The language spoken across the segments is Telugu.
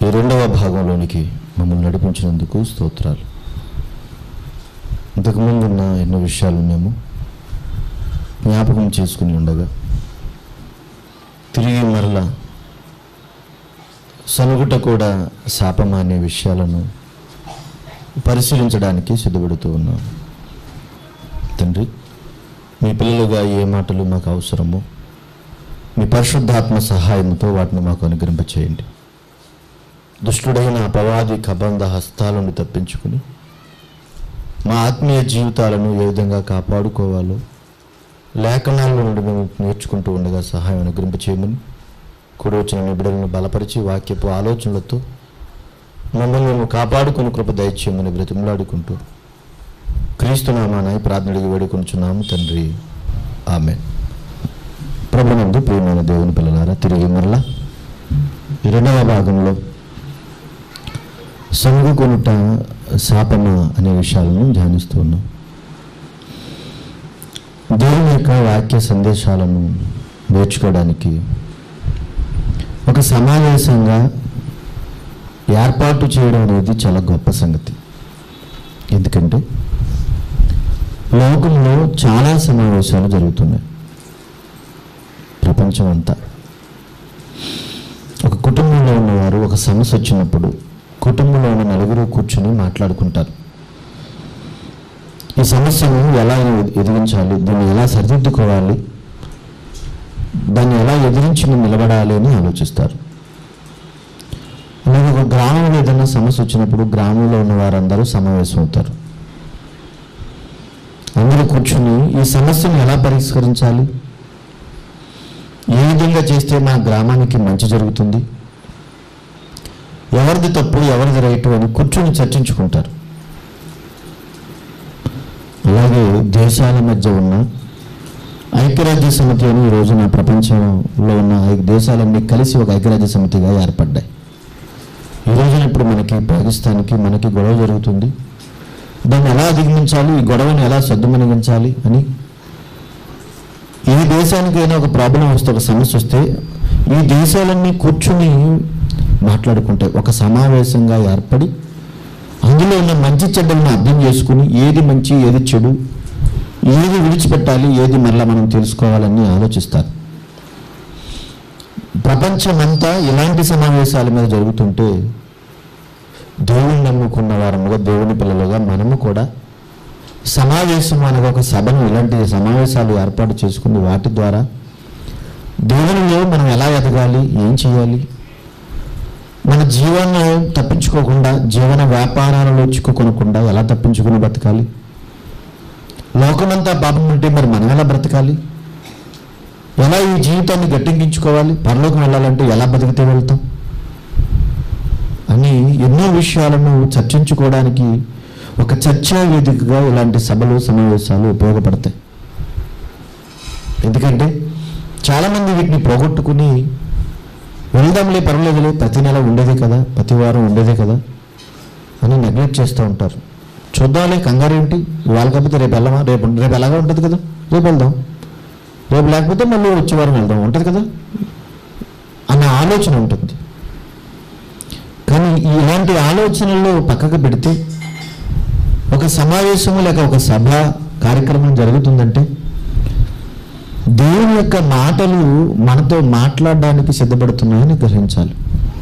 ఈ రెండవ భాగంలోనికి మమ్మల్ని నడిపించినందుకు స్తోత్రాలు ఇంతకుముందు ఉన్న ఎన్నో విషయాలు మేము జ్ఞాపకం చేసుకుని ఉండగా తిరిగి మరలా సనుగుట కూడా శాపం అనే విషయాలను పరిశీలించడానికి సిద్ధపడుతూ ఉన్నాం తండ్రి మీ పిల్లలుగా ఏ మాటలు మాకు అవసరమో మీ పరిశుద్ధాత్మ సహాయంతో వాటిని మాకు అనుగ్రహింపచేయండి దుష్టుడైన అపవాది కబంధ హస్తాల నుండి తప్పించుకుని మా ఆత్మీయ జీవితాలను ఏ విధంగా కాపాడుకోవాలో లేఖనాల నుండి మేము నేర్చుకుంటూ ఉండగా సహాయం అనుగ్రహింపచేయమని కూడి వచ్చిన మీ బిడ్డలను బలపరిచి వాక్యపు ఆలోచనలతో మమ్మల్ని మేము కాపాడుకుని కృప దయచేయమని బ్రతిమలాడుకుంటూ క్రీస్తునామానాయ ప్రార్థన అడిగి వేడుకొంచున్నాము తండ్రి ఆమె ప్రభునందు ప్రియమైన దేవుని పిల్లలారా తిరిగి మరలా ఈ రెండవ భాగంలో సంగుకొనుట శాపమ అనే విషయాలను ధ్యానిస్తూ ఉన్నాం దేవుని యొక్క వాక్య సందేశాలను నేర్చుకోవడానికి ఒక సమావేశంగా ఏర్పాటు చేయడం అనేది చాలా గొప్ప సంగతి ఎందుకంటే లోకంలో చాలా సమావేశాలు జరుగుతున్నాయి ప్రపంచం అంతా ఒక కుటుంబంలో ఉన్నవారు ఒక సమస్య వచ్చినప్పుడు కుటుంబంలో ఉన్న నలుగురు కూర్చుని మాట్లాడుకుంటారు ఈ సమస్యను ఎలా ఎదిరించాలి దీన్ని ఎలా సరిదిద్దుకోవాలి దాన్ని ఎలా ఎదిరించి మేము నిలబడాలి అని ఆలోచిస్తారు అలాగే ఒక గ్రామంలో ఏదైనా సమస్య వచ్చినప్పుడు గ్రామంలో ఉన్న వారందరూ సమావేశం అవుతారు అందరూ కూర్చుని ఈ సమస్యను ఎలా పరిష్కరించాలి ఏ విధంగా చేస్తే మా గ్రామానికి మంచి జరుగుతుంది ఎవరిది తప్పు ఎవరిది రైటు అని కూర్చొని చర్చించుకుంటారు అలాగే దేశాల మధ్య ఉన్న ఐక్యరాజ్య సమితి అని ఈ రోజున ప్రపంచంలో ఉన్న ఐ- దేశాలన్నీ కలిసి ఒక ఐక్యరాజ్య సమితిగా ఏర్పడ్డాయి ఈ రోజున ఇప్పుడు మనకి పాకిస్తాన్కి మనకి గొడవ జరుగుతుంది దాన్ని ఎలా అధిగమించాలి ఈ గొడవను ఎలా సద్దుమణిగించాలి అని ఏ దేశానికైనా ఒక ప్రాబ్లం వస్తే ఒక సమస్య వస్తే ఈ దేశాలన్నీ కూర్చుని మాట్లాడుకుంటాయి ఒక సమావేశంగా ఏర్పడి అందులో ఉన్న మంచి చెడ్డలను అర్థం చేసుకుని ఏది మంచి ఏది చెడు ఏది విడిచిపెట్టాలి ఏది మరలా మనం తెలుసుకోవాలని ఆలోచిస్తారు ప్రపంచమంతా ఇలాంటి సమావేశాల మీద జరుగుతుంటే దేవుని నమ్ముకున్న వారముగా దేవుని పిల్లలుగా మనము కూడా సమావేశం అనగా ఒక సభను ఇలాంటి సమావేశాలు ఏర్పాటు చేసుకుని వాటి ద్వారా దేవునిలో మనం ఎలా ఎదగాలి ఏం చేయాలి మన జీవనం తప్పించుకోకుండా జీవన వ్యాపారాలలో చిక్కుకొనకుండా ఎలా తప్పించుకుని బ్రతకాలి లోకమంతా పాపం ఉంటే మరి మనం ఎలా బ్రతకాలి ఎలా ఈ జీవితాన్ని గట్టెక్కించుకోవాలి పరలోకం వెళ్ళాలంటే ఎలా బతికితే వెళ్తాం అని ఎన్నో విషయాలను చర్చించుకోవడానికి ఒక చర్చా వేదికగా ఇలాంటి సభలు సమావేశాలు ఉపయోగపడతాయి ఎందుకంటే చాలామంది వీటిని పోగొట్టుకుని వెళ్దాంలే పర్వాలేదులే ప్రతి నెల ఉండేదే కదా ప్రతి వారం ఉండేదే కదా అని నెగ్లెక్ట్ చేస్తూ ఉంటారు చూద్దాంలే కంగారు ఏంటి ఇవాళ కాకపోతే రేపు వెళ్ళమా రేపు రేపు ఎలాగా ఉంటుంది కదా రేపు వెళ్దాం రేపు లేకపోతే మళ్ళీ వచ్చే వారం వెళ్దాం ఉంటుంది కదా అన్న ఆలోచన ఉంటుంది కానీ ఇలాంటి ఆలోచనలు పక్కకు పెడితే ఒక సమావేశం లేక ఒక సభ కార్యక్రమం జరుగుతుందంటే దేవుని యొక్క మాటలు మనతో మాట్లాడడానికి సిద్ధపడుతున్నాయని గ్రహించాలి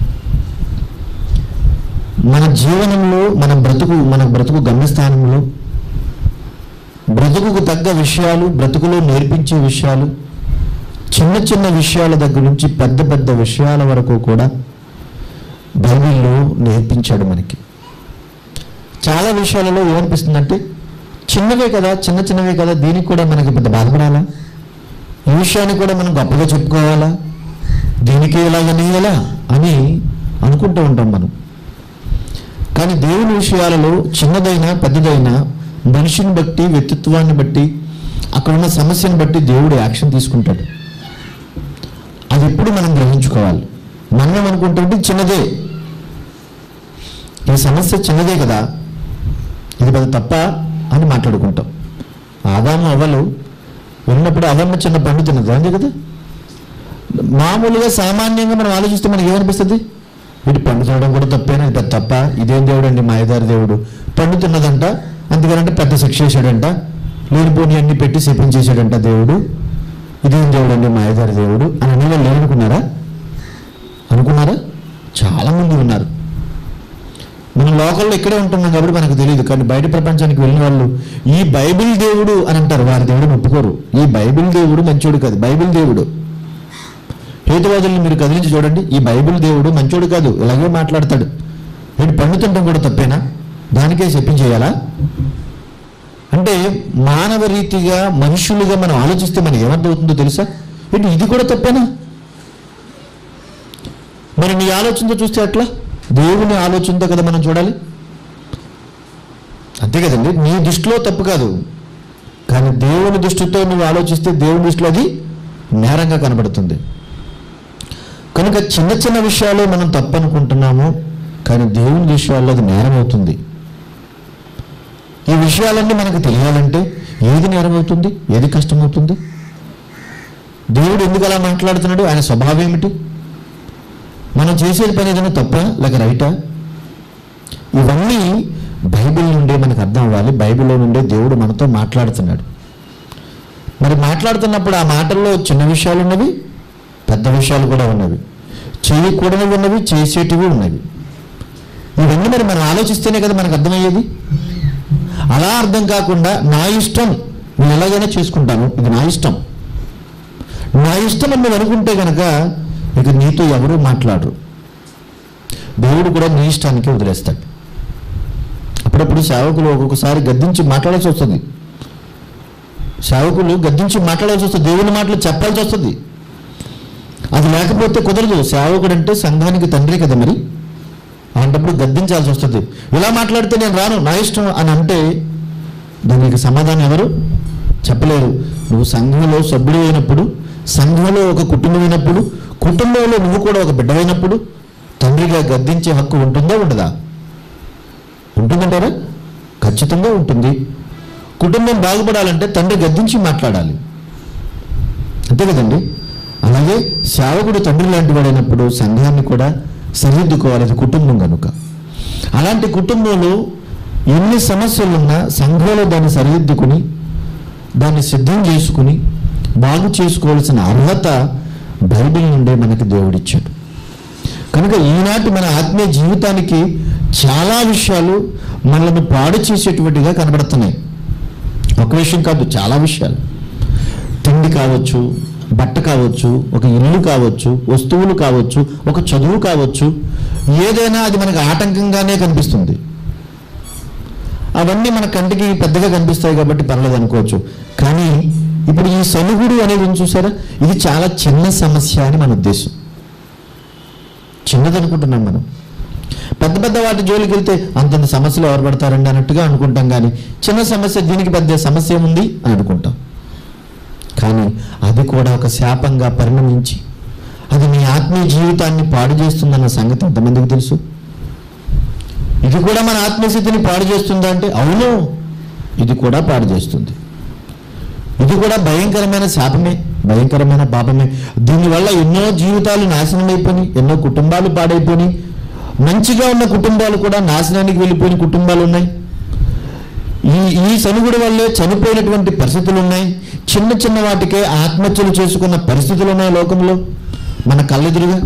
మన జీవనంలో మన బ్రతుకు మన బ్రతుకు గమ్యస్థానంలో బ్రతుకుకు తగ్గ విషయాలు బ్రతుకులో నేర్పించే విషయాలు చిన్న చిన్న విషయాల దగ్గర నుంచి పెద్ద పెద్ద విషయాల వరకు కూడా బైబిల్లో నేర్పించాడు మనకి చాలా విషయాలలో ఏమనిపిస్తుందంటే చిన్నవే కదా చిన్న చిన్నవే కదా దీనికి కూడా మనకి పెద్ద బాధపడాలా ఈ విషయాన్ని కూడా మనం గొప్పగా చెప్పుకోవాలా దీనికి ఇలాగని ఎలా అని అనుకుంటూ ఉంటాం మనం కానీ దేవుని విషయాలలో చిన్నదైనా పెద్దదైనా మనిషిని బట్టి వ్యక్తిత్వాన్ని బట్టి అక్కడ ఉన్న సమస్యను బట్టి దేవుడు యాక్షన్ తీసుకుంటాడు అది ఎప్పుడు మనం గ్రహించుకోవాలి మనం ఏమనుకుంటుంటే చిన్నదే ఈ సమస్య చిన్నదే కదా ఇది పెద్ద తప్ప అని మాట్లాడుకుంటాం ఆదాము అవ్వలు ఉన్నప్పుడు అదమ్మ చిన్న పండు తిన్నది అంతే కదా మామూలుగా సామాన్యంగా మనం ఆలోచిస్తే మనకి ఏమనిపిస్తుంది వీటి పండు తినడం కూడా తప్పేనా ఇది పెద్ద తప్ప ఇదేం దేవుడు అండి మాయదారి దేవుడు పండు తిన్నదంట అందుకనంటే పెద్ద శిక్ష చేశాడంట లేనిపోని అన్ని పెట్టి శపించేశాడంట దేవుడు ఇదేం దేవుడు అండి మాయదారి దేవుడు అని అనేవాళ్ళు లేరనుకున్నారా అనుకున్నారా చాలా మంది ఉన్నారు మనం లోకల్లో ఇక్కడే ఉంటున్నాం కాబట్టి మనకు తెలియదు కానీ బయట ప్రపంచానికి వెళ్ళిన వాళ్ళు ఈ బైబిల్ దేవుడు అని అంటారు వారి దేవుడిని ఒప్పుకోరు ఈ బైబిల్ దేవుడు మంచోడు కాదు బైబిల్ దేవుడు హేతువాదుల్ని మీరు కదిలించి చూడండి ఈ బైబిల్ దేవుడు మంచోడు కాదు ఇలాగే మాట్లాడతాడు వీడు పండు తినడం కూడా తప్పేనా దానికే చెప్పించేయాలా అంటే మానవ రీతిగా మనుషులుగా మనం ఆలోచిస్తే మనకి ఏమర్థమవుతుందో తెలుసా ఏంటి ఇది కూడా తప్పేనా మరి నీ ఆలోచనతో చూస్తే ఎట్లా దేవుని ఆలోచనతో కదా మనం చూడాలి అంతే కదండి నీ దృష్టిలో తప్పు కాదు కానీ దేవుని దృష్టితో నువ్వు ఆలోచిస్తే దేవుని దృష్టిలో అది నేరంగా కనబడుతుంది కనుక చిన్న చిన్న విషయాలు మనం తప్పు అనుకుంటున్నాము కానీ దేవుని విషయాల్లో అది నేరం అవుతుంది ఈ విషయాలన్నీ మనకు తెలియాలంటే ఏది నేరం అవుతుంది ఏది కష్టమవుతుంది దేవుడు ఎందుకు అలా మాట్లాడుతున్నాడు ఆయన స్వభావం ఏమిటి మనం చేసేది పని ఏదైనా తప్ప లేక రైటా ఇవన్నీ బైబిల్ నుండే మనకు అర్థం అవ్వాలి బైబిల్లో నుండే దేవుడు మనతో మాట్లాడుతున్నాడు మరి మాట్లాడుతున్నప్పుడు ఆ మాటల్లో చిన్న విషయాలు ఉన్నవి పెద్ద విషయాలు కూడా ఉన్నవి చేయకూడనివి ఉన్నవి చేసేటివి ఉన్నవి ఇవన్నీ మరి మనం ఆలోచిస్తేనే కదా మనకు అర్థమయ్యేది అలా అర్థం కాకుండా నా ఇష్టం నేను ఎలాగైనా చేసుకుంటాను ఇది నా ఇష్టం నా ఇష్టం అని నువ్వు అనుకుంటే కనుక ఇక నీతో ఎవరూ మాట్లాడరు దేవుడు కూడా నీ ఇష్టానికి వదిలేస్తాడు అప్పుడప్పుడు సేవకులు ఒక్కొక్కసారి గద్దించి మాట్లాడాల్సి వస్తుంది సేవకులు గద్దించి మాట్లాడాల్సి వస్తుంది దేవుని మాటలు చెప్పాల్సి వస్తుంది అది లేకపోతే కుదరదు సేవకుడు అంటే సంఘానికి తండ్రి కదా మరి అలాంటప్పుడు గద్దించాల్సి వస్తుంది ఇలా మాట్లాడితే నేను రాను నా ఇష్టం అని అంటే దానికి సమాధానం ఎవరు చెప్పలేరు నువ్వు సంఘంలో సభ్యుడు అయినప్పుడు సంఘంలో ఒక కుటుంబం అయినప్పుడు కుటుంబంలో నువ్వు కూడా ఒక బిడ్డవైనప్పుడు తండ్రిగా గద్దించే హక్కు ఉంటుందా ఉండదా ఉంటుందంటారా ఖచ్చితంగా ఉంటుంది కుటుంబం బాగుపడాలంటే తండ్రి గద్దించి మాట్లాడాలి అంతే కదండి అలాగే సేవకుడు తండ్రి లాంటి వాడైనప్పుడు సంఘాన్ని కూడా సరిదిద్దుకోవాలి అది కుటుంబం కనుక అలాంటి కుటుంబంలో ఎన్ని సమస్యలున్నా సంఘంలో దాన్ని సరిదిద్దుకుని దాన్ని సిద్ధం చేసుకుని బాగు చేసుకోవాల్సిన అర్హత బైబిల్ నుండే మనకి దేవుడిచ్చాడు కనుక ఈనాటి మన ఆత్మీయ జీవితానికి చాలా విషయాలు మనల్ని పాడు చేసేటువంటిగా కనబడుతున్నాయి ఒక విషయం కాదు చాలా విషయాలు తిండి కావచ్చు బట్ట కావచ్చు ఒక ఇల్లు కావచ్చు వస్తువులు కావచ్చు ఒక చదువు కావచ్చు ఏదైనా అది మనకు ఆటంకంగానే కనిపిస్తుంది అవన్నీ మన కంటికి పెద్దగా కనిపిస్తాయి కాబట్టి పర్లేదు అనుకోవచ్చు కానీ ఇప్పుడు ఈ సనుగుడు అనేది ఉంది చూసారా ఇది చాలా చిన్న సమస్య అని మన ఉద్దేశం చిన్నది అనుకుంటున్నాం మనం పెద్ద పెద్ద వాటి జోలికి వెళ్తే అంతంత సమస్యలు ఎవరు పడతారండి అన్నట్టుగా అనుకుంటాం కానీ చిన్న సమస్య దీనికి పెద్ద సమస్య ఏముంది అని అనుకుంటాం కానీ అది కూడా ఒక శాపంగా పరిణమించి అది నీ ఆత్మీయ జీవితాన్ని పాడు చేస్తుందన్న సంగతి ఎంతమందికి తెలుసు ఇది కూడా మన ఆత్మస్థితిని పాడు చేస్తుందా అంటే అవును ఇది కూడా పాడు చేస్తుంది ఇది కూడా భయంకరమైన శాపమే భయంకరమైన పాపమే దీనివల్ల ఎన్నో జీవితాలు నాశనం అయిపోయి ఎన్నో కుటుంబాలు పాడైపోయి మంచిగా ఉన్న కుటుంబాలు కూడా నాశనానికి వెళ్ళిపోయిన కుటుంబాలు ఉన్నాయి ఈ ఈ సనుగుడు వల్లే చనిపోయినటువంటి పరిస్థితులు ఉన్నాయి చిన్న చిన్న వాటికే ఆత్మహత్యలు చేసుకున్న పరిస్థితులు ఉన్నాయి లోకంలో మన కళ్ళెదురుగా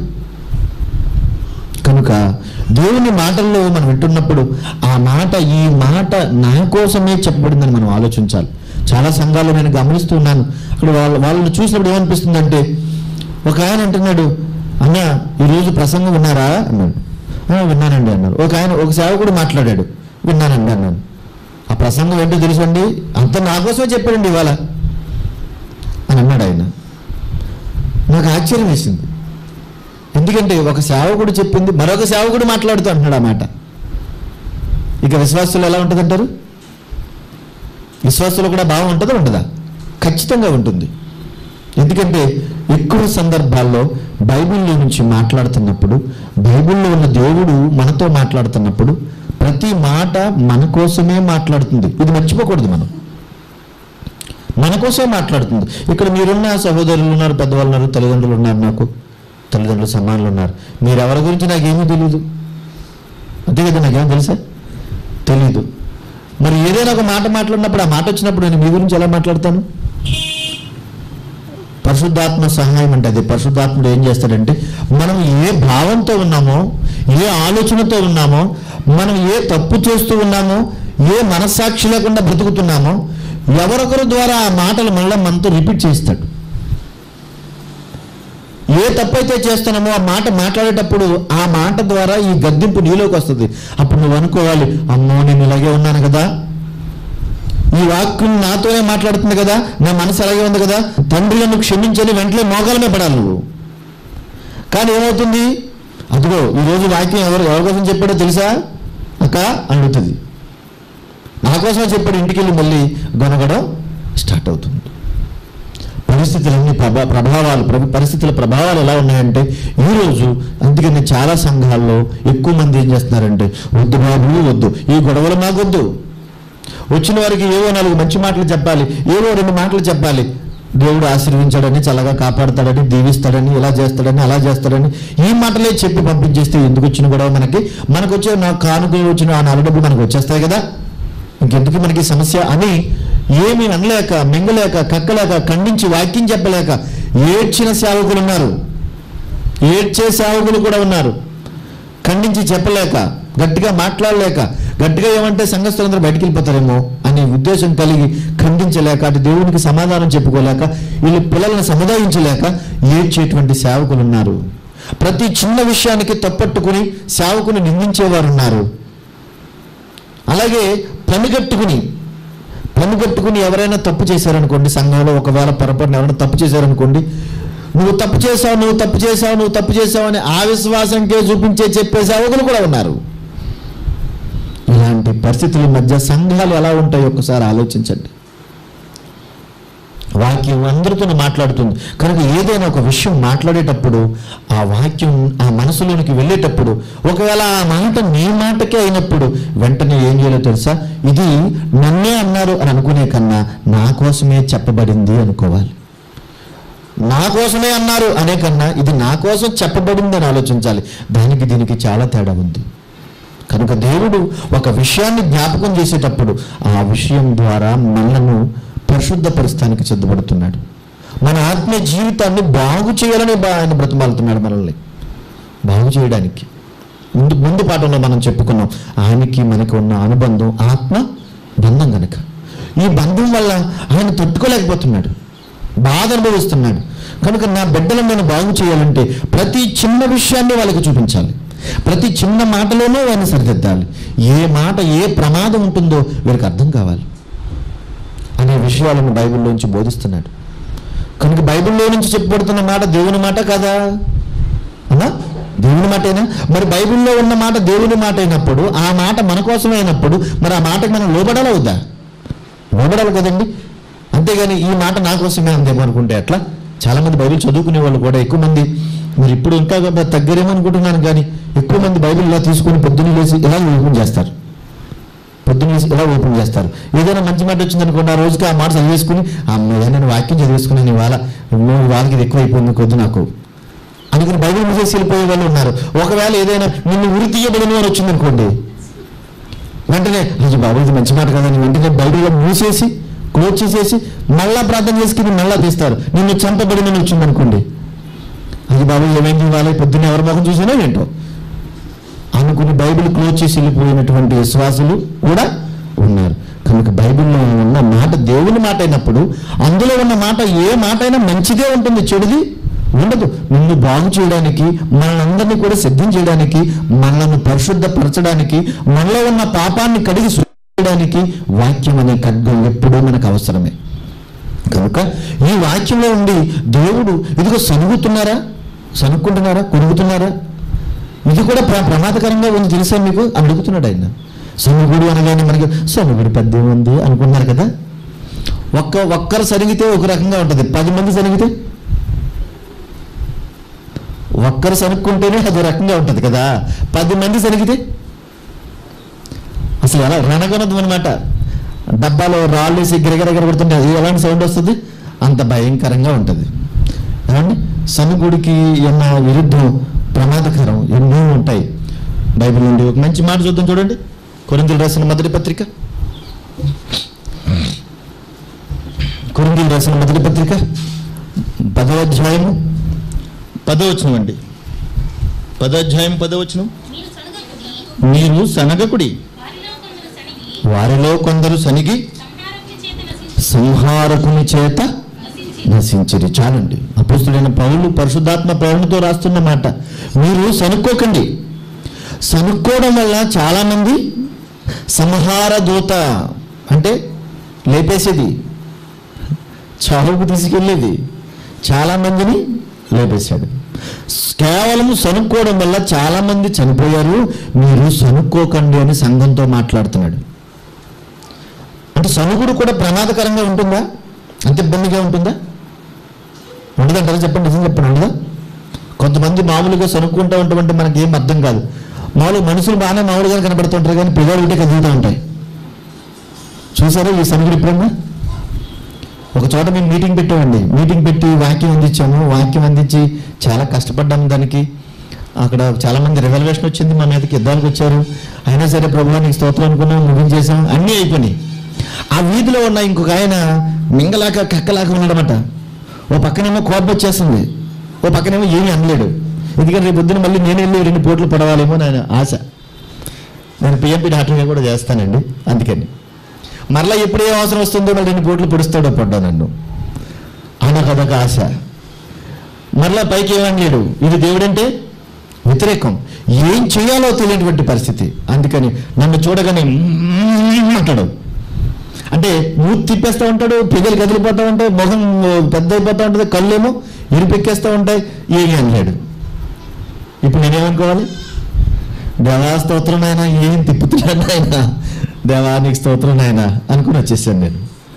కనుక దేవుని మాటల్లో మనం వింటున్నప్పుడు ఆ మాట ఈ మాట నా కోసమే చెప్పబడిందని మనం ఆలోచించాలి చాలా సంఘాల్లో నేను గమనిస్తూ ఉన్నాను అక్కడ వాళ్ళ వాళ్ళని చూసినప్పుడు ఏమనిపిస్తుందంటే ఒక ఆయన అంటున్నాడు అన్న ఈరోజు ప్రసంగం విన్నారా అన్నాడు "ఆ, విన్నానండి అన్నారు ఒక ఆయన ఒక సేవకుడు మాట్లాడాడు విన్నానండి అన్నాను ఆ ప్రసంగం ఏంటో తెలుసండి అంత నా కోసమే చెప్పాడండి ఇవాళ అని అన్నాడు ఆయన నాకు ఆశ్చర్యం వేసింది ఎందుకంటే ఒక సేవకుడు చెప్పింది మరొక సేవకుడు మాట్లాడుతూ అంటున్నాడు ఆ మాట ఇక విశ్వాసులు ఎలా ఉంటుందంటారు విశ్వాసులు కూడా బాగా ఉంటుందా ఉండదా ఖచ్చితంగా ఉంటుంది ఎందుకంటే ఎక్కువ సందర్భాల్లో బైబిల్లో నుంచి మాట్లాడుతున్నప్పుడు బైబిల్లో ఉన్న దేవుడు మనతో మాట్లాడుతున్నప్పుడు ప్రతి మాట మన కోసమే మాట్లాడుతుంది ఇది మర్చిపోకూడదు మనం మన కోసమే మాట్లాడుతుంది ఇక్కడ మీరున్న సహోదరులు ఉన్నారు పెద్దవాళ్ళు ఉన్నారు తల్లిదండ్రులు ఉన్నారు నాకు తల్లిదండ్రులు సమానులు ఉన్నారు మీరు ఎవరి గురించి నాకేమీ తెలియదు అంతే కదా నాకేమో తెలుసా తెలీదు మరి ఏదైనా ఒక మాట మాట్లాడినప్పుడు ఆ మాట వచ్చినప్పుడు నేను మీ గురించి ఎలా మాట్లాడతాను పరిశుద్ధాత్మ సహాయం అంటే అది పరిశుద్ధాత్ముడు ఏం చేస్తాడంటే మనం ఏ భావంతో ఉన్నామో ఏ ఆలోచనతో ఉన్నామో మనం ఏ తప్పు చేస్తూ ఉన్నామో ఏ మనస్సాక్షి లేకుండా బ్రతుకుతున్నామో ఎవరొకరు ద్వారా ఆ మాటలు మళ్ళీ మనతో రిపీట్ చేస్తాడు ఏ తప్పైతే చేస్తున్నామో ఆ మాట మాట్లాడేటప్పుడు ఆ మాట ద్వారా ఈ గద్దింపు నీలోకి వస్తుంది అప్పుడు నువ్వు అనుకోవాలి అమ్మో నేను ఇలాగే ఉన్నాను కదా ఈ వాక్యం నాతోనే మాట్లాడుతుంది కదా నా మనసు అలాగే ఉంది కదా తండ్రి నన్ను క్షమించని వెంటనే మోకాలమే పడాలి నువ్వు కానీ ఏమవుతుంది అదిగో ఈరోజు వాక్యం ఎవరు ఎవరి కోసం చెప్పాడో తెలుసా అక్క అడుగుతుంది నా కోసం చెప్పాడు ఇంటికి వెళ్ళి మళ్ళీ గొనగడం స్టార్ట్ అవుతుంది పరిస్థితులన్నీ ప్రభా ప్రభావాలు ప్రభు పరిస్థితుల ప్రభావాలు ఎలా ఉన్నాయంటే ఈరోజు అందుకని చాలా సంఘాల్లో ఎక్కువ మంది ఏం చేస్తున్నారంటే వద్దు బాబు వద్దు ఈ గొడవలు మాకొద్దు వచ్చిన వారికి ఏవో నాలుగు మంచి మాటలు చెప్పాలి ఏవో రెండు మాటలు చెప్పాలి దేవుడు ఆశీర్వించాడని చల్లగా కాపాడతాడని దీవిస్తాడని ఇలా చేస్తాడని అలా చేస్తాడని ఈ మాటలే చెప్పి పంపించేస్తే ఎందుకు వచ్చిన గొడవ మనకి మనకు వచ్చే నా కానుకలు వచ్చిన ఆ నాలుగు డబ్బులు మనకు వచ్చేస్తాయి కదా ఇంకెందుకు మనకి సమస్య అని ఏమీ అనలేక మింగలేక కక్కలేక ఖండించి వాక్యం చెప్పలేక ఏడ్చిన సేవకులు ఉన్నారు ఏడ్చే సేవకులు కూడా ఉన్నారు ఖండించి చెప్పలేక గట్టిగా మాట్లాడలేక గట్టిగా ఏమంటే సంఘస్థులందరూ బయటికి వెళ్ళిపోతారేమో అనే ఉద్దేశం కలిగి ఖండించలేక అటు దేవునికి సమాధానం చెప్పుకోలేక వీళ్ళు పిల్లల్ని సముదాయించలేక ఏడ్చేటువంటి సేవకులు ఉన్నారు ప్రతి చిన్న విషయానికి తప్పట్టుకుని సేవకుని నిందించేవారు ఉన్నారు అలాగే పనిగట్టుకుని పనిగట్టుకుని ఎవరైనా తప్పు చేశారనుకోండి సంఘంలో ఒకవేళ పొరపాటున ఎవరైనా తప్పు చేశారనుకోండి నువ్వు తప్పు చేసావు నువ్వు తప్పు చేసావు నువ్వు తప్పు చేసావు అని ఆ విశ్వాసంకే చూపించే చెప్పే సేవకులు కూడా ఉన్నారు ఇలాంటి పరిస్థితుల మధ్య సంఘాలు ఎలా ఉంటాయో ఒకసారి ఆలోచించండి వాక్యం అందరితో మాట్లాడుతుంది కనుక ఏదైనా ఒక విషయం మాట్లాడేటప్పుడు ఆ వాక్యం ఆ మనసులోనికి వెళ్ళేటప్పుడు ఒకవేళ ఆ మాట నీ మాటకే అయినప్పుడు వెంటనే ఏం చేయాలో తెలుసా ఇది నన్నే అన్నారు అని అనుకునే కన్నా నా కోసమే చెప్పబడింది అనుకోవాలి నా కోసమే అన్నారు అనే కన్నా ఇది నా కోసం చెప్పబడింది అని ఆలోచించాలి దానికి దీనికి చాలా తేడా ఉంది కనుక దేవుడు ఒక విషయాన్ని జ్ఞాపకం చేసేటప్పుడు ఆ విషయం ద్వారా మనను పరిశుద్ధపరుస్తానికి సిద్ధపడుతున్నాడు మన ఆత్మీయ జీవితాన్ని బాగు చేయాలని బా- ఆయన బ్రతిమాలుతున్నాడు మనల్ని బాగు చేయడానికి ముందు ముందు పాఠంలో మనం చెప్పుకున్నాం ఆయనకి మనకి ఉన్న అనుబంధం ఆత్మ బంధం గనక ఈ బంధం వల్ల ఆయన తట్టుకోలేకపోతున్నాడు బాధ అనుభవిస్తున్నాడు కనుక నా బిడ్డలను నేను బాగు చేయాలంటే ప్రతి చిన్న విషయాన్ని వాళ్ళకి చూపించాలి ప్రతి చిన్న మాటలోనూ వారిని సరిదిద్దాలి ఏ మాట ఏ ప్రమాదం ఉంటుందో వీరికి అర్థం కావాలి అనే విషయాలను బైబిల్లోంచి బోధిస్తున్నాడు కనుక బైబిల్లో నుంచి చెప్పబడుతున్న మాట దేవుని మాట కదా అన్నా దేవుని మాటేనా మరి బైబిల్లో ఉన్న మాట దేవుని మాట అయినప్పుడు ఆ మాట మన కోసమే అయినప్పుడు మరి ఆ మాటకి మనం లోబడాలా వద్దా లోబడాలి కదండి అంతేగాని ఈ మాట నా కోసమే అందేమో అనుకుంటే ఎట్లా చాలా మంది బైబిల్ చదువుకునే వాళ్ళు కూడా ఎక్కువ మంది మరి ఇప్పుడు ఇంకా తగ్గరేమో అనుకుంటున్నాను కానీ ఎక్కువ మంది బైబిల్ ఇలా తీసుకుని పొద్దున్న లేసి ఇలా ఓపెన్ చేస్తారు పొద్దున్న లేసి ఇలా ఓపెన్ చేస్తారు ఏదైనా మంచి మాట వచ్చింది అనుకోండి ఆ రోజుకి ఆ మాట చదివేసుకుని అమ్మయ్య నేను వాక్యం చదివేసుకున్నాను ఇవాళ మూడు వాళ్ళకి ఇది ఎక్కువ అయిపోయింది కొద్ది నాకు అనుకుని బైబిల్ మూసేసి వెళ్ళిపోయే వాళ్ళు ఉన్నారు ఒకవేళ ఏదైనా నిన్ను ఉరి తీయబడిన అని వచ్చింది అనుకోండి వెంటనే అయ్యి బాబు ఇది మంచి మాట కదా అని వెంటనే బైబిల్లో మూసేసి క్లోజ్ చేసేసి మళ్ళా ప్రార్థన చేసుకుని మళ్ళా తీస్తారు నిన్ను చంపబడిన వచ్చింది అనుకోండి అది బాబు ఏమైంది ఇవాళ పొద్దున్న ఎవరి ముఖం చూసినా ఏంటో అనుకుని బైబిల్ క్లోజ్ చేసి వెళ్ళిపోయినటువంటి విశ్వాసులు కూడా ఉన్నారు కనుక బైబిల్లో ఉన్న మాట దేవుని మాట అయినప్పుడు అందులో ఉన్న మాట ఏ మాట అయినా మంచిదే ఉంటుంది చెడుది ఉండదు నిన్ను బాగు చేయడానికి మనందరినీ కూడా సిద్ధం చేయడానికి మనల్ని పరిశుద్ధపరచడానికి మనలో ఉన్న పాపాన్ని కడిగి శుద్ధి చేయడానికి వాక్యం అనే ఖడ్గం ఎప్పుడూ మనకు అవసరమే కనుక ఈ వాక్యంలో ఉండి దేవుడు ఇదిగో సనుగుతున్నారా సనుక్కుంటున్నారా కొనుగుతున్నారా ఇది కూడా ప్ర- ప్రమాదకరంగా ఉంది తెలుసా మీకు అని అడుగుతున్నాడు ఆయన సనుగుడు అనగానే మనకి సనుగుడు పెద్ద ఉంది అనుకున్నారు కదా ఒక్క ఒక్కరు సరిగితే ఒక రకంగా ఉంటుంది పది మంది సరిగితే ఒక్కరు సనుక్కుంటేనే అది రకంగా ఉంటుంది కదా పది మంది సరిగితే అసలు ఎలా రణగొనదు అనమాట డబ్బాలో రాళ్ళు వేసి గిరగిరగిర కొడుతుంటే అది ఎలాంటి సౌండ్ వస్తుంది అంత భయంకరంగా ఉంటుంది ఏమండి సనుగుడికి ఎన్న విరుద్ధం ప్రమాదకరం ఎన్నో ఉంటాయి బైబిల్ నుండి ఒక మంచి మాట చూద్దాం చూడండి కొరిందులు రాసిన మొదటి పత్రిక కొరిందులు రాసిన మొదటి పత్రిక పదవ అధ్యాయము పదవచనం అండి పదోధ్యాయం పదవచనం మీరు సనుగకుడి మీరు సనగకుడి వారిలో కొందరు సనిగి వారిలో కొందరు సనిగి సంహారకుని చేత నశించి సంహారకుని చేత నశించి నశించిరి చాలండి అపోస్తుడైన పౌలు పరిశుద్ధాత్మ ప్రేరణతో రాస్తున్న మాట మీరు సనుక్కోకండి సనుక్కోవడం వల్ల చాలామంది సంహార దూత అంటే లేపేసేది చావుకు తీసుకెళ్ళేది చాలామందిని లేపేశాడు కేవలం సనుక్కోవడం వల్ల చాలామంది చనిపోయారు మీరు సనుక్కోకండి అని సంఘంతో మాట్లాడుతున్నాడు అంటే సనుగుడు కూడా ప్రమాదకరంగా ఉంటుందా అంత ఇబ్బందిగా ఉంటుందా ఉండదంటారా చెప్పండి నిజం చెప్పండి ఉండదా కొంతమంది మామూలుగా సనుక్కుంటూ ఉంటామంటే మనకి ఏం అర్థం కాదు మామూలు మనుషులు బాగానే మామూలుగా కనబడుతుంటారు కానీ పిల్లలు ఉంటే కదులుతూ ఉంటాయి చూసారా ఈ సనుగుడు ఎప్పుడన్నా ఒక చోట మేము మీటింగ్ పెట్టామండి మీటింగ్ పెట్టి వాక్యం అందించాము వాక్యం అందించి చాలా కష్టపడ్డాము దానికి అక్కడ చాలా మంది రివల్యూషన్ వచ్చింది మా మీదకి యుద్ధానికి వచ్చారు అయినా సరే ప్రభు నీకు స్తోత్రం అనుకున్నాం ముగించేసాం అన్నీ అయిపోయినాయి ఆ వీధిలో ఉన్న ఇంకొక ఆయన మింగలాక కక్కలాగా ఉన్నాడనమాట ఓ పక్కనేమో కోపం వచ్చేస్తుంది ఓ పక్కనేమో ఏమీ అనలేడు ఎందుకంటే రేపు పొద్దున మళ్ళీ నేను వెళ్ళి రెండు పోట్లు పడవాలేమో అని ఆయన ఆశ నేను పిఎంపీ డాక్టర్గా కూడా చేస్తానండి అందుకని మరలా ఎప్పుడు ఏ అవసరం వస్తుందో మళ్ళీ రెండు పోట్లు పొడుస్తాడో పడ్డా నన్ను అదొక అదొక ఆశ మరలా పైకి ఏమనలేడు ఇది దేవుడంటే వ్యతిరేకం ఏం చేయాలో తెలియనటువంటి పరిస్థితి అందుకని నన్ను చూడగానే "మ్మ్" అంటాడు అంటే మూతి తిప్పేస్తూ ఉంటాడు పెదలు కదిలిపోతూ ఉంటాయి మొహం పెద్ద అయిపోతూ ఉంటుంది కళ్ళేమో ఇరిపెక్కేస్తూ ఉంటాయి ఏమీ అనలేడు ఇప్పుడు నేనేమనుకోవాలి దేవా స్తోత్రం నాయన ఏం తిప్పుతున్నాడు ఆయన దేవా నీకు స్తోత్రం నాయన అనుకుని వచ్చేసాను నేను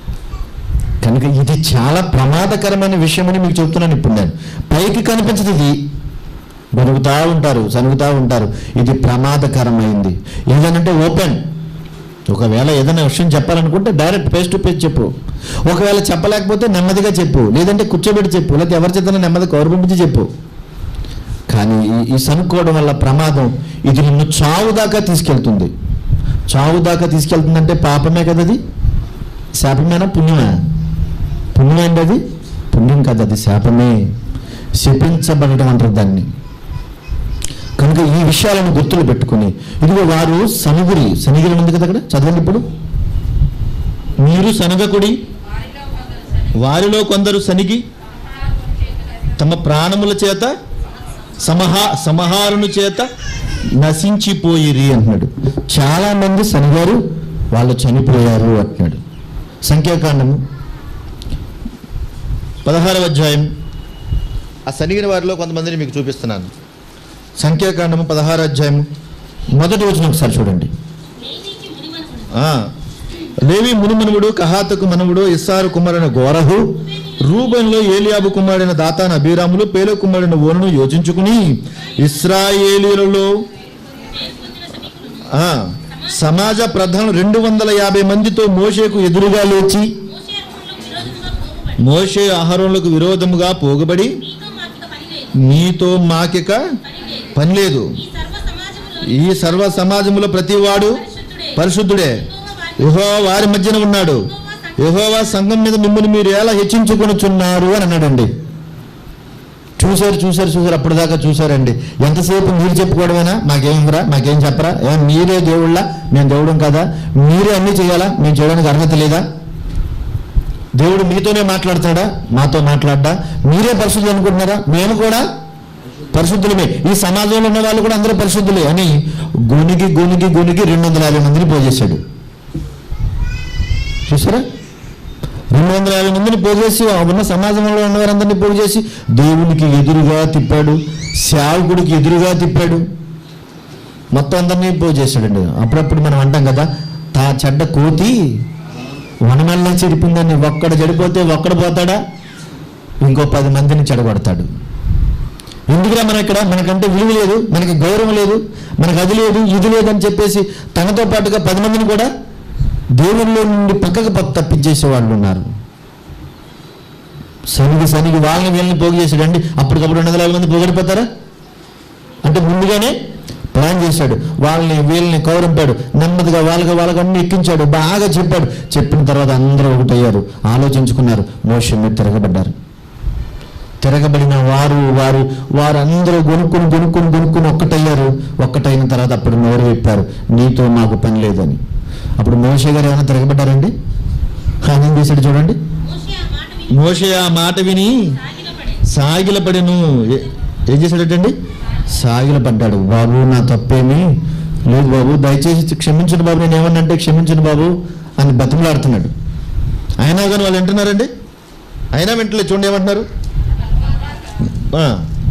కనుక ఇది చాలా ప్రమాదకరమైన విషయం అని మీకు చెప్తున్నాను ఇప్పుడు నేను పైకి కనిపించదు ఇది గొరుగుతూ ఉంటారు సనుగుతూ ఉంటారు ఇది ప్రమాదకరమైంది ఏదనంటే ఓపెన్ ఒకవేళ ఏదైనా విషయం చెప్పాలనుకుంటే డైరెక్ట్ ఫేస్ టు ఫేస్ చెప్పు ఒకవేళ చెప్పలేకపోతే నెమ్మదిగా చెప్పు లేదంటే కూర్చోబెట్టి చెప్పు లేకపోతే ఎవరి చేతనే నెమ్మది కౌరపించి చెప్పు కానీ ఈ- ఈ సనుక్కోవడం వల్ల ప్రమాదం ఇది నిన్ను చావు దాకా తీసుకెళ్తుంది చావు దాకా తీసుకెళ్తుందంటే పాపమే కదా అది శాపమేనా పుణ్యమా పుణ్యం ఏంటి అది పుణ్యం కదా అది శాపమే శపించబడటం అంటారు దాన్ని కనుక ఈ విషయాలను గుర్తులు పెట్టుకుని ఇదిగో వారు సనుగురి సనిగిరి ఉంది కదా అక్కడ చదవండి ఇప్పుడు మీరు సనగకుడి వారిలో కొందరు సనిగి వారిలో కొందరు సనిగి సంహారకుని చేత నశించి తమ ప్రాణముల చేత సమహా సమహారుని చేత నశించిపోయిరి అంటున్నాడు చాలా మంది సనిగారు వాళ్ళు చనిపోయారు అంటున్నాడు సంఖ్యాకాండము పదహారవ అధ్యాయం ఆ సనిగిన వారిలో కొంతమందిని మీకు చూపిస్తున్నాను సంఖ్యాకాండము పదహార అధ్యాయం మొదటి వచ్చిన ఒకసారి చూడండి లేవీకి మునిమనుడు ఆ, లేవి మునుమనువుడు కహాతకు మనవుడు ఇస్సారు కుమారుని గోరహు రూబన్లో ఏలియాబు కుమారుడైన దాతాన అభిరాములు పేలో కుమారుడైన ఓనును యోచించుకుని ఇస్రాయేలీలలో పేర్కొందిన సభికులు ఆ, సమాజ ప్రధానం రెండు వందల యాభై మందితో మోషేకు ఎదురుగా లేచి మోషే అహరోనులకు విరోధముగా పోగుబడి మోషే ఆహారంలోకి విరోధముగా పోగబడి మీతో మాకిక మీతో మాకిక పని లేదు పని లేదు ఈ సర్వ సమాజములో ఈ సర్వ సమాజములో ప్రతివాడు పరిశుద్ధుడే పరిశుద్ధుడే యెహోవా వారి యహో వారి మధ్యన ఉన్నాడు యహోవా సంఘం మీద మిమ్మల్ని మీరు ఎలా హెచ్చించుకొనుచున్నారు అని అన్నాడండి చూశారు చూశారు చూశారు అప్పుడు దాకా చూశారండి ఎంతసేపు మీరు చెప్పుకోవడమేనా మాకేమిరా మాకేం చెప్పరా ఏం మీరే దేవుళ్ళ మేము దేవుడం కదా మీరే అన్నీ చేయాలా మేము చేయడానికి అర్హత లేదా దేవుడు మీతోనే మాట్లాడతాడా మాతో మాట్లాడ్డా మీరే పరిశుద్ధులు అనుకుంటున్నారా మేము కూడా పరిశుద్ధులమే ఈ సమాజంలో ఉన్న వాళ్ళు కూడా అందరూ పరిశుద్ధులే అని గొనిగి గొనిగి గొనిగి రెండు వందల యాభై మందిని పోజేశాడు చూసారా రెండు వందల యాభై మందిని పోగేసి ఆ ఉన్న సమాజంలో ఉన్న వారందరినీ పోగు చేసి దేవునికి ఎదురుగా తిప్పాడు సేవకుడికి ఎదురుగా తిప్పాడు మొత్తం అందరినీ పోగు చేశాడండి అప్పుడప్పుడు మనం అంటాం కదా తా చెడ్డ కోతి వనమల్లా చెడిపిందని ఒక్కడ చెడిపోతే ఒక్కడ పోతాడా ఇంకో పది మందిని చెడగొడతాడు ఎందుకురా మనం ఇక్కడ మనకంటే విలువ లేదు మనకి గౌరవం లేదు మనకు అది లేదు ఇది లేదు అని చెప్పేసి తనతో పాటుగా పది మందిని కూడా దేవునిలో నుండి పక్కకు పక్క తప్పించేసే వాళ్ళు ఉన్నారు శనికి శనికి వాళ్ళని వీళ్ళని పోగు చేశాడండి అప్పటికప్పుడు రెండు వందల యాభై మంది పోగొడిపోతారా అంటే ముందుగానే ప్లాన్ చేశాడు వాళ్ళని వీళ్ళని కౌరంపాడు నెమ్మదిగా వాళ్ళకి వాళ్ళకి అన్ని ఎక్కించాడు బాగా చెప్పాడు చెప్పిన తర్వాత అందరూ ఒకటయ్యారు ఆలోచించుకున్నారు మోషన్ మీద తిరగబడ్డారు తిరగబడిన వారు వారు వారందరూ గొనుక్కుని గొనుక్కుని గొనుక్కుని ఒక్కటయ్యారు ఒక్కటైన తర్వాత అప్పుడు నోరు విప్పారు నీతో మాకు పని లేదని అప్పుడు మోషే గారు ఏమైనా తిరగబడ్డారండి ఆయన ఏం చేశాడు చూడండి మోషే ఆ మాట విని మోషే ఆ మాట విని సాగిలపడి సాగిలపడెను ఏ- ఏం చేశాడటండి సాగిలపడ్డాడు బాబు నా తప్పేమి లేదు బాబు దయచేసి క్షమించండి బాబు నేను ఏమన్నా అంటే క్షమించండి బాబు అని బతిమలాడుతున్నాడు అయినా కానీ వాళ్ళు వింటున్నారండి అయినా వింటలేదు చూడండి ఏమంటున్నారు ఆ.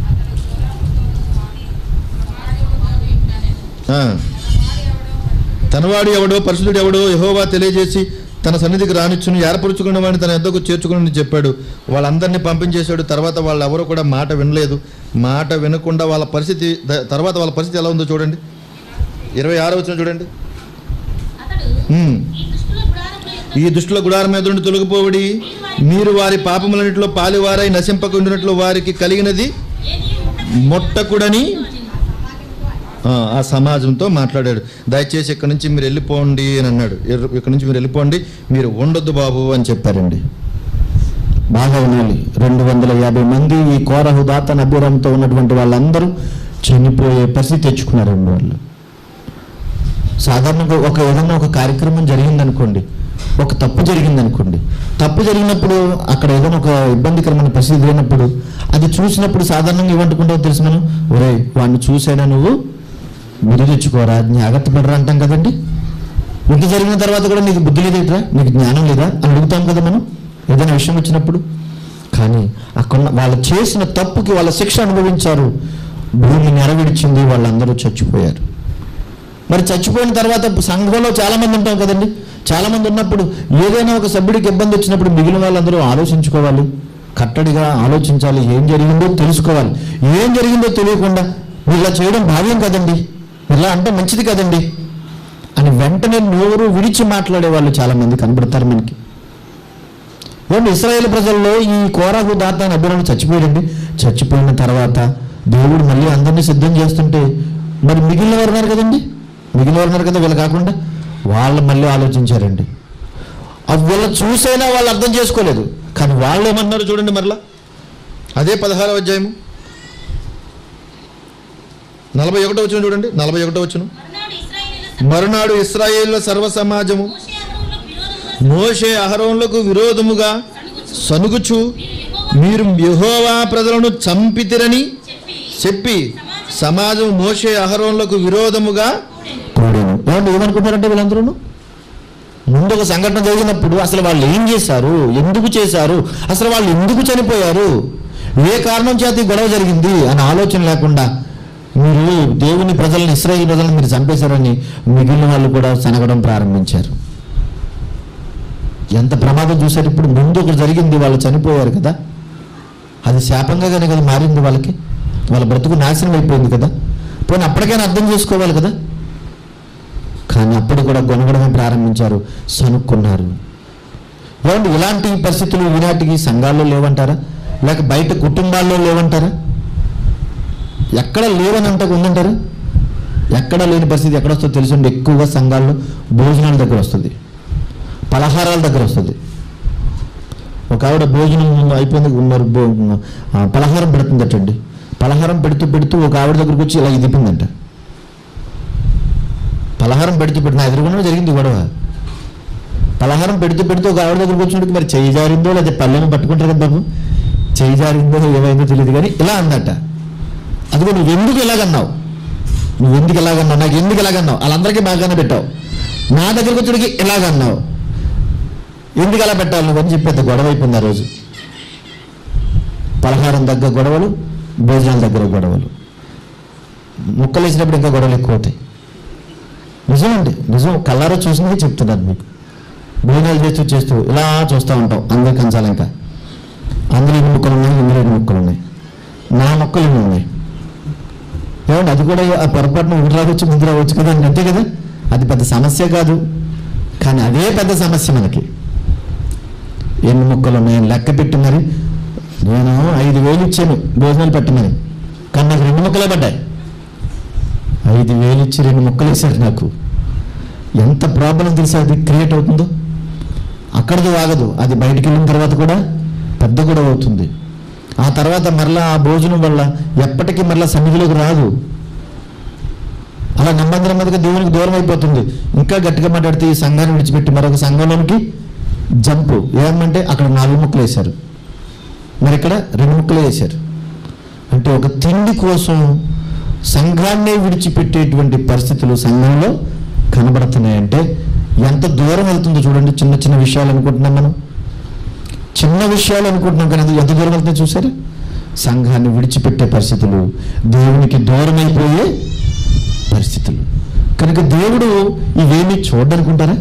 ఆ. తనవాడు ఎవడో పరిశుద్ధుడు ఎవడో యహోవా తెలియజేసి తన సన్నిధికి రానిచ్చును ఏర్పరుచుకున్న వాడిని తన ఎద్దకు చేర్చుకుని చెప్పాడు వాళ్ళందరినీ పంపించేశాడు తర్వాత వాళ్ళు ఎవరు కూడా మాట వినలేదు మాట వినకుండా వాళ్ళ పరిస్థితి ద- తర్వాత వాళ్ళ పరిస్థితి ఎలా ఉందో చూడండి ఇరవై ఆరో వచ్చిన చూడండి అతడు ఉమ్. ఈ దుష్టుల గుడారముల యొద్ద ఈ దుష్టుల గుడారం మీద నుండి తొలగిపోవడి మీరు వారి పాపములన్నింటిలో పాలివారై నశింపకుండినట్లు వారికి కలిగినది ఏది ముట్టకు మొట్టకుడని ఆ, ఆ సమాజంతో మాట్లాడాడు దయచేసి ఇక్కడి నుంచి మీరు వెళ్ళిపోండి అని అన్నాడు ఎర్ర- ఇక్కడి నుంచి మీరు వెళ్ళిపోండి మీరు ఉండొద్దు బాబు అని చెప్పారండి బాగా వినాలి రెండు వందల యాభై మంది ఈ కోరహు దాత నబీరంతో ఉన్నటువంటి వాళ్ళందరూ చనిపోయే పరిస్థితి తెచ్చుకున్నారండి వాళ్ళు సాధారణంగా ఒక ఏదైనా ఒక కార్యక్రమం జరిగిందనుకోండి ఒక తప్పు జరిగిందనుకోండి తప్పు జరిగినప్పుడు అక్కడ ఏదైనా ఒక ఇబ్బందికరమైన పరిస్థితి జరిగినప్పుడు అది చూసినప్పుడు సాధారణంగా ఏమనుకుంటావు తెలుసు మనం ఒరే వాడిని చూసైనా నువ్వు బుద్ధి తెచ్చుకోరా జాగ్రత్త పడరా అంటాం కదండి ఇంత జరిగిన తర్వాత కూడా నీకు బుద్ధి లేదేట్రా నీకు జ్ఞానం లేదా అని అడుగుతాం కదా మనం ఏదైనా విషయం వచ్చినప్పుడు కానీ అక్కడ వాళ్ళు చేసిన తప్పుకి వాళ్ళ శిక్ష అనుభవించారు భూమి నెరవేర్చింది వాళ్ళందరూ చచ్చిపోయారు మరి చచ్చిపోయిన తర్వాత సంఘంలో చాలా మంది ఉంటాం కదండి చాలా మంది ఉన్నప్పుడు ఏదైనా ఒక సభ్యుడికి ఇబ్బంది వచ్చినప్పుడు మిగిలిన వాళ్ళందరూ ఆలోచించుకోవాలి కట్టడిగా ఆలోచించాలి ఏం జరిగిందో తెలుసుకోవాలి ఏం జరిగిందో తెలియకుండా మీరు ఇలా చేయడం భావ్యం కదండి ఇలా అంటే మంచిది కదండి అని వెంటనే నోరు విడిచి మాట్లాడే వాళ్ళు చాలా మంది కనబడతారు మనకి ఏమండి ఇస్రాయేల్ ప్రజల్లో ఈ కోరాకు దాత అని అభిరాలు చచ్చిపోయాడండి చచ్చిపోయిన తర్వాత దేవుడు మళ్ళీ అందరినీ సిద్ధం చేస్తుంటే మరి మిగిలిన వారు ఉన్నారు కదండి మిగిలిన వారు ఉన్నారు కదా వీళ్ళు కాకుండా వాళ్ళు మళ్ళీ ఆలోచించారండి అవి వీళ్ళు చూసైనా వాళ్ళు అర్థం చేసుకోలేదు కానీ వాళ్ళు ఏమన్నారు చూడండి మరలా అదే పదహారవ అధ్యాయము నలభై ఒకటో వచ్చిన చూడండి నలభై ఒకటో వచ్చిన మరునాడు ఇశ్రాయేలీయుల మరునాడు ఇస్రాయేళ్ల సర్వ సమాజము మోషే అహరోనులకు విరోధముగా మోషే అహరోన్లకు విరోధముగా సణుగుచు సనుగుచు మీరు యెహోవా మీరు యెహోవా ప్రజలను చంపితిరని చెప్పి చెప్పి సమాజం మోషే అహరోన్లకు విరోధముగా కూడెను. కూడాను ఏమంటే ఏమనుకుంటారంటే వీళ్ళందరూ ముందు ఒక సంఘటన జరిగినప్పుడు అసలు వాళ్ళు ఏం చేశారు ఎందుకు చేశారు అసలు వాళ్ళు ఎందుకు చనిపోయారు ఏ కారణం చేత ఈ గొడవ జరిగింది అని ఆలోచన లేకుండా మీరు దేవుని ప్రజలను ఇస్రాయేల్ ప్రజలను మీరు చంపేశారని మిగిలిన వాళ్ళు కూడా శనగడం ప్రారంభించారు ఎంత ప్రమాదం చూశారు ఇప్పుడు ముందు ఒకటి జరిగింది వాళ్ళు చనిపోయారు కదా అది శాపంగా కానీ కదా మారింది వాళ్ళకి వాళ్ళ బ్రతుకు నాశనం అయిపోయింది కదా పోనీ అప్పటికైనా అర్థం చేసుకోవాలి కదా కానీ అప్పుడు కూడా గొనగడమే ప్రారంభించారు సనుక్కున్నారు ఏమండి ఇలాంటి పరిస్థితులు ఈనాటికి సంఘాల్లో లేవంటారా లేక బయట కుటుంబాల్లో లేవంటారా ఎక్కడ లేవని అంట ఉందంటారా ఎక్కడ లేని పరిస్థితి ఎక్కడ వస్తుందో తెలుసండి ఎక్కువగా సంఘాల్లో భోజనాల దగ్గర వస్తుంది పలహారాల దగ్గర వస్తుంది ఒక ఆవిడ భోజనం అయిపోయింది ఉన్నారు భో- ఆ, పలహారం పెడుతుందటండి పలహారం పెడుతూ పెడుతూ ఒక ఆవిడ దగ్గరకు వచ్చి ఇలా ఇదిపిందంట పలహారం పెడుతూ పెడుతూ నా ఎదురుగుండా జరిగింది ఈ గొడవ పలహారం పెడుతూ పెడుతూ ఒక ఆవిడ దగ్గరకు వచ్చినట్టు మరి చేయి జారిందో లేదా పళ్ళెము పట్టుకుంటారు కదా బాబు చేయి జారిందో ఏమైందో తెలియదు కానీ ఇలా అందట అదిగో నువ్వు ఎందుకు ఇలాగన్నావు నువ్వు ఎందుకు ఇలాగన్నావు నాకు ఎందుకు ఇలాగన్నావు వాళ్ళందరికీ బాగానే పెట్టావు నా దగ్గరకు వచ్చేటికి ఇలాగన్నావు ఎందుకు అలా పెట్టాలి నువ్వు అని చెప్పి పెద్ద గొడవ అయిపోయింది ఆ రోజు పలహారం దగ్గర గొడవలు భోజనాల దగ్గర గొడవలు ముక్కలు వేసినప్పుడు ఇంకా గొడవలు ఎక్కువ అవుతాయి నిజమండి నిజం కళ్ళారా చూసినది చెప్తున్నాను మీకు భోజనాలు చేస్తూ చేస్తూ ఇలా చూస్తూ ఉంటాం అందరి కంచాలు ఇంకా అందులో ఎన్ని ముక్కలు ఉన్నాయి ఇందులో ఎన్ని ముక్కలు ఉన్నాయి నా మొక్కలు ఎన్ని ఉన్నాయి ఏమండి అది కూడా ఆ పొరపాటున ఒకటి రావచ్చు ముందు రావచ్చు కదా అని అంతే కదా అది పెద్ద సమస్య కాదు కానీ అదే పెద్ద సమస్య మనకి ఎన్ని ముక్కలు ఉన్నాయని లెక్క పెట్టి మరి నేను ఐదు వేలు ఇచ్చాను భోజనాలు పెట్టమని కానీ నాకు రెండు ముక్కలే పడ్డాయి ఐదు వేలు ఇచ్చి రెండు ముక్కలు వేశారు నాకు ఎంత ప్రాబ్లం తెలిసి అది క్రియేట్ అవుతుందో అక్కడికి ఆగదు అది బయటికి వెళ్ళిన తర్వాత కూడా పెద్ద కూడా అవుతుంది ఆ తర్వాత మరలా ఆ భోజనం వల్ల ఎప్పటికీ మరలా సన్నిధిలోకి రాదు అలా నెమ్మది నెమ్మదిగా దేవునికి దూరం అయిపోతుంది ఇంకా గట్టిగా మాట్లాడితే ఈ సంఘాన్ని విడిచిపెట్టి మరొక సంఘంలోనికి జంపు ఏమంటే అక్కడ నాలుగు ముక్కలు వేశారు మరి ఇక్కడ రెండు ముక్కలు వేశారు అంటే ఒక తిండి కోసం సంఘాన్నే విడిచిపెట్టేటువంటి పరిస్థితులు సంఘంలో కనబడుతున్నాయంటే ఎంత దూరం వెళ్తుందో చూడండి చిన్న చిన్న విషయాలు అనుకుంటున్నాం మనం చిన్న విషయాలు అనుకుంటున్నాం కానీ అది ఎంత దూరం వెళ్తుందో చూసారా సంఘాన్ని విడిచిపెట్టే పరిస్థితులు దేవునికి దూరం అయిపోయే పరిస్థితులు కనుక దేవుడు ఇవేమీ చూడనుకుంటారా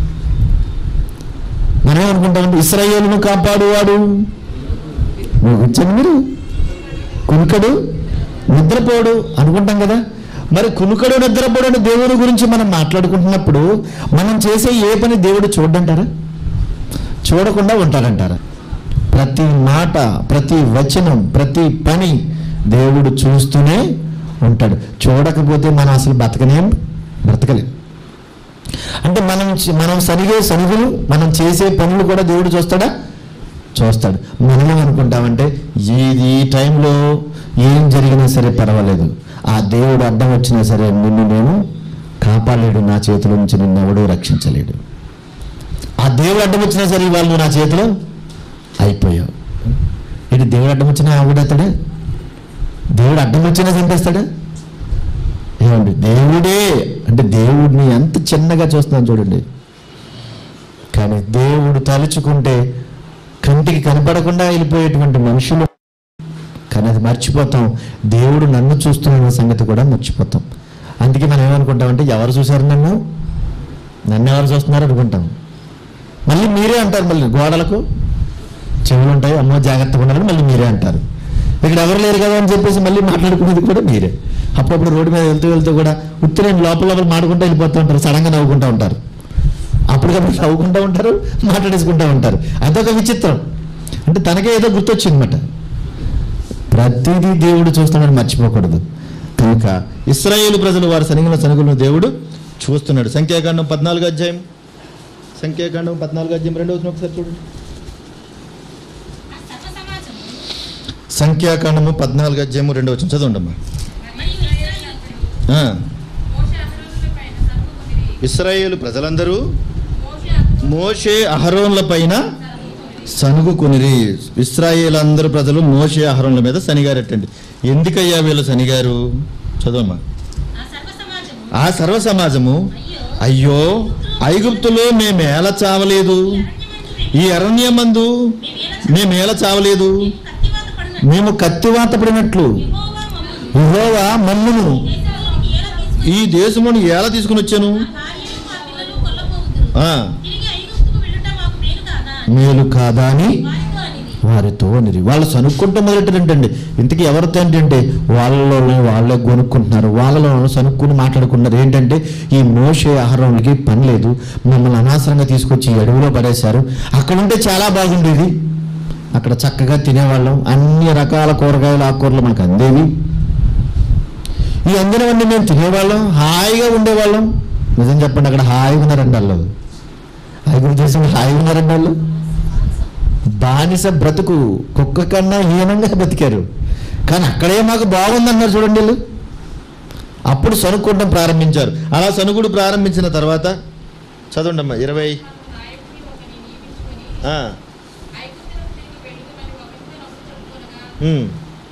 మనం ఏమనుకుంటామంటే ఇస్రాయేలును కాపాడువాడు నువ్వు వచ్చాను మీరు కునుకడు నిద్రపోడు అనుకుంటాం కదా మరి కునుకడు నిద్రపోడు అని దేవుడి గురించి మనం మాట్లాడుకుంటున్నప్పుడు మనం చేసే ఏ పని దేవుడు చూడంటారా చూడకుండా ఉంటారంటారా ప్రతి మాట ప్రతి వచనం ప్రతి పని దేవుడు చూస్తూనే ఉంటాడు చూడకపోతే మనం అసలు బతకనేం బ్రతకలేం అంటే మనం చే- మనం సరిగే సరిగులు మనం చేసే పనులు కూడా దేవుడు చూస్తాడా చూస్తాడు మనం ఏమనుకుంటామంటే ఏది ఈ టైంలో ఏం జరిగినా సరే పర్వాలేదు ఆ దేవుడు అడ్డం వచ్చినా సరే నిన్ను నేను కాపాడలేడు నా చేతిలో నుంచి నిన్ను ఎవడూ రక్షించలేడు ఆ దేవుడు అడ్డం వచ్చినా సరే ఇవాళ నువ్వు నా చేతిలో అయిపోయావు ఏంటి దేవుడు అడ్డం వచ్చినా ఆవిడతాడా దేవుడు అడ్డం వచ్చినా చంపేస్తాడా ఏమండి దేవుడే అంటే దేవుడిని ఎంత చిన్నగా చూస్తున్నాను చూడండి కానీ దేవుడు తలుచుకుంటే కంటికి కనపడకుండా వెళ్ళిపోయేటువంటి మనుషులు కానీ అది మర్చిపోతాం దేవుడు నన్ను చూస్తున్న సంగతి కూడా మర్చిపోతాం అందుకే మనం ఏమనుకుంటామంటే ఎవరు చూశారు నన్ను నన్ను ఎవరు చూస్తున్నారు అనుకుంటాం మళ్ళీ మీరే అంటారు మళ్ళీ గోడలకు చెవులు ఉంటాయి అమ్మో జాగ్రత్తగా ఉండాలని మళ్ళీ మీరే అంటారు ఇక్కడ ఎవరు లేరు కదా అని చెప్పేసి మళ్ళీ మాట్లాడుకునేది కూడా మీరే అప్పుడప్పుడు రోడ్డు మీద వెళ్తూ వెళ్తూ కూడా ఉత్తి నేను లోపల లోపల మాడుకుంటూ వెళ్ళిపోతూ ఉంటారు సడన్గా నవ్వుకుంటూ ఉంటారు అప్పటికప్పుడు నవ్వుకుంటూ ఉంటారు మాట్లాడేసుకుంటూ ఉంటారు అదొక విచిత్రం అంటే తనకే ఏదో గుర్తొచ్చిందన్నమాట ప్రతిదీ దేవుడు చూస్తున్నాడు మర్చిపోకూడదు కనుక ఇస్రాయేలు ప్రజలు వారి సనిగిన సనుగులను దేవుడు చూస్తున్నాడు సంఖ్యాకాండం పద్నాలుగు అధ్యాయం సంఖ్యాకాండం పద్నాలుగు అధ్యాయం రెండో వచనం ఒకసారి చూడండి ఆ సర్వ సమాజము సంఖ్యాకాండము పద్నాలుగు అధ్యాయము రెండో వచ్చిన చదవండమ్మా మరియు ఇశ్రాయేలీయులు ఆ, మోషే అహరోనులపైన సర్వకుమిరి. ఇస్రాయేలు ప్రజలందరూ మోషే అహరోను మోషే అహరోన్ల పైన సనుగుకొనిరి ఇస్రాయేల్ అందరు ప్రజలు మోషే అహరోన్ల మీద శనిగారెట్టండి ఎందుకయ్యా వీళ్ళు శనిగారు చదవమ్మా ఆ సర్వ సమాజము ఆ సర్వ సమాజము అయ్యో అయ్యో ఐగుప్తులో మేమేల చావలేదు ఈ అరణ్యమందు మేమేల చావలేదు కత్తివాత పడిన మేము కత్తివాత పడినట్లు యెహోవా మమ్మల్ని యెహోవా మమ్మును దేశంలోనికి ఏల తీసుకుని ఈ దేశమును ఎలా తీసుకుని వచ్చాను ఆ భార్యలు ఆ పిల్లలు కొల్లపోవుదురు ఆ, తిరిగి ఐగుప్తుకు వెళ్ళుట మాకు మేలు కాదా మేలు కాదా అని వారితో అనిది వారితో అనిరి వాళ్ళు సనుక్కుంటూ మొదలెట్టారంటండి ఇంతకీ ఎవరితో ఏంటంటే వాళ్ళలో వాళ్ళే కొనుక్కుంటున్నారు వాళ్ళలో సనుక్కుని మాట్లాడుకుంటున్నారు ఏంటంటే ఈ మోషే ఆహారంకి పని లేదు మమ్మల్ని అనవసరంగా తీసుకొచ్చి ఈ అడవిలో పడేశారు అక్కడ ఉంటే చాలా బాగుండేది అక్కడ చక్కగా తినేవాళ్ళం అన్ని రకాల కూరగాయలు ఆకుకూరలు మనకు అందేవి ఈ అందినవన్నీ మేము తినేవాళ్ళం హాయిగా ఉండేవాళ్ళం నిజం చెప్పండి అక్కడ హాయిగా ఉన్నారండి వాళ్ళు ఐగురు దేశంలో హాయిగా ఉన్నారండి వాళ్ళు బానిస బ్రతుకు కుక్క కన్నా హీనంగా బతికారు కానీ అక్కడే మాకు బాగుందన్నారు చూడండి వీళ్ళు అప్పుడు సనుక్కోవడం ప్రారంభించారు అలా సనుగుడు ప్రారంభించిన తర్వాత చదవండి అమ్మా ఇరవై ఆ, ఉమ్,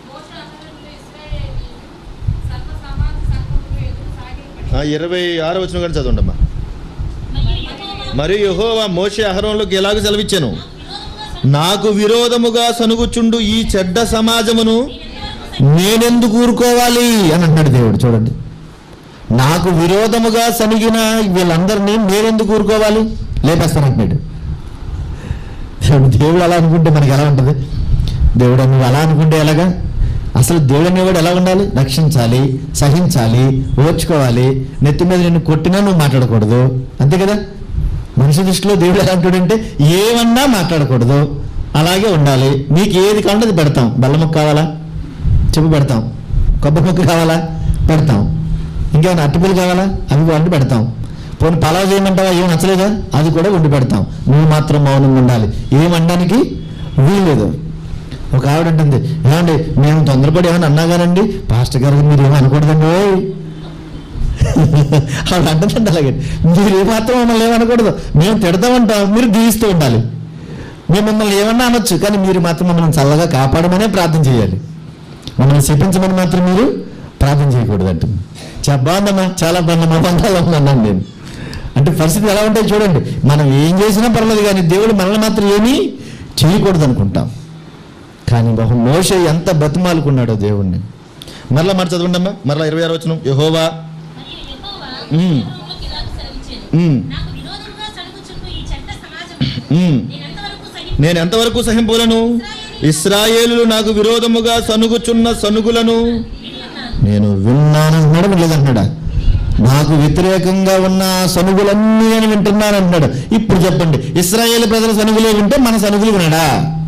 ఆ, ఇరవై ఆరో వచ్చిన కానీ చదవండి అమ్మా మరియు యెహోవా మరియు యెహోవా మోషే అహరోన్లోకి ఎలాగ సెలవిచ్చాను విరోధముగా నాకు విరోధముగా సనుగుచుండు ఈ చెడ్డ సమాజమును నేనెందుకు ఊరుకోవాలి అని అంటున్నాడు దేవుడు చూడండి నాకు విరోధముగా సనిగిన వీళ్ళందరినీ నేనెందుకు ఊరుకోవాలి లేపేస్తానంటున్నాడు దేవుడు దేవుడు అలా అనుకుంటే మనకి ఎలా ఉంటుంది దేవుడు నువ్వు అలా అనుకుంటే ఎలాగా అసలు దేవుడు అనేవాడు ఎలా ఉండాలి రక్షించాలి సహించాలి ఓర్చుకోవాలి నెత్తి మీద నిన్ను కొట్టినా నువ్వు మాట్లాడకూడదు అంతే కదా మనిషి దృష్టిలో దేవుడు ఎలా అంటాడంటే ఏమన్నా మాట్లాడకూడదు అలాగే ఉండాలి మీకు ఏది కావాలంటే అది పెడతాం బెల్లం ముక్క కావాలా చెప్పు పెడతాం కొబ్బరి ముక్క కావాలా పెడతాం ఇంకేమైనా అట్టుపులు కావాలా అవి వండి పెడతాం పోనీ పలావ్ చేయమంటావా ఏం నచ్చలేదా అది కూడా వండి పెడతాం నువ్వు మాత్రం మౌనంగా ఉండాలి ఏం అనడానికి వీల్లేదు ఒక ఆవిడ అంటుంది ఏమండి మేము తొందరపడి ఏమైనా అన్నాగానండి పాస్టర్ గారు మీరు ఏమీ అనకూడదండి ఓయ్ ఆవిడ అంటుందండి అలాగే మీరు ఏమాత్రం మమ్మల్ని ఏమనకూడదు మేము తిడతామంటాం మీరు దీవిస్తూ ఉండాలి మేము మిమ్మల్ని ఏమన్నా అనొచ్చు కానీ మీరు మాత్రం మమ్మల్ని చల్లగా కాపాడమనే ప్రార్థన చేయాలి మమ్మల్ని శపించమని మాత్రం మీరు ప్రార్థన చేయకూడదు అంటుంది చాలా బాగుందమ్మా చాలా బాగుందమ్మా బంధాలు ఉన్నాను నేను అంటే పరిస్థితి ఎలా ఉంటాయి చూడండి మనం ఏం చేసినా పర్లేదు కానీ దేవుడు మనల్ని మాత్రం ఏమీ చేయకూడదు అనుకుంటాం కానీ బహు మోషే ఎంత బతిమాలుకున్నాడో దేవుణ్ణి మరలా మాట చదవండమ్మా మరలా ఇరవై ఆరు వచ్చిన యహోవా మరియు యెహోవా మ్మ్. యెహోవాకు ఇలాగ సెలవిచ్చాను. మ్మ్. నాకు విరోధముగా సణుగుచుండు ఈ చెడ్డ సమాజం మ్మ్. నేనెంతవరకు సహించు- నేను ఎంతవరకు సహింపులను ఇస్రాయేలులు నాకు విరోధముగా సనుగుచున్న సనుగులను విని ఉన్నాను. నేను విన్నాను అంటున్నాడు లేదంటున్నాడా నాకు వ్యతిరేకంగా ఉన్న ఆ సనుగులన్నీ నేను వింటున్నాను అంటున్నాడు ఇప్పుడు చెప్పండి ఇస్రాయేల్ ప్రజల సనుగులే వింటే మన సనుగులు వినడా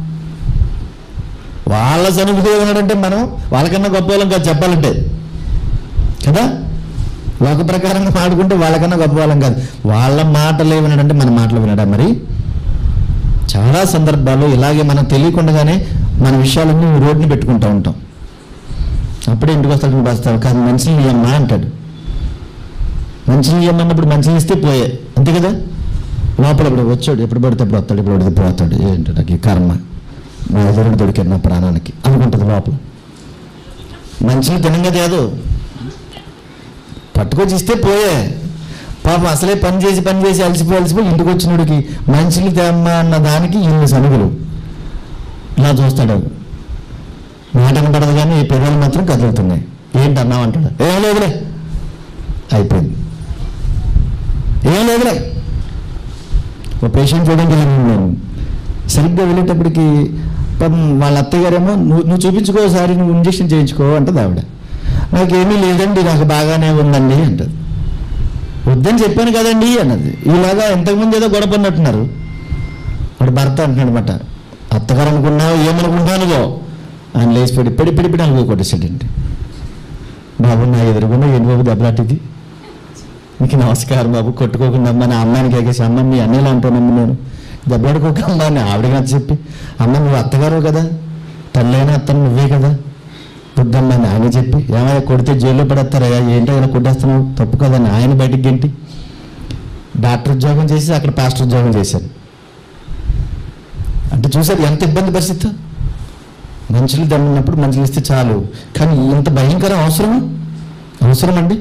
వాళ్ళ సనుగులే వినడంటే మనం వాళ్ళకన్నా గొప్ప వాళ్ళం కాదు చెప్పాలంటే కదా లోక ప్రకారంగా మాడుకుంటే వాళ్ళకన్నా గొప్ప వాళ్ళం కాదు వాళ్ళ మాటలే వినడంటే మన మాటలు వినడా మరి చాలా సందర్భాల్లో ఇలాగే మనం తెలియకుండానే మన విషయాలన్నీ రోడ్ని పెట్టుకుంటూ ఉంటాం అప్పుడే ఇంటికి వస్తాడు వస్తాడు కాదు మంచిని ఇయ్యమ్మా అంటాడు మంచిని ఇయ్యమన్నప్పుడు మంచిని ఇస్తే పోయే అంతే కదా లోపల ఇప్పుడు వచ్చాడు ఎప్పుడు పడితే అప్పుడు వస్తాడు ఇప్పుడు పడితే పోతాడు ఏంటి నాకు ఈ కర్మ మా ఎదురుడు దొరికాడు నా ప్రాణానికి అనుకుంటుంది లోపల మంచిని తినంగా తేదు పట్టుకొచ్చి ఇస్తే పోయే పాపం అసలే పని చేసి పని చేసి అలసిపోయి అలసిపోయి ఇంటికి వచ్చినోడికి మంచిని తేమ్మా అన్న దానికి ఇన్ని సనుగులు ఇలా చూస్తాడు మాట వినపడదు కానీ ఈ పెదాలు మాత్రం కదులుతున్నాయి ఏంటి అన్నావు అంటాడు ఏం లేదులే అయిపోయింది ఏం లేదులే ఒక పేషెంట్ చూడండి నేను సరిగ్గా వెళ్ళేటప్పటికి పాపం వాళ్ళ అత్తయ్య గారేమో నువ్వు నువ్వు చూపించుకో ఒకసారి నువ్వు ఇంజక్షన్ చేయించుకో అంటది ఆవిడ నాకేమీ లేదండి నాకు బాగానే ఉందండి అంటది వద్దని చెప్పాను కదండి అన్నది ఇలాగా ఎంతకుముందు ఏదో గొడవ పడినట్టున్నారు వాడు భర్త అంటున్నాడు అనమాట అత్తగారు అనుకున్నావు ఏమనుకుంటానుగో ఆయన లేచి పెడి పెడి పెడి పెడి అనుకో కొట్టేసాడండి బాబు నా ఎదురుగుండా ఏంటి బాబు దెబ్బలాంటిది నీకు నమస్కారం బాబు కొట్టుకోకుండా అమ్మ నా అమ్మాయిని కేకేసి అమ్మ మీ అన్నయ్యలా అంటానమ్మ నేను దెబ్బలాడుకోక అమ్మ అని ఆవిడకి నచ్చ చెప్పి అమ్మ నువ్వు అత్తగారు కదా తల్లైనా అత్తను నువ్వే కదా బుద్ధమ్మ అని ఆయన చెప్పి ఏమైనా కొడితే జైల్లో పడేస్తారయ్యా ఏంటో ఇలా కొట్టేస్తున్నావు తప్పు కదని ఆయన బయటికి గెంటి డాక్టర్ ఉద్యోగం చేసి అక్కడ పాస్టర్ ఉద్యోగం చేశాను అంటే చూసారు ఎంత ఇబ్బంది పరిస్థితి మంచులు దమ్మినప్పుడు మంచులు ఇస్తే చాలు కానీ ఇంత భయంకరం అవసరమా అవసరం అండి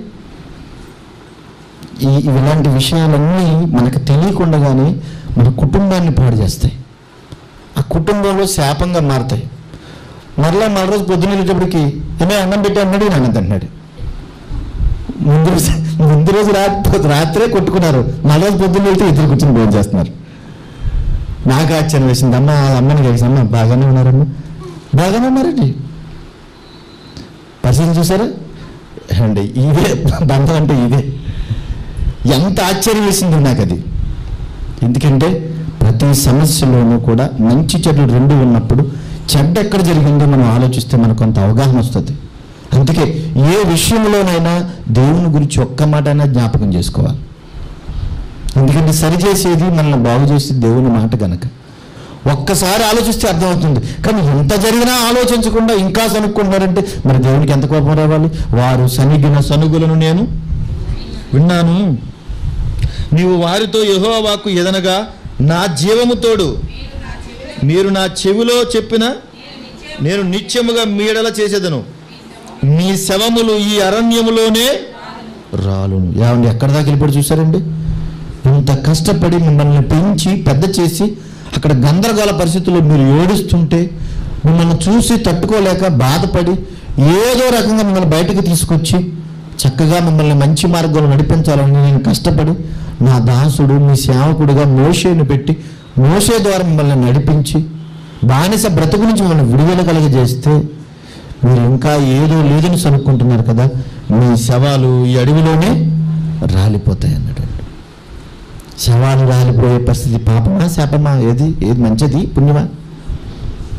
ఈ ఇలాంటి విషయాలన్నీ మనకు తెలియకుండానే మన కుటుంబాన్ని పాడు చేస్తాయి ఆ కుటుంబంలో శాపంగా మారుతాయి మరలా మరో రోజు పొద్దున్న వెళ్ళేటప్పటికి ఏమే అన్నం పెట్టి అన్నాడు ఈయన అన్నం తింటున్నాడు ముందు రోజు ముందు రోజు రాత్రి రాత్రే కొట్టుకున్నారు మరో రోజు పొద్దున్న వెళ్తే ఇద్దరు కూర్చొని భోజనం చేస్తున్నారు నాకు ఆశ్చర్యం వేసింది అమ్మ ఆ అమ్మని కలిసి అమ్మ బాగానే ఉన్నారమ్మ బాగానే ఉన్నారండి పరిస్థితి చూసారా అండి ఇదే బంధం అంటే ఇదే ఎంత ఆశ్చర్యం వేసింది నాకు అది ఎందుకంటే ప్రతి సమస్యలోనూ కూడా మంచి చెడు రెండు ఉన్నప్పుడు చెడ్డ ఎక్కడ జరిగిందో మనం ఆలోచిస్తే మనకు కొంత అవగాహన వస్తుంది అందుకే ఏ విషయంలోనైనా దేవుని గురించి ఒక్క మాటైనా జ్ఞాపకం చేసుకోవాలి ఎందుకంటే సరిచేసేది మనల్ని బాగు చేసేది దేవుని మాట గనక ఒక్కసారి ఆలోచిస్తే అర్థమవుతుంది కానీ ఎంత జరిగినా ఆలోచించకుండా ఇంకా సనుక్కుంటున్నారంటే మరి దేవునికి ఎంత కోపం రావాలి వారు సనిగిన సనుగులను నేను విన్నాను నీవు వారితో యెహోవాకు ఎదనగా నా జీవము తోడు మీరు నా చెవిలో చెప్పిన నేను నిత్యముగా మీడల చేసేదను మీ శవములు ఈ అరణ్యములోనే రాలును ఏమండి ఎక్కడ దాకా వెళ్ళిపోయి చూసారండి ఇంత కష్టపడి మిమ్మల్ని పెంచి పెద్ద చేసి అక్కడ గందరగోళ పరిస్థితుల్లో మీరు ఏడుస్తుంటే మిమ్మల్ని చూసి తట్టుకోలేక బాధపడి ఏదో రకంగా మిమ్మల్ని బయటకు తీసుకొచ్చి చక్కగా మిమ్మల్ని మంచి మార్గంలో నడిపించాలని నేను కష్టపడి నా దాసుడు మీ సేవకుడిగా మోషేను పెట్టి మోషే ద్వారా మిమ్మల్ని నడిపించి బానిస బ్రతుకు నుంచి మిమ్మల్ని విడుదల కలగజేస్తే మీరు ఇంకా ఏదో లేదని సనుక్కుంటున్నారు కదా మీ శవాలు ఈ అడవిలోనే రాలిపోతాయి అన్నాడు శవాలు రాలిపోయే పరిస్థితి పాపమా శాపమా ఏది ఏది మంచిది పుణ్యమా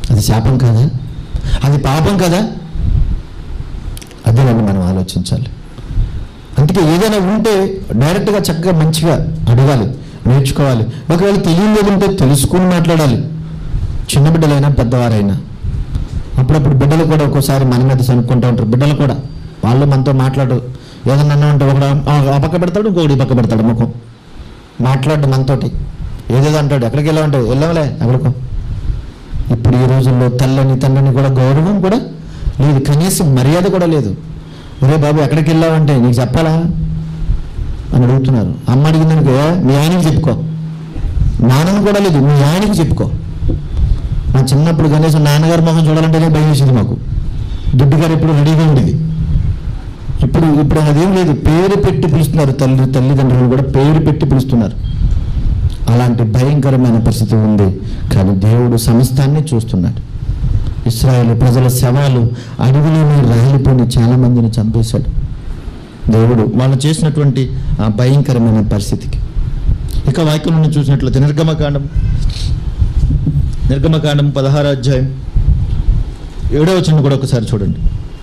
అది శాపం కాదా అది పాపం కదా అదేనండి మనం ఆలోచించాలి అందుకే ఏదైనా ఉంటే డైరెక్ట్గా చక్కగా మంచిగా అడగాలి నేర్చుకోవాలి ఒకవేళ తెలియలేదు ఉంటే తెలుసుకుని మాట్లాడాలి చిన్న బిడ్డలైనా పెద్దవారైనా అప్పుడప్పుడు బిడ్డలు కూడా ఒక్కోసారి మన మీద సనుక్కుంటూ ఉంటారు బిడ్డలు కూడా వాళ్ళు మనతో మాట్లాడు ఏదన్నా అన్నా అంటే ఒకడు ఆ ఆ పక్క పెడతాడు ఇంకొకటి ఈ పక్క పెడతాడు ముఖం మాట్లాడు మనతోటి ఏదేదో అంటాడు ఎక్కడికి వెళ్ళామంటే వెళ్ళాంలే ఎక్కడికో ఇప్పుడు ఈ రోజుల్లో తల్లని తండ్రిని కూడా గౌరవం కూడా లేదు కనీసం మర్యాద కూడా లేదు ఒరే బాబు ఎక్కడికి వెళ్ళావంటే నీకు చెప్పాలా అని అడుగుతున్నారు అమ్మ అడిగిందనుకో మీ ఆయనకి చెప్పుకో నాన్నని కూడా లేదు మీ ఆయనకి చెప్పుకో మా చిన్నప్పుడు కనీసం నాన్నగారి మొహం చూడాలంటేనే భయం వేసింది మాకు దుడ్డు గారు ఎప్పుడు రెడీగా ఉండేది ఇప్పుడు ఇప్పుడు అదేం లేదు పేరు పెట్టి పిలుస్తున్నారు తల్లి తల్లిదండ్రులు కూడా పేరు పెట్టి పిలుస్తున్నారు అలాంటి భయంకరమైన పరిస్థితి ఉంది కానీ దేవుడు సమస్తాన్ని చూస్తున్నాడు ఇస్రాయేల్ ప్రజల శవాలు అడవిలోనే రాలిపోయి చాలా మందిని చంపేశాడు దేవుడు వాళ్ళు చేసినటువంటి ఆ భయంకరమైన పరిస్థితికి ఇక వాక్యం నుండి చూసినట్లయితే నిర్గమకాండం నిర్గమకాండం పదహారు అధ్యాయం ఏడో వచ్చిన కూడా ఒకసారి చూడండి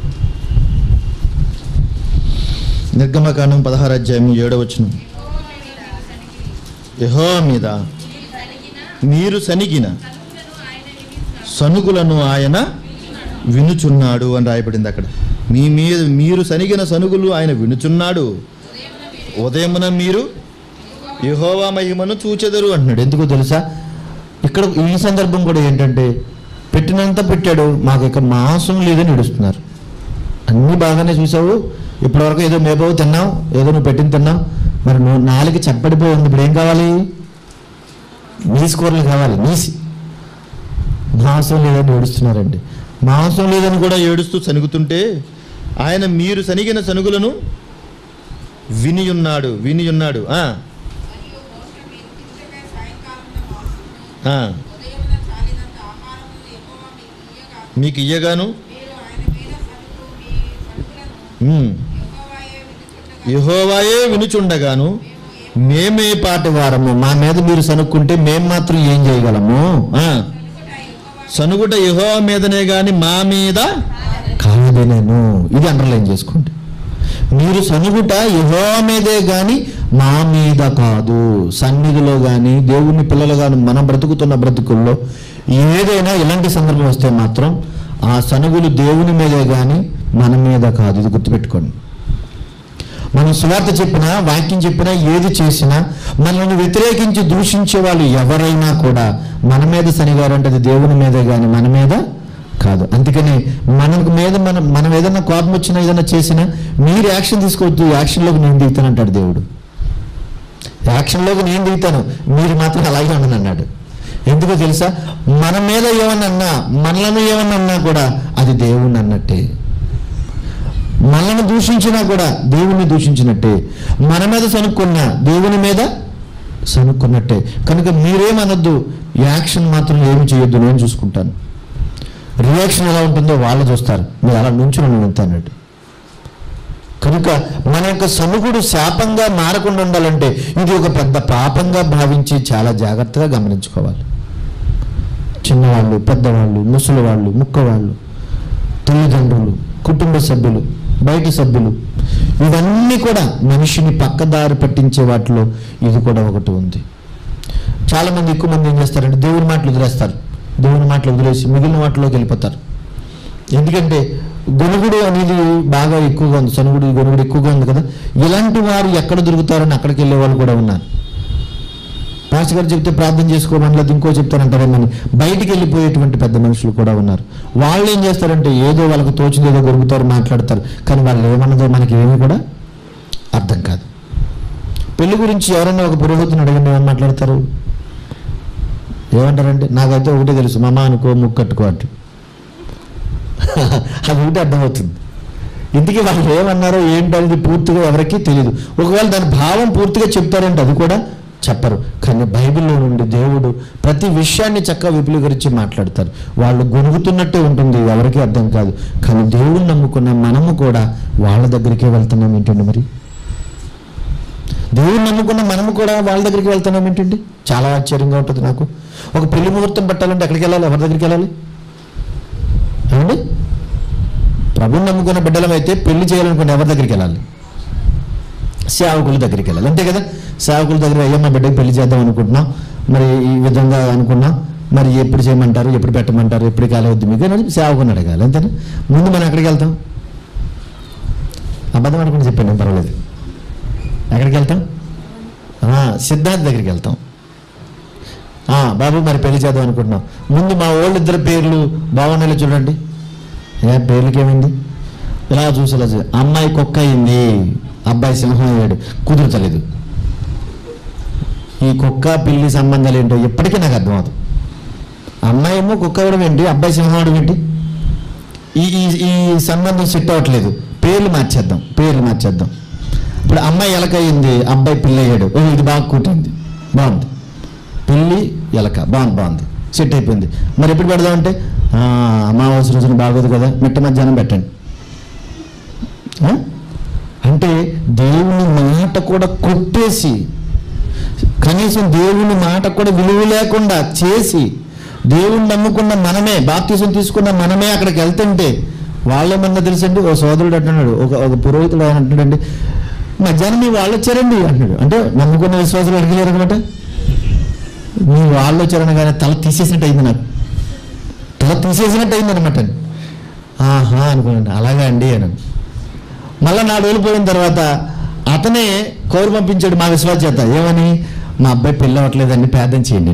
నిర్గమకాండం పదహారు అధ్యాయం ఏడో వచ్చిన యహో మీద మీరు సనిగిన సనుగులను ఆయన వినుచున్నాడు అని రాయబడింది అక్కడ మీ మీద మీరు సనిగిన సనుగులు ఆయన వినుచున్నాడు ఉదయమున మీరు యహోవా మహిమను చూచెదరు అంటున్నాడు ఎందుకో తెలుసా ఇక్కడ ఈ సందర్భం కూడా ఏంటంటే పెట్టినంత పెట్టాడు మాకు ఇక మాంసం లేదని ఏడుస్తున్నారు అన్నీ బాగానే చూసావు ఇప్పటివరకు ఏదో మేబావు తిన్నావు ఏదో నువ్వు పెట్టిన తిన్నావు మరి నువ్వు నాలుగు చప్పడిపోయింది ఇప్పుడు ఏం కావాలి నీసి కూరలు కావాలి నీసి మాంసం లేదని ఏడుస్తున్నారండి మాంసం లేదని కూడా ఏడుస్తూ సనుగుతుంటే ఆయన మీరు సనిగిన సనుగులను వినియున్నాడు వినియున్నాడు ఆ, మరియు మోష మీరు తింటమే సాయంకాలమున మాంసమును, ఆ, ఉదయమున చాలినంత ఆహారమును యెహోవా మీకు ఇయ్యగా, మీకు ఇయ్యగాను మీరు ఆయన మీద సనుగు మీ సనుగులను ఉమ్, యెహోవాయే వినుచుండగా, యెహోవాయే వినుచుండగాను మేమే పాటి వారము మా మీద మీరు సనుక్కుంటే మేం మాత్రం ఏం చేయగలము ఆ, సనుగుట యెహోవా సనుగుట యెహోవా మీదనే గాని మా మీద కాదు నేను ఇది అండర్లైన్ చేసుకోండి మీరు సనుగుట యెహోవా మీదే గాని మా మీద కాదు సన్నిధిలో కానీ దేవుని పిల్లలు కానీ మనం బ్రతుకుతున్న బ్రతుకుల్లో ఏదైనా ఇలాంటి సందర్భం వస్తే మాత్రం ఆ సనుగులు దేవుని మీదే కానీ మన మీద కాదు ఇది గుర్తుపెట్టుకోండి మనం సువార్త చెప్పినా వాక్యం చెప్పినా ఏది చేసినా మనల్ని వ్యతిరేకించి దూషించే వాళ్ళు ఎవరైనా కూడా మన మీద శనిగారంటే అది దేవుని మీదే కానీ మన మీద కాదు అందుకని మనకు మీద మనం మనం ఏదైనా కోపం వచ్చినా ఏదైనా చేసినా మీరు యాక్షన్ తీసుకోవద్దు యాక్షన్లోకి నేను దిగుతానంటాడు దేవుడు యాక్షన్లోకి నేను దిగుతాను మీరు మాత్రం అలాగే ఉండను అన్నాడు ఎందుకో తెలుసా మన మీద ఏమన్నా మనలను ఏమన్నా కూడా అది దేవుణ్ణి అన్నట్టే మనల్ని దూషించినా కూడా దేవుణ్ణి దూషించినట్టే మన మీద సనుక్కున్నా దేవుని మీద సనుక్కున్నట్టే కనుక మీరేమనొద్దు యాక్షన్ మాత్రం ఏమి చేయొద్దు నేను చూసుకుంటాను రియాక్షన్ ఎలా ఉంటుందో వాళ్ళు చూస్తారు మీరు అలా నుంచి నేను అన్నట్టు కనుక మన యొక్క సనుగుడు శాపంగా మారకుండా ఉండాలంటే ఇది ఒక పెద్ద పాపంగా భావించి చాలా జాగ్రత్తగా గమనించుకోవాలి చిన్నవాళ్ళు పెద్దవాళ్ళు ముసలివాళ్ళు ముక్కవాళ్ళు తల్లిదండ్రులు కుటుంబ సభ్యులు బయట సభ్యులు ఇవన్నీ కూడా మనిషిని పక్కదారి పట్టించే వాటిలో ఇది కూడా ఒకటి ఉంది చాలామంది ఎక్కువ మంది ఏం చేస్తారంటే దేవుని మాటలు వదిలేస్తారు దేవుని మాటలు వదిలేసి మిగిలిన వాటిలోకి వెళ్ళిపోతారు ఎందుకంటే గొనుగుడు అనేది బాగా ఎక్కువగా ఉంది సనుగుడు గొనుగుడు ఎక్కువగా ఉంది కదా ఇలాంటి వారు ఎక్కడ దొరుకుతారని అక్కడికి వెళ్ళే వాళ్ళు కూడా ఉన్నారు పాస్టర్ గారు చెప్తే ప్రార్థన చేసుకోమని లేదా ఇంకో చెప్తారంటారేమని బయటికి వెళ్ళిపోయేటువంటి పెద్ద మనుషులు కూడా ఉన్నారు వాళ్ళు ఏం చేస్తారంటే ఏదో వాళ్ళకి తోచింది ఏదో గొరుగుతారు మాట్లాడతారు కానీ వాళ్ళు ఏమన్నదో మనకి ఏమీ కూడా అర్థం కాదు పెళ్లి గురించి ఎవరైనా ఒక పురోహితుని అడగండి ఏమని మాట్లాడతారు ఏమంటారంటే నాకైతే ఒకటే తెలుసు మమ అనుకో ముక్కట్టుకో అంటే అది ఒకటి అర్థమవుతుంది ఇందుకే వాళ్ళు ఏమన్నారో ఏంటనేది పూర్తిగా ఎవరికీ తెలియదు ఒకవేళ దాని భావం పూర్తిగా చెప్తారంటే అది కూడా చెప్పరు కానీ బైబిల్లో నుండి దేవుడు ప్రతి విషయాన్ని చక్కగా విపులీకరించి మాట్లాడతారు వాళ్ళు గొనుగుతున్నట్టే ఉంటుంది ఎవరికీ అర్థం కాదు కానీ దేవుడిని నమ్ముకున్న మనము కూడా వాళ్ళ దగ్గరికే వెళ్తున్నాం ఏంటండి మరి దేవుడిని నమ్ముకున్న మనము కూడా వాళ్ళ దగ్గరికి వెళ్తున్నాం ఏంటండి చాలా ఆశ్చర్యంగా ఉంటుంది నాకు ఒక పెళ్లి ముహూర్తం పట్టాలంటే ఎక్కడికి వెళ్ళాలి ఎవరి దగ్గరికి వెళ్ళాలి ప్రభుని నమ్ముకున్న బిడ్డలం అయితే పెళ్లి చేయాలనుకున్న ఎవరి దగ్గరికి వెళ్ళాలి సేవకుల దగ్గరికి వెళ్ళాలి అంతే కదా సేవకుల దగ్గర అయ్యో మా బిడ్డకి పెళ్లి చేద్దాం అనుకుంటున్నాం మరి ఈ విధంగా అనుకున్నాం మరి ఎప్పుడు చేయమంటారు ఎప్పుడు పెట్టమంటారు ఎప్పుడు కాలేవద్దు మీకు అని సేవకుని అడగాలి అంతేనా ముందు మనం ఎక్కడికి వెళ్తాం అబద్ధం అనుకుని చెప్పండి పర్వాలేదు ఎక్కడికి వెళ్తాం ఆ, సిద్ధార్థ్ దగ్గరికి వెళ్తాం ఆ, బాబు మరి పెళ్లి చేద్దాం అనుకుంటున్నాం ముందు మా వాళ్ళు ఇద్దరు పేర్లు బాగున్నాయి చూడండి ఏ పేర్లకి ఏమైంది ఇలా చూసి ఇలా చూసి అమ్మాయి కుక్క అయింది అబ్బాయి సింహం అయ్యాడు కుదురుతలేదు ఈ కుక్క పిల్లి సంబంధాలు ఏంటో ఎప్పటికీ నాకు అర్థమవుతుంది అమ్మాయి ఏమో కుక్క అవడం ఏంటి అబ్బాయి సింహం అవడం ఏంటి ఈ ఈ ఈ సంబంధం సెట్ అవ్వట్లేదు పేర్లు మార్చేద్దాం పేర్లు మార్చేద్దాం ఇప్పుడు అమ్మాయి ఎలక అయింది అబ్బాయి పిల్లి అయ్యాడు ఓ ఇది బాగా కుట్టింది బాగుంది పిల్లి ఎలక బాగుంది బాగుంది సెట్ అయిపోయింది మరి ఎప్పుడు పెడదామంటే "ఆ, అమావాస్య రోజున బాగోదు కదా మిట్ట మధ్యాహ్నం పెట్టండి ఆ? అంటే దేవుని మాట కూడా కొట్టేసి కనీసం దేవుని మాట కూడా విలువ లేకుండా చేసి దేవుని నమ్ముకున్న మనమే బాప్తీసం తీసుకున్న మనమే అక్కడికి వెళ్తుంటే వాళ్ళేమన్నా తెలుసండి ఓ సోదరుడు అంటున్నాడు ఒక ఒక పురోహితుడు ఆయన అంటున్నాడండి మధ్యాహ్నం మీ వాళ్ళు వచ్చారండి అంటున్నాడు అంటే నమ్ముకున్న విశ్వాసాలు అడిగలేరు అనమాట మీ వాళ్ళు వచ్చారనగానే తల తీసేసినట్టు అయింది నాకు తల తీసేసినట్టు అయింది అనమాట ఆహా అనుకున్నాను అలాగా అండి అని మళ్ళా నాలుగు రోజులు పోయిన తర్వాత అతనే కౌరు పంపించాడు మా విశ్వాస చేత ఏమని మా అబ్బాయి పెళ్ళి అవ్వట్లేదండి పేదం చేయండి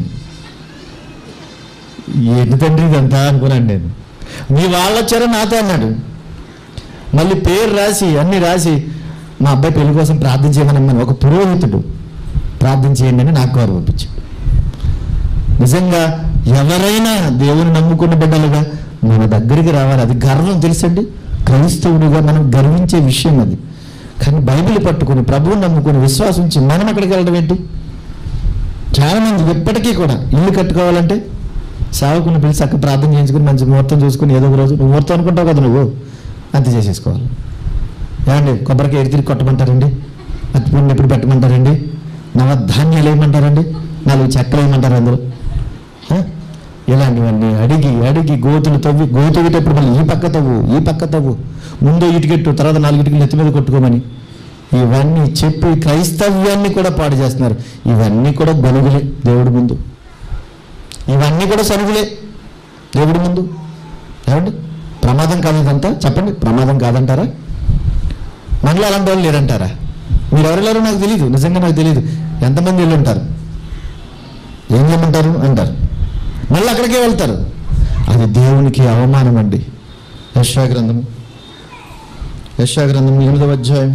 ఏంటి తండ్రి ఇదంతా అనుకున్నాను నేను మీ వాళ్ళు వచ్చారో నాతో అన్నాడు మళ్ళీ పేరు రాసి అన్ని రాసి మా అబ్బాయి పెళ్లి కోసం ప్రార్థన చేయమని ఒక పురోహితుడు ప్రార్థన చేయండి అని నాకు కౌరు పంపించాడు నిజంగా ఎవరైనా దేవుని నమ్ముకున్న బిడ్డలుగా మన దగ్గరికి రావాలి అది గర్వం తెలుసండి క్రైస్తవుడిగా మనం గర్వించే విషయం అది కానీ బైబిల్ పట్టుకుని ప్రభువుని నమ్ముకుని విశ్వాసించి మనం అక్కడికి వెళ్ళడం ఏంటి చాలా మంది ఎప్పటికీ కూడా ఇల్లు కట్టుకోవాలంటే సావుకుని పిలిచి అక్కడ ప్రార్థన చేయించుకుని మంచి ముహూర్తం చూసుకుని ఏదో ఒక రోజు నువ్వు ముహూర్తం అనుకుంటావు కదా నువ్వు అంతే చేసేసుకోవాలి ఏమండి కొబ్బరికి ఎడి తిరిగి కొట్టమంటారండి అత్తిపండు ఎప్పుడు పెట్టమంటారండి నవధాన్యాలు వేయమంటారండి నాలుగు చెక్కలు వేయమంటారు అందులో ఆ? ఇలాంటివన్నీ అడిగి అడిగి గోతులు తవ్వి గోతు తవ్వేటప్పుడు మళ్ళీ ఈ పక్క తవ్వు ఈ పక్క తవ్వు ముందు ఇటుకెట్టు తర్వాత నాలుగు ఇటుకలు నెత్తి మీద కొట్టుకోమని ఇవన్నీ చెప్పి క్రైస్తవ్యాన్ని కూడా పాడు చేస్తున్నారు ఇవన్నీ కూడా గొలుగులే దేవుడి ముందు ఇవన్నీ కూడా సరుగులే దేవుడి ముందు ఏమండి ప్రమాదం కాదు ఇదంతా చెప్పండి ప్రమాదం కాదంటారా మనలో అలాంటి వాళ్ళు లేరంటారా మీరు ఎవరెళ్ళారో నాకు తెలియదు నిజంగా నాకు తెలియదు ఎంతమంది వెళ్ళి ఉంటారు ఏం చేయమంటారు అంటారు మళ్ళీ అక్కడికే వెళ్తారు అది దేవునికి అవమానం అండి యశా గ్రంథం యశా గ్రంథం ఎనిమిదవ అధ్యాయం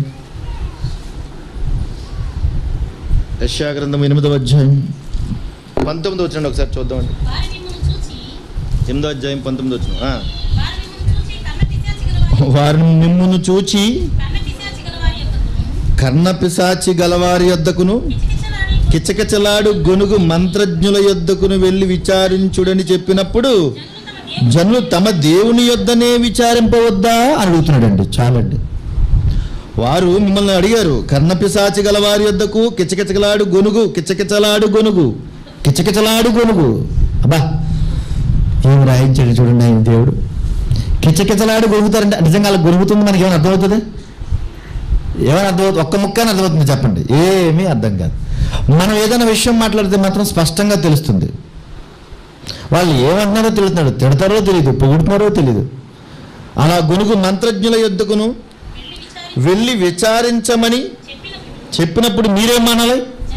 యశా గ్రంథం ఎనిమిదవ అధ్యాయం పంతొమ్మిది వచ్చినండి ఒకసారి చూద్దామండి వారి మిమ్మల్ని చూచి ఎనిమిదో అధ్యాయం పంతొమ్మిది వచ్చిన వారి మిమ్మల్ని చూచి కన్న పిశాచి గలవారి వారిని మిమ్మును చూచి కన్న పిశాచి గలవారి యొక్కను కర్ణ పిశాచి గలవారి యొద్దకును కిచకిచలాడి కిచకిచలాడు గొనుగు మంత్రజ్ఞుల యొద్దకును వెళ్ళి విచారించుడని చెప్పినప్పుడు జనులు తమ దేవుని జనులు తమ దేవుని యొద్దనే విచారింపవద్దా అని అడుగుతున్నాడండి చాలండి వారు మిమ్మల్ని అడిగారు కర్ణపిశాచి గల వారి యొద్దకు కిచకిచలాడు గొనుగు కిచకిచలాడు గొనుగు కిచకిచలాడు గొనుగు అబ్బా ఏం రాయించాడు చూడండి ఆయన దేవుడు కిచకిచలాడు గొనుగుతారంటే నిజంగా అలా గొనుగుతుంది మనకి ఏమైనా అర్థమవుతుంది ఏమైనా అర్థమవుతుంది ఒక్క ముక్క అని అర్థమవుతుంది చెప్పండి ఏమీ అర్థం కాదు మనం ఏదైనా విషయం మాట్లాడితే మాత్రం స్పష్టంగా తెలుస్తుంది వాళ్ళు ఏమంటున్నారో తెలుస్తున్నాడు తిడతారో తెలియదు పొగుడుతున్నారో తెలియదు అలా గొనుగు మంత్రజ్ఞుల యొద్దకును వెళ్ళి విచారి వెళ్ళి విచారించమని చెప్పినప్పుడు చెప్పినప్పుడు మీరేం మానాలి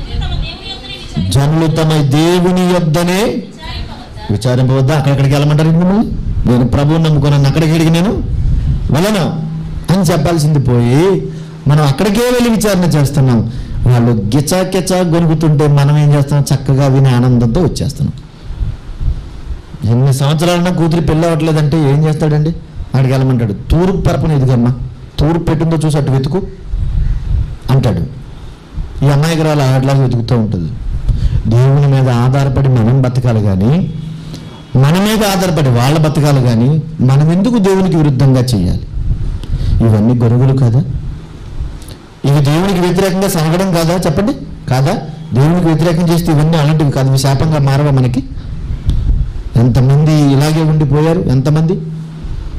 జనులు తమ దేవుని యొద్దనే జనులు తమ దేవుని యొద్దనే విచారింపవద్దా విచారింపవద్దా అక్కడికి వెళ్ళమంటారు ఇంక మిమ్మల్ని నేను ప్రభువుని నమ్ముకున్నాను అక్కడికి వెళ్ళి నేను వెళ్ళను అని చెప్పాల్సింది పోయి మనం అక్కడికే వెళ్ళి విచారణ చేస్తున్నాం వాళ్ళు గిచా గిచా గొనుగుతుంటే మనం ఏం చేస్తున్నాం చక్కగా విని ఆనందంతో వచ్చేస్తున్నాం ఎన్ని సంవత్సరాలన్నా కూతురు పెళ్ళి అవ్వట్లేదంటే ఏం చేస్తాడండి అక్కడికి వెళ్ళమంటాడు తూర్పు పరపన ఎదుగమ్మా తూర్పు పెట్టిందో చూసి అటు వెతుకు అంటాడు ఈ అమ్మాయికి రాలి ఆడలాగా వెతుకుతూ ఉంటుంది దేవుని మీద ఆధారపడి మనం బతకాలి కానీ మన మీద ఆధారపడి వాళ్ళ బతకాలి కానీ మనం ఎందుకు దేవునికి విరుద్ధంగా చేయాలి ఇవన్నీ గొరుగులు కాదా ఇవి దేవునికి వ్యతిరేకంగా సాగడం కాదా చెప్పండి కాదా దేవునికి వ్యతిరేకం చేస్తే ఇవన్నీ అలాంటివి కాదు ఇవి శాపంగా మారవా మనకి ఎంతమంది ఇలాగే ఉండిపోయారు ఎంతమంది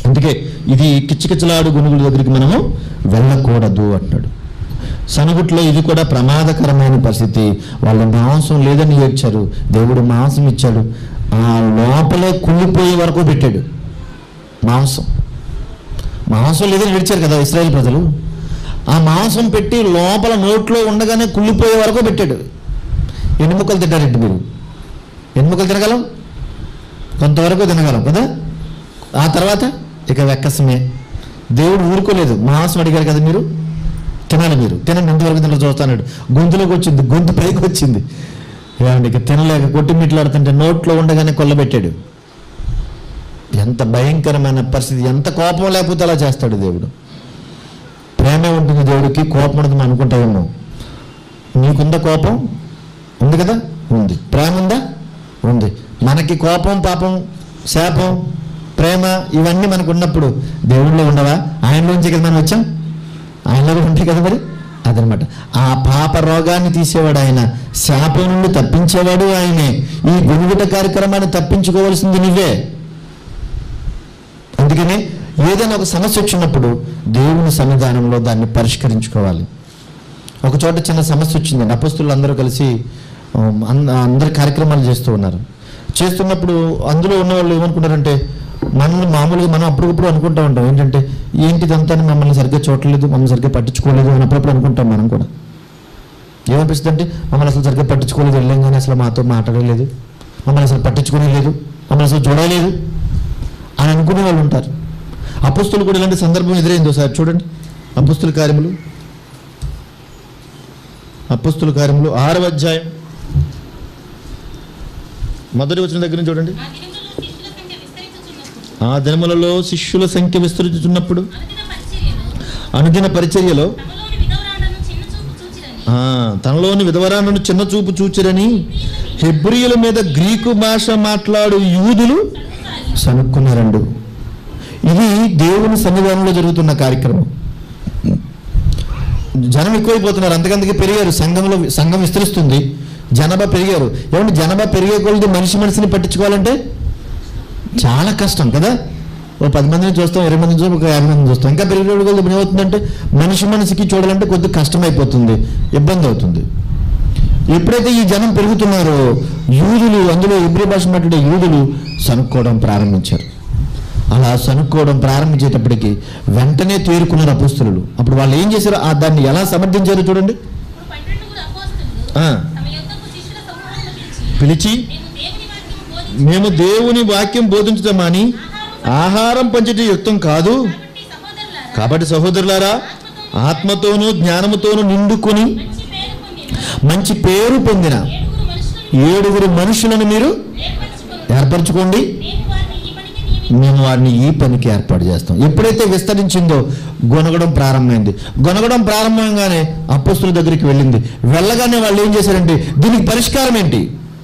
అందుకే ఇది కిచ్చకిచ్చలాడు గునుగుల దగ్గరికి మనము వెళ్ళకూడదు అంటాడు సనుగుట్లో ఇది కూడా ప్రమాదకరమైన పరిస్థితి వాళ్ళ మాంసం లేదని ఏడ్చారు దేవుడు మాంసం ఇచ్చాడు ఆ లోపలే కుళ్ళిపోయే వరకు పెట్టాడు మాంసం మాంసం లేదని ఏడ్చారు కదా ఇస్రాయేల్ ప్రజలు ఆ మాంసం పెట్టి లోపల నోట్లో ఉండగానే కుళ్ళిపోయే వరకు పెట్టాడు ఎన్ని ముక్కలు తింటారండి మీరు ఎన్ని ముక్కలు తినగలం కొంతవరకు తినగలం కదా ఆ తర్వాత ఇక వెక్కసమే దేవుడు ఊరుకోలేదు మాంసం అడిగారు కదా మీరు తినాలి మీరు తినండి ఎంతవరకు తిన చూస్తాడు గొంతులోకి వచ్చింది గొంతు పైకి వచ్చింది ఏమండి ఇక తినలేక కొట్టిమిట్లాడుతుంటే నోట్లో ఉండగానే కొల్లబెట్టాడు ఎంత భయంకరమైన పరిస్థితి ఎంత కోపం లేకపోతే అలా చేస్తాడు దేవుడు ప్రేమే ఉంటుంది దేవుడికి కోపం ఉంటుంది అనుకుంటామేమో నీకుందా కోపం ఉంది కదా ఉంది ప్రేమ ఉందా ఉంది మనకి కోపం పాపం శాపం ప్రేమ ఇవన్నీ మనకు ఉన్నప్పుడు దేవుళ్ళో ఉండవా ఆయనలోంచి కదా మనం వచ్చాం ఆయనలో ఉంటాయి కదా మరి అదనమాట ఆ పాప రోగాన్ని తీసేవాడు ఆయన శాపం నుండి తప్పించేవాడు ఆయనే ఈ గుణుగుట కార్యక్రమాన్ని తప్పించుకోవాల్సింది నువ్వే అందుకనే ఏదైనా ఒక సమస్య వచ్చినప్పుడు దేవుని సన్నిధానంలో దాన్ని పరిష్కరించుకోవాలి ఒక చోట చిన్న సమస్య వచ్చిందండి అపస్తులు అందరూ కలిసి ఆ, అంద- అందరు కార్యక్రమాలు చేస్తూ ఉన్నారు చేస్తున్నప్పుడు అందులో ఉన్న వాళ్ళు ఏమనుకున్నారంటే మనల్ని మామూలుగా మనం అప్పుడప్పుడు అనుకుంటూ ఉంటాం ఏంటంటే ఏంటిదంతా మమ్మల్ని సరిగ్గా చూడలేదు మమ్మల్ని సరిగ్గా పట్టించుకోలేదు అని అప్పుడప్పుడు అనుకుంటాం మనం కూడా ఏమనిపిస్తుంది అంటే మమ్మల్ని అసలు సరిగ్గా పట్టించుకోలేదు వెళ్ళాం కానీ అసలు మాతో మాట్లాడలేదు మమ్మల్ని అసలు పట్టించుకునే లేదు మమ్మల్ని అసలు చూడలేదు అని అనుకునే వాళ్ళు ఉంటారు అపుస్తులు కూడా ఇలాంటి సందర్భం ఎదురైంది ఒకసారి చూడండి అపుస్తుల కార్యములు అపుస్తుల కార్యములు ఆరవ అధ్యాయం మొదటి వచ్చిన దగ్గర నుంచి చూడండి ఆ దినములలో శిష్యుల సంఖ్య విస్తరించుచున్నప్పుడు ఆ దినములలో శిష్యుల సంఖ్య విస్తరించుతున్నప్పుడు అనుదిన పరిచర్యలో అనుదిన పరిచర్యలో తమలోని విధవరాండను చిన్న చూపు చూచిరని ఆ, తనలోని విధవరాలను చిన్న చూపు చూచిరని హెబ్రియుల మీద గ్రీకు భాష మాట్లాడు యూదులు సనుక్కున్నారండు ఇది దేవుని సన్నిధానంలో జరుగుతున్న కార్యక్రమం జనం ఎక్కువైపోతున్నారు అంతకంతకి పెరిగారు సంఘంలో సంఘం విస్తరిస్తుంది జనాభా పెరిగారు ఏమంటే జనాభా పెరిగే కొలది మనిషి మనిషిని పట్టించుకోవాలంటే చాలా కష్టం కదా ఓ పది మందిని చూస్తాం ఇరవై మందిని చూస్తాం ఒక యాభై మందిని చూస్తాం ఇంకా పెరిగే కొలది ఏమవుతుందంటే మనిషి మనిషికి చూడాలంటే కొద్దిగా కష్టం అయిపోతుంది ఇబ్బంది అవుతుంది ఎప్పుడైతే ఈ జనం పెరుగుతున్నారో యూదులు అందులో ఇబ్రి భాష మాట్లాడే యూదులు సనుక్కోవడం ప్రారంభించారు అలా సనుక్కోవడం ప్రారంభించేటప్పటికి వెంటనే తేరుకున్నారు అపుస్తులు అప్పుడు వాళ్ళు ఏం చేశారో ఆ దాన్ని ఎలా సమర్థించారో చూడండి ఇప్పుడు పన్నెండుగురు అపోస్తలులు ఆ, తమ యొద్దకు శిష్యుల సమూహాలను పిలిచి పిలిచి మేము దేవుని వాక్యం మేము దేవుని వాక్యం బోధించి బోధించుతామని ఆహారం పంచట యుక్తం కాదు కాబట్టి సహోదరులారా కాబట్టి సహోదరులారా ఆత్మతోనూ జ్ఞానముతోనూ నిండుకొని మంచి పేరు పొందిన మంచి పేరు పొందిన ఏడుగురు మనుషులను ఏడుగురు మనుషులను మీరు ఏర్పరచుకొని ఏర్పరచుకోండి నేను వారిని ఈ పనికి నియమించి మేము వారిని ఈ పనికి ఏర్పాటు చేస్తాం ఎప్పుడైతే విస్తరించిందో గొనగడం ప్రారంభమైంది గొనగడం ప్రారంభంగానే అప్పస్తుల దగ్గరికి వెళ్ళింది వెళ్ళగానే వాళ్ళు ఏం చేశారంటే దీనికి పరిష్కారం ఏంటి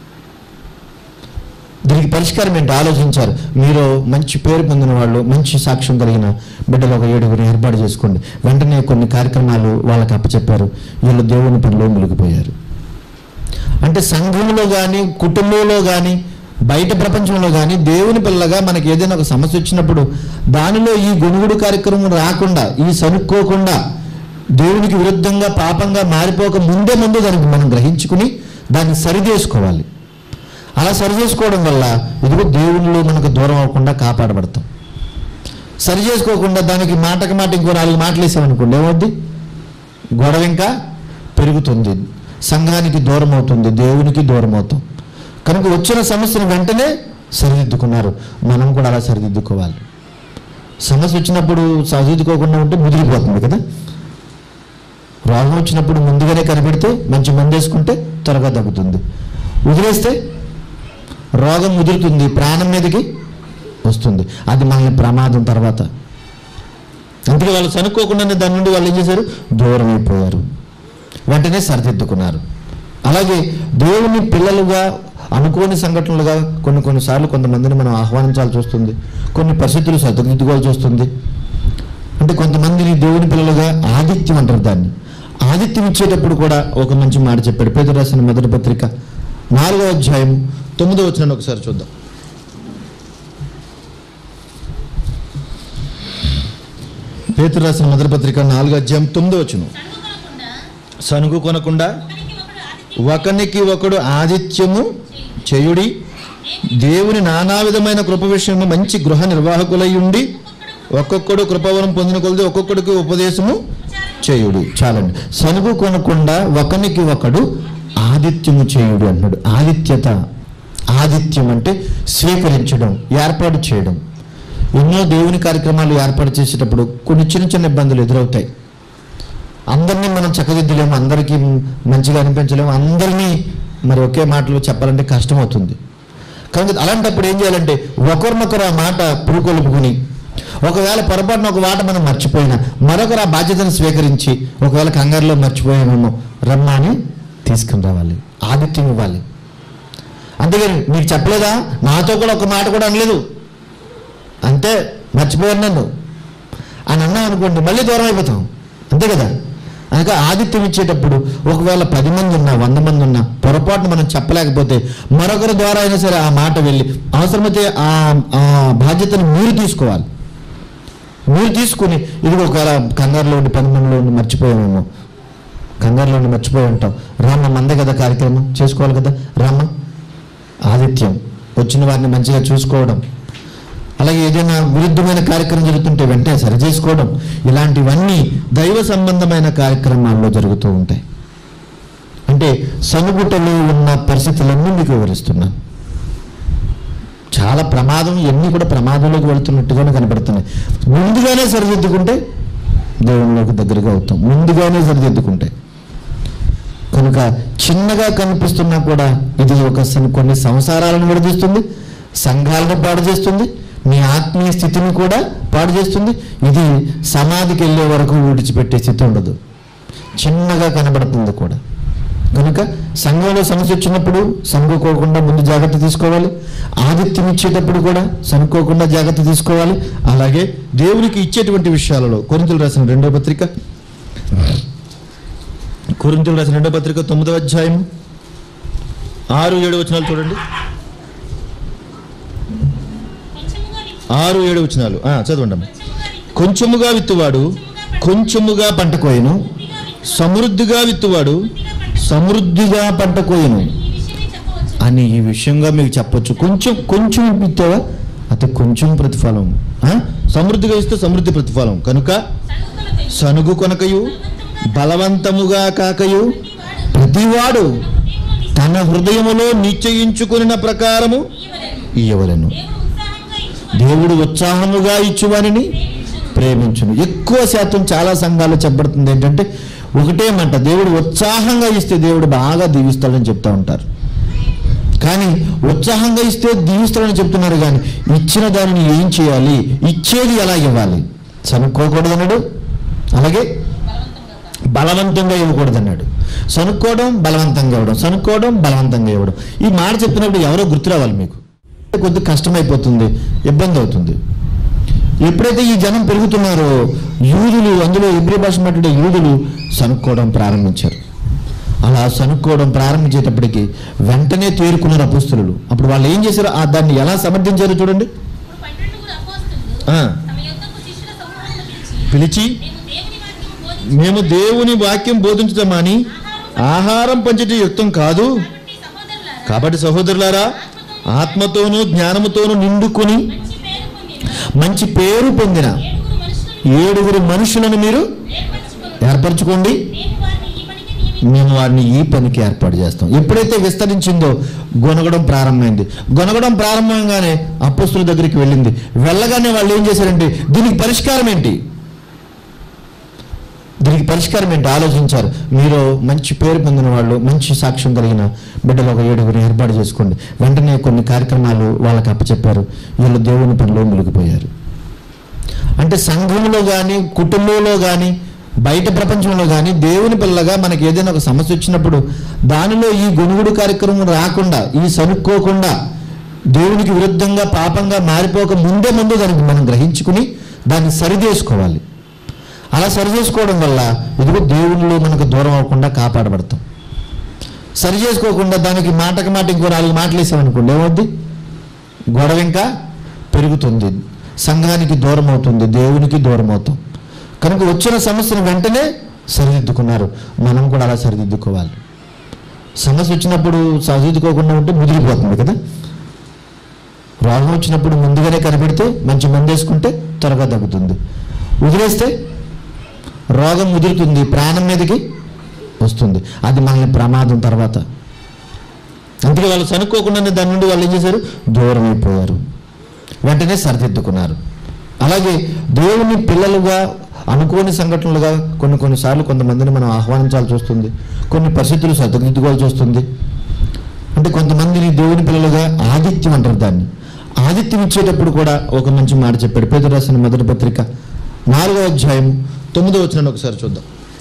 దీనికి పరిష్కారం ఏంటి ఆలోచించారు మీరు మంచి పేరు పొందిన వాళ్ళు మంచి సాక్ష్యం కలిగిన బిడ్డలు ఒక ఏడుగురిని ఏర్పాటు చేసుకోండి వెంటనే కొన్ని కార్యక్రమాలు వాళ్ళకి అప్పచెప్పారు వీళ్ళు దేవుని పనిలో మునిగిపోయారు అంటే సంఘంలో కానీ కుటుంబంలో కానీ బయట ప్రపంచంలో కానీ దేవుని పిల్లగా మనకి ఏదైనా ఒక సమస్య వచ్చినప్పుడు దానిలో ఈ గొనుగుడు కార్యక్రమం రాకుండా ఈ సనుక్కోకుండా దేవునికి విరుద్ధంగా పాపంగా మారిపోక ముందే ముందు దానికి మనం గ్రహించుకుని దాన్ని సరిచేసుకోవాలి అలా సరి చేసుకోవడం వల్ల ఇదిగో దేవునిలో మనకు దూరం అవ్వకుండా కాపాడబడతాం సరి చేసుకోకుండా దానికి మాటకి మాట ఇంకో నాలుగు మాటలు వేసామనుకోండి ఏమవుద్ది గొడవ ఇంకా పెరుగుతుంది సంఘానికి దూరం అవుతుంది దేవునికి దూరం అవుతాం కనుక వచ్చిన సమస్యను వెంటనే సరిదిద్దుకున్నారు మనం కూడా అలా సరిదిద్దుకోవాలి సమస్య వచ్చినప్పుడు సరిదిద్దుకోకుండా ఉంటే ముదిరిపోతుంది కదా రోగం వచ్చినప్పుడు ముందుగానే కనిపెడితే మంచి మందు వేసుకుంటే త్వరగా తగ్గుతుంది వదిలేస్తే రోగం ముదురుతుంది ప్రాణం మీదకి వస్తుంది అది మనల్ని ప్రమాదం తర్వాత అందుకే వాళ్ళు చనుక్కోకుండానే దాని నుండి వాళ్ళు ఏం చేశారు దూరం అయిపోయారు వెంటనే సరిదిద్దుకున్నారు అలాగే దేవుని పిల్లలుగా అనుకోని సంఘటనలుగా కొన్ని కొన్నిసార్లు కొంతమందిని మనం ఆహ్వానించాల్సి వస్తుంది కొన్ని పరిస్థితులు సరిదిద్దుకోవాల్సి వస్తుంది అంటే కొంతమందిని దేవుని పిల్లలుగా ఆదిత్యం అంటారు దాన్ని ఆదిత్యం ఇచ్చేటప్పుడు కూడా ఒక మంచి మాట చెప్పాడు పేద రాసిన మొదటి పత్రిక నాలుగో అధ్యాయం తొమ్మిదో వచ్చిన ఒకసారి చూద్దాం పేతురు రాసిన మొదటి పత్రిక నాలుగు అధ్యాయం తొమ్మిదో వచ్చును సనుగు కొనకుండా సనుగు కొనకుండా ఒకరికి ఒకడు ఆదిత్యం ఒకనికి ఒకడు ఆదిత్యము చేయుడి దేవుని నానా విధమైన కృప విషయము మంచి గృహ నిర్వాహకులై ఉండి ఒక్కొక్కడు కృపవరం పొందిన కొలది ఒక్కొక్కడికి ఉపదేశము చేయుడు చాలండి సనుగు కొనకుండా ఒకనికి ఒకడు ఆదిత్యము చేయుడు అన్నాడు ఆదిత్యత ఆదిత్యం అంటే స్వీకరించడం ఏర్పాటు చేయడం ఎన్నో దేవుని కార్యక్రమాలు ఏర్పాటు చేసేటప్పుడు కొన్ని చిన్న చిన్న ఇబ్బందులు ఎదురవుతాయి అందరినీ మనం చక్కదిద్దలేము అందరికీ మంచిగా అనిపించలేము అందరినీ మరి ఒకే మాటలో చెప్పాలంటే కష్టమవుతుంది కనుక అలాంటప్పుడు ఏం చేయాలంటే ఒకరినొకరు ఆ మాట పురుకొలుపుకుని ఒకవేళ పొరపాటున ఒక మాట మనం మర్చిపోయినా మరొకరు ఆ బాధ్యతను స్వీకరించి ఒకవేళ కంగారులో మర్చిపోయామేమో రమ్మని తీసుకుని రావాలి ఆదిత్యం ఇవ్వాలి అంతేగాని మీకు చెప్పలేదా నాతో కూడా ఒక మాట కూడా అనలేదు అంతే మర్చిపోయాను నన్ను అని అన్నాం అనుకోండి మళ్ళీ దూరం అయిపోతాం అంతే కదా అనక ఆదిత్యం ఇచ్చేటప్పుడు ఒకవేళ పది మంది ఉన్నా వంద మంది ఉన్నా పొరపాటున మనం చెప్పలేకపోతే మరొకరి ద్వారా అయినా సరే ఆ మాట వెళ్ళి అవసరమైతే ఆ ఆ బాధ్యతను మీరు తీసుకోవాలి మీరు తీసుకుని ఇది ఒకవేళ కంగారులో ఉండి పది మందిలో ఉండి మర్చిపోయామేమో కంగారులో ఉండి మర్చిపోయి ఉంటాం రామ్మ మందే కదా కార్యక్రమం చేసుకోవాలి కదా రామ్మ ఆదిత్యం వచ్చిన వారిని మంచిగా చూసుకోవడం అలాగే ఏదైనా విరుద్ధమైన కార్యక్రమం జరుగుతుంటే వెంటనే సరి చేసుకోవడం ఇలాంటివన్నీ దైవ సంబంధమైన కార్యక్రమాల్లో జరుగుతూ ఉంటాయి అంటే సనుగుటలో ఉన్న పరిస్థితులన్నీ మీకు వివరిస్తున్నాను చాలా ప్రమాదం ఎన్ని కూడా ప్రమాదంలోకి వెళుతున్నట్టుగానే కనబడుతున్నాయి ముందుగానే సరిదిద్దుకుంటే దేవునిలోకి దగ్గరగా అవుతాం ముందుగానే సరిదిద్దుకుంటే కనుక చిన్నగా కనిపిస్తున్నా కూడా ఇది ఒక సన్- కొన్ని సంసారాలను విడదీస్తుంది సంఘాలను పాడు చేస్తుంది మీ ఆత్మీయ స్థితిని కూడా పాడు చేస్తుంది ఇది సమాధికి వెళ్ళే వరకు విడిచిపెట్టే స్థితి ఉండదు చిన్నగా కనబడుతుంది కూడా కనుక సంఘంలో సమస్య వచ్చినప్పుడు సనుకోకుండా ముందు జాగ్రత్త తీసుకోవాలి ఆదిత్యం ఇచ్చేటప్పుడు కూడా సనుకోకుండా జాగ్రత్త తీసుకోవాలి అలాగే దేవునికి ఇచ్చేటువంటి విషయాలలో కొరింతలు రాసిన రెండో పత్రిక కొరింతలు రాసిన రెండో పత్రిక తొమ్మిదో అధ్యాయం ఆరు ఏడు వచనాలు చూడండి కొంచెముగా విత్తు ఆరు ఏడు వచనాలు ఆ, చదవండి అమ్మ. కొంచెముగా విత్తు కొంచెముగా విత్తువాడు కొంచెముగా పంట కోయను సమృద్ధిగా విత్తువాడు సమృద్ధిగా పంట కోయను ఈ విషయమే చెప్పవచ్చు అని ఈ విషయంగా మీకు చెప్పొచ్చు కొంచెం కొంచెం విత్తావా అది కొంచెం ప్రతిఫలం ఆ? సమృద్ధిగా ఇస్తే సమృద్ధి ప్రతిఫలం కనుక సనుగుకొనకై సనుగు కొనకయు బలవంతముగా కాకయు ప్రతివాడు తన హృదయములో నిశ్చయించుకున్న ప్రకారము ఇయ్యవలెను ఇయ్యవలను దేవుడు ఉత్సాహంగా ఇచ్చువాడు దేవుడు ఉత్సాహముగా ఇచ్చువానిని ప్రేమించును ఎక్కువ శాతం చాలా సంఘాలు చెప్పబడుతుంది ఏంటంటే ఒకటే మాట దేవుడు ఉత్సాహంగా ఇస్తే దేవుడు బాగా దీవిస్తాడని చెప్తా ఉంటారు కానీ ఉత్సాహంగా ఇస్తే దీవిస్తాడని చెప్తున్నారు కానీ ఇచ్చిన దానిని ఏం చేయాలి ఇచ్చేది ఎలా ఇవ్వాలి చనుక్కోకూడదన్నాడు అలాగే బలవంతంగా ఇవ్వకూడదన్నాడు సనుక్కోవడం బలవంతంగా ఇవ్వడం సనుక్కోవడం బలవంతంగా ఇవ్వడం ఈ మాట చెప్పినప్పుడు ఎవరో గుర్తు రావాలి మీకు కొద్ది కష్టమైపోతుంది ఇబ్బంది అవుతుంది ఎప్పుడైతే ఈ జనం పెరుగుతున్నారో యూదులు అందులో ఇబ్రి భాష మాట్లాడే యూదులు సనుక్కోవడం ప్రారంభించారు అలా సనుక్కోవడం ప్రారంభించేటప్పటికి వెంటనే తేరుకున్నారు అపుస్తులు అప్పుడు వాళ్ళు ఏం చేశారు ఆ దాన్ని ఎలా సమర్థించారో చూడండి ఇప్పుడు పన్నెండుగురు అపోస్తలులు ఆ, తమ యొద్దకు శిష్యుల సమూహమును పిలిచి పిలిచి మేము దేవుని వాక్యము బోధించి మేము దేవుని వాక్యం బోధించటమని ఆహారం పంచటి యుక్తం కాదు కాబట్టి సహోదరులారా కాబట్టి సహోదరులారా ఆత్మతోనూ జ్ఞానముతోనూ నిండుకుని మంచి పేరు పొందిన మంచి పేరు పొందిన ఏడుగురు మనుషులను ఏడుగురు మనుషులను మీరు ఏర్పరచుకొను ఏర్పరచుకోండి మేము వారిని ఈ పనికి నియమించి మేము వారిని ఈ పనికి ఏర్పాటు చేస్తాం ఎప్పుడైతే విస్తరించిందో గొనగడం ప్రారంభమైంది గొనగడం ప్రారంభంగానే అప్పుస్తుల దగ్గరికి వెళ్ళింది వెళ్ళగానే వాళ్ళు ఏం చేశారంటే దీనికి పరిష్కారం ఏంటి దీనికి పరిష్కారం ఏంటి ఆలోచించారు మీరు మంచి పేరు పొందిన వాళ్ళు మంచి సాక్ష్యం కలిగిన బిడ్డలు ఒక ఏడుగురు ఏర్పాటు చేసుకోండి వెంటనే కొన్ని కార్యక్రమాలు వాళ్ళకి అప్పచెప్పారు వీళ్ళు దేవుని పనిలో మునిగిపోయారు అంటే సంఘంలో కానీ కుటుంబంలో కానీ బయట ప్రపంచంలో కానీ దేవుని పిల్లగా మనకి ఏదైనా ఒక సమస్య వచ్చినప్పుడు దానిలో ఈ గొనుగుడు కార్యక్రమం రాకుండా ఈ సనుక్కోకుండా దేవునికి విరుద్ధంగా పాపంగా మారిపోక ముందే ముందు దానికి మనం గ్రహించుకుని దాన్ని సరిదేసుకోవాలి అలా సరి చేసుకోవడం వల్ల ఇదిగో దేవునిలో మనకు దూరం అవ్వకుండా కాపాడబడతాం సరి చేసుకోకుండా దానికి మాటకి మాట ఇంకో నాలుగు మాటలు వేసామనుకోండి ఏమవుద్ది గొడవ ఇంకా పెరుగుతుంది సంఘానికి దూరం అవుతుంది దేవునికి దూరం అవుతాం కనుక వచ్చిన సమస్యను వెంటనే సరిదిద్దుకున్నారు మనం కూడా అలా సరిదిద్దుకోవాలి సమస్య వచ్చినప్పుడు సరిదిద్దుకోకుండా ఉంటే ముదిరిపోతుంది కదా రోగం వచ్చినప్పుడు ముందుగానే కనిపెడితే మంచి మందు వేసుకుంటే త్వరగా తగ్గుతుంది వదిలేస్తే రోగం ముదురుతుంది ప్రాణం మీదకి వస్తుంది అది మనల్ని ప్రమాదం తర్వాత అందుకే వాళ్ళు చనుక్కోకుండానే దాని నుండి వాళ్ళు ఏం చేశారు దూరం అయిపోయారు వెంటనే సరిదిద్దుకున్నారు అలాగే దేవుని పిల్లలుగా అనుకోని సంఘటనలుగా కొన్ని కొన్నిసార్లు కొంతమందిని మనం ఆహ్వానించాల్సి వస్తుంది కొన్ని పరిస్థితులు సరిదిద్దుకోవాల్సి వస్తుంది అంటే కొంతమందిని దేవుని పిల్లలుగా ఆదిత్యం అంటారు దాన్ని ఆదిత్యం ఇచ్చేటప్పుడు కూడా ఒక మంచి మాట చెప్పాడు పేదరు రాసిన మొదటి పత్రిక నాలుగో అధ్యాయం తొమ్మిదో వచ్చిన ఒకసారి చూద్దాం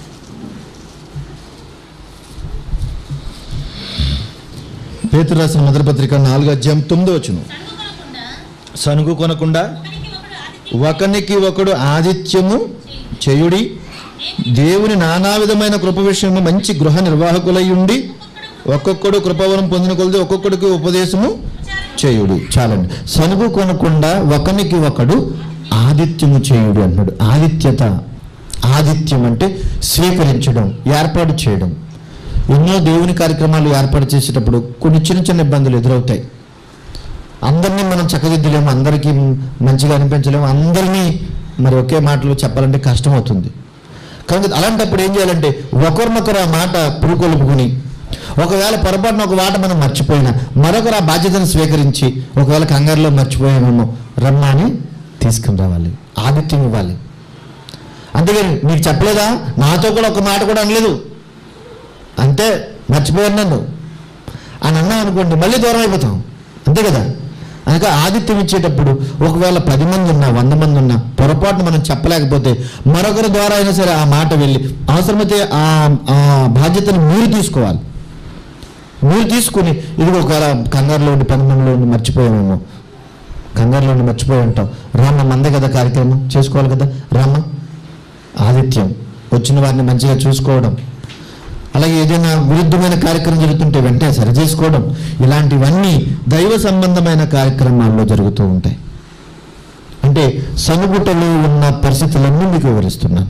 పేతురు రాసిన మొదటి పత్రిక నాలుగో అధ్యాయం తొమ్మిదో వచ్చును సనుగుకొనకుండా సనుగు కొనకుండా ఒకనికి ఒకడు ఆదిత్యం ఒకనికి ఒకడు ఆదిత్యము చేయుడి దేవుని నానా విధమైన కృప విషయము మంచి గృహ నిర్వాహకులై ఉండి ఒక్కొక్కడు కృపవరం పొందిన కొలది ఒక్కొక్కడికి ఉపదేశము చేయుడు చాలండి సనుగు కొనకుండా ఒకనికి ఒకడు ఆదిత్యము చేయుడు అన్నాడు ఆదిత్యత ఆదిత్యం అంటే స్వీకరించడం ఏర్పాటు చేయడం ఎన్నో దేవుని కార్యక్రమాలు ఏర్పాటు చేసేటప్పుడు కొన్ని చిన్న చిన్న ఇబ్బందులు ఎదురవుతాయి అందరినీ మనం చక్కదిద్దలేము అందరికీ మంచిగా అనిపించలేము అందరినీ మరి ఒకే మాటలు చెప్పాలంటే కష్టం అవుతుంది కనుక అలాంటప్పుడు ఏం చేయాలంటే ఒకరినొకరు ఆ మాట పురుకొలుపుకుని ఒకవేళ పొరపాటున ఒక మాట మనం మర్చిపోయినా మరొకరు ఆ బాధ్యతను స్వీకరించి ఒకవేళ కంగారులో మర్చిపోయామేమో రమ్మని తీసుకుని రావాలి ఆదిత్యం ఇవ్వాలి అందుకని మీకు చెప్పలేదా నాతో కూడా ఒక మాట కూడా అనలేదు అంతే మర్చిపోయాను నన్ను అని అన్నాం అనుకోండి మళ్ళీ దూరం అయిపోతాం అంతే కదా అందుకే ఆదిత్యం ఇచ్చేటప్పుడు ఒకవేళ పది మంది ఉన్నా వంద మంది ఉన్నా పొరపాటున మనం చెప్పలేకపోతే మరొకరి ద్వారా అయినా సరే ఆ మాట వెళ్ళి అవసరమైతే ఆ ఆ బాధ్యతను మీరు తీసుకోవాలి మీరు తీసుకుని ఇది ఒకవేళ కంగారులో ఉండి పది మందిలో ఉండి మర్చిపోయామేమో కంగారులో ఉండి మర్చిపోయి ఉంటాం రామ్మ మందే కదా కార్యక్రమం చేసుకోవాలి కదా రామ్మ ఆదిత్యం వచ్చిన వారిని మంచిగా చూసుకోవడం అలాగే ఏదైనా విరుద్ధమైన కార్యక్రమం జరుగుతుంటే వెంటనే సరి చేసుకోవడం ఇలాంటివన్నీ దైవ సంబంధమైన కార్యక్రమాల్లో జరుగుతూ ఉంటాయి అంటే సనుగుటలో ఉన్న పరిస్థితులన్నీ మీకు వివరిస్తున్నాను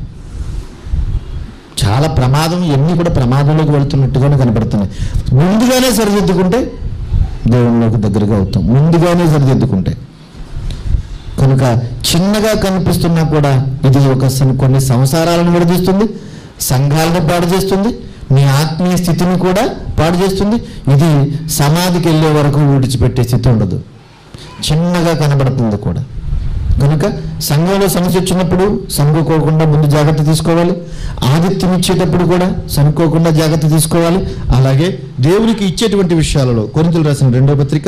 చాలా ప్రమాదం ఇవన్నీ కూడా ప్రమాదంలోకి వెళ్తున్నట్టుగానే కనపడుతున్నాయి ముందుగానే సరిదిద్దుకుంటే దేవుళ్ళలోకి దగ్గరగా అవుతాం ముందుగానే సరిదిద్దుకుంటే కనుక చిన్నగా కనిపిస్తున్నా కూడా ఇది ఒక సన్- కొన్ని సంసారాలను విడదీస్తుంది సంఘాలను పాడు చేస్తుంది నీ ఆత్మీయ స్థితిని కూడా పాడు చేస్తుంది ఇది సమాధికి వెళ్ళే వరకు విడిచిపెట్టే స్థితి ఉండదు చిన్నగా కనబడుతుంది కూడా కనుక సంఘంలో సమస్య వచ్చినప్పుడు సనుకోకుండా ముందు జాగ్రత్త తీసుకోవాలి ఆదిత్యం ఇచ్చేటప్పుడు కూడా సనుకోకుండా జాగ్రత్త తీసుకోవాలి అలాగే దేవునికి ఇచ్చేటువంటి విషయాలలో కొరింతలు రాసిన రెండో పత్రిక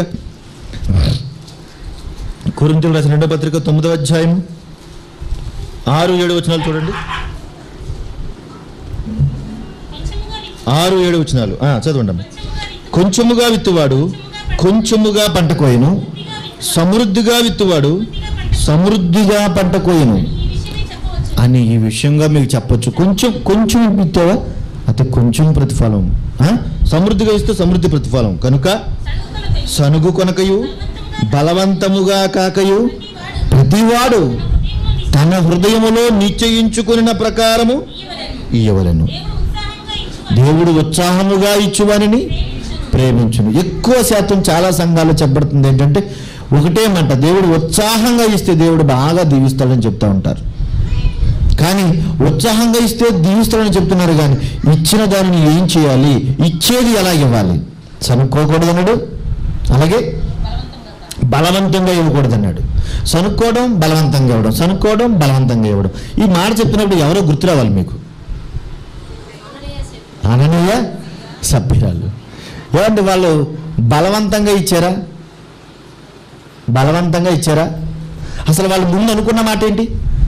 కొరింతలు రాసిన రెండో పత్రిక తొమ్మిదవ అధ్యాయం ఆరు ఏడు వచనాలు చూడండి కొంచెముగా విత్తు, ఆరు ఏడు వచనాలు ఆ, చదవండి అమ్మ. కొంచెముగా విత్తు, కొంచెముగా విత్తువాడు కొంచెముగా పంట కోయను కొద్దిగా విత్తు, సమృద్ధిగా విత్తువాడు కొద్దిగా పంట సమృద్ధిగా పంట కోయను ఈ విషయమే చెప్పవచ్చు అని ఈ విషయంగా మీకు చెప్పొచ్చు కొంచెం కొంచెం విత్తావా అది కొంచెం ప్రతిఫలం ఆ? సమృద్ధిగా ఇస్తే సమృద్ధి ప్రతిఫలం కనుక సనుగుకొనకై సనుగు కొనకయు బలవంతముగా కాకయు ప్రతివాడు హృదయములో తన హృదయములో నిశ్చయించుకున్న ప్రకారము ఇయ్యవలెను. ఇయ్యవలను దేవుడు ఉత్సాహంగా దేవుడు ఉత్సాహముగా ఇచ్చువారిని ఇచ్చువానిని ప్రేమించును ఎక్కువ శాతం చాలా సంఘాలు చెప్పబడుతుంది ఏంటంటే ఒకటే మాట దేవుడు ఉత్సాహంగా ఇస్తే దేవుడు బాగా దీవిస్తాడని చెప్తా ఉంటారు కానీ ఉత్సాహంగా ఇస్తే దీవిస్తాడని చెప్తున్నారు కానీ ఇచ్చిన దానిని ఏం చేయాలి ఇచ్చేది ఎలా ఇవ్వాలి సనుక్కోకూడదన్నాడు అలాగే బలవంతంగా ఇవ్వకూడదన్నాడు సనుక్కోవడం బలవంతంగా ఇవ్వడం సనుక్కోవడం బలవంతంగా ఇవ్వడం ఈ మాట చెప్పినప్పుడు ఎవరో గుర్తు రావాలి మీకు అననీయ సభ్యురాలు ఏమంటే వాళ్ళు బలవంతంగా ఇచ్చారా బలవంతంగా ఇచ్చారా అసలు వాళ్ళు ముందు అనుకున్న మాట ఏంటి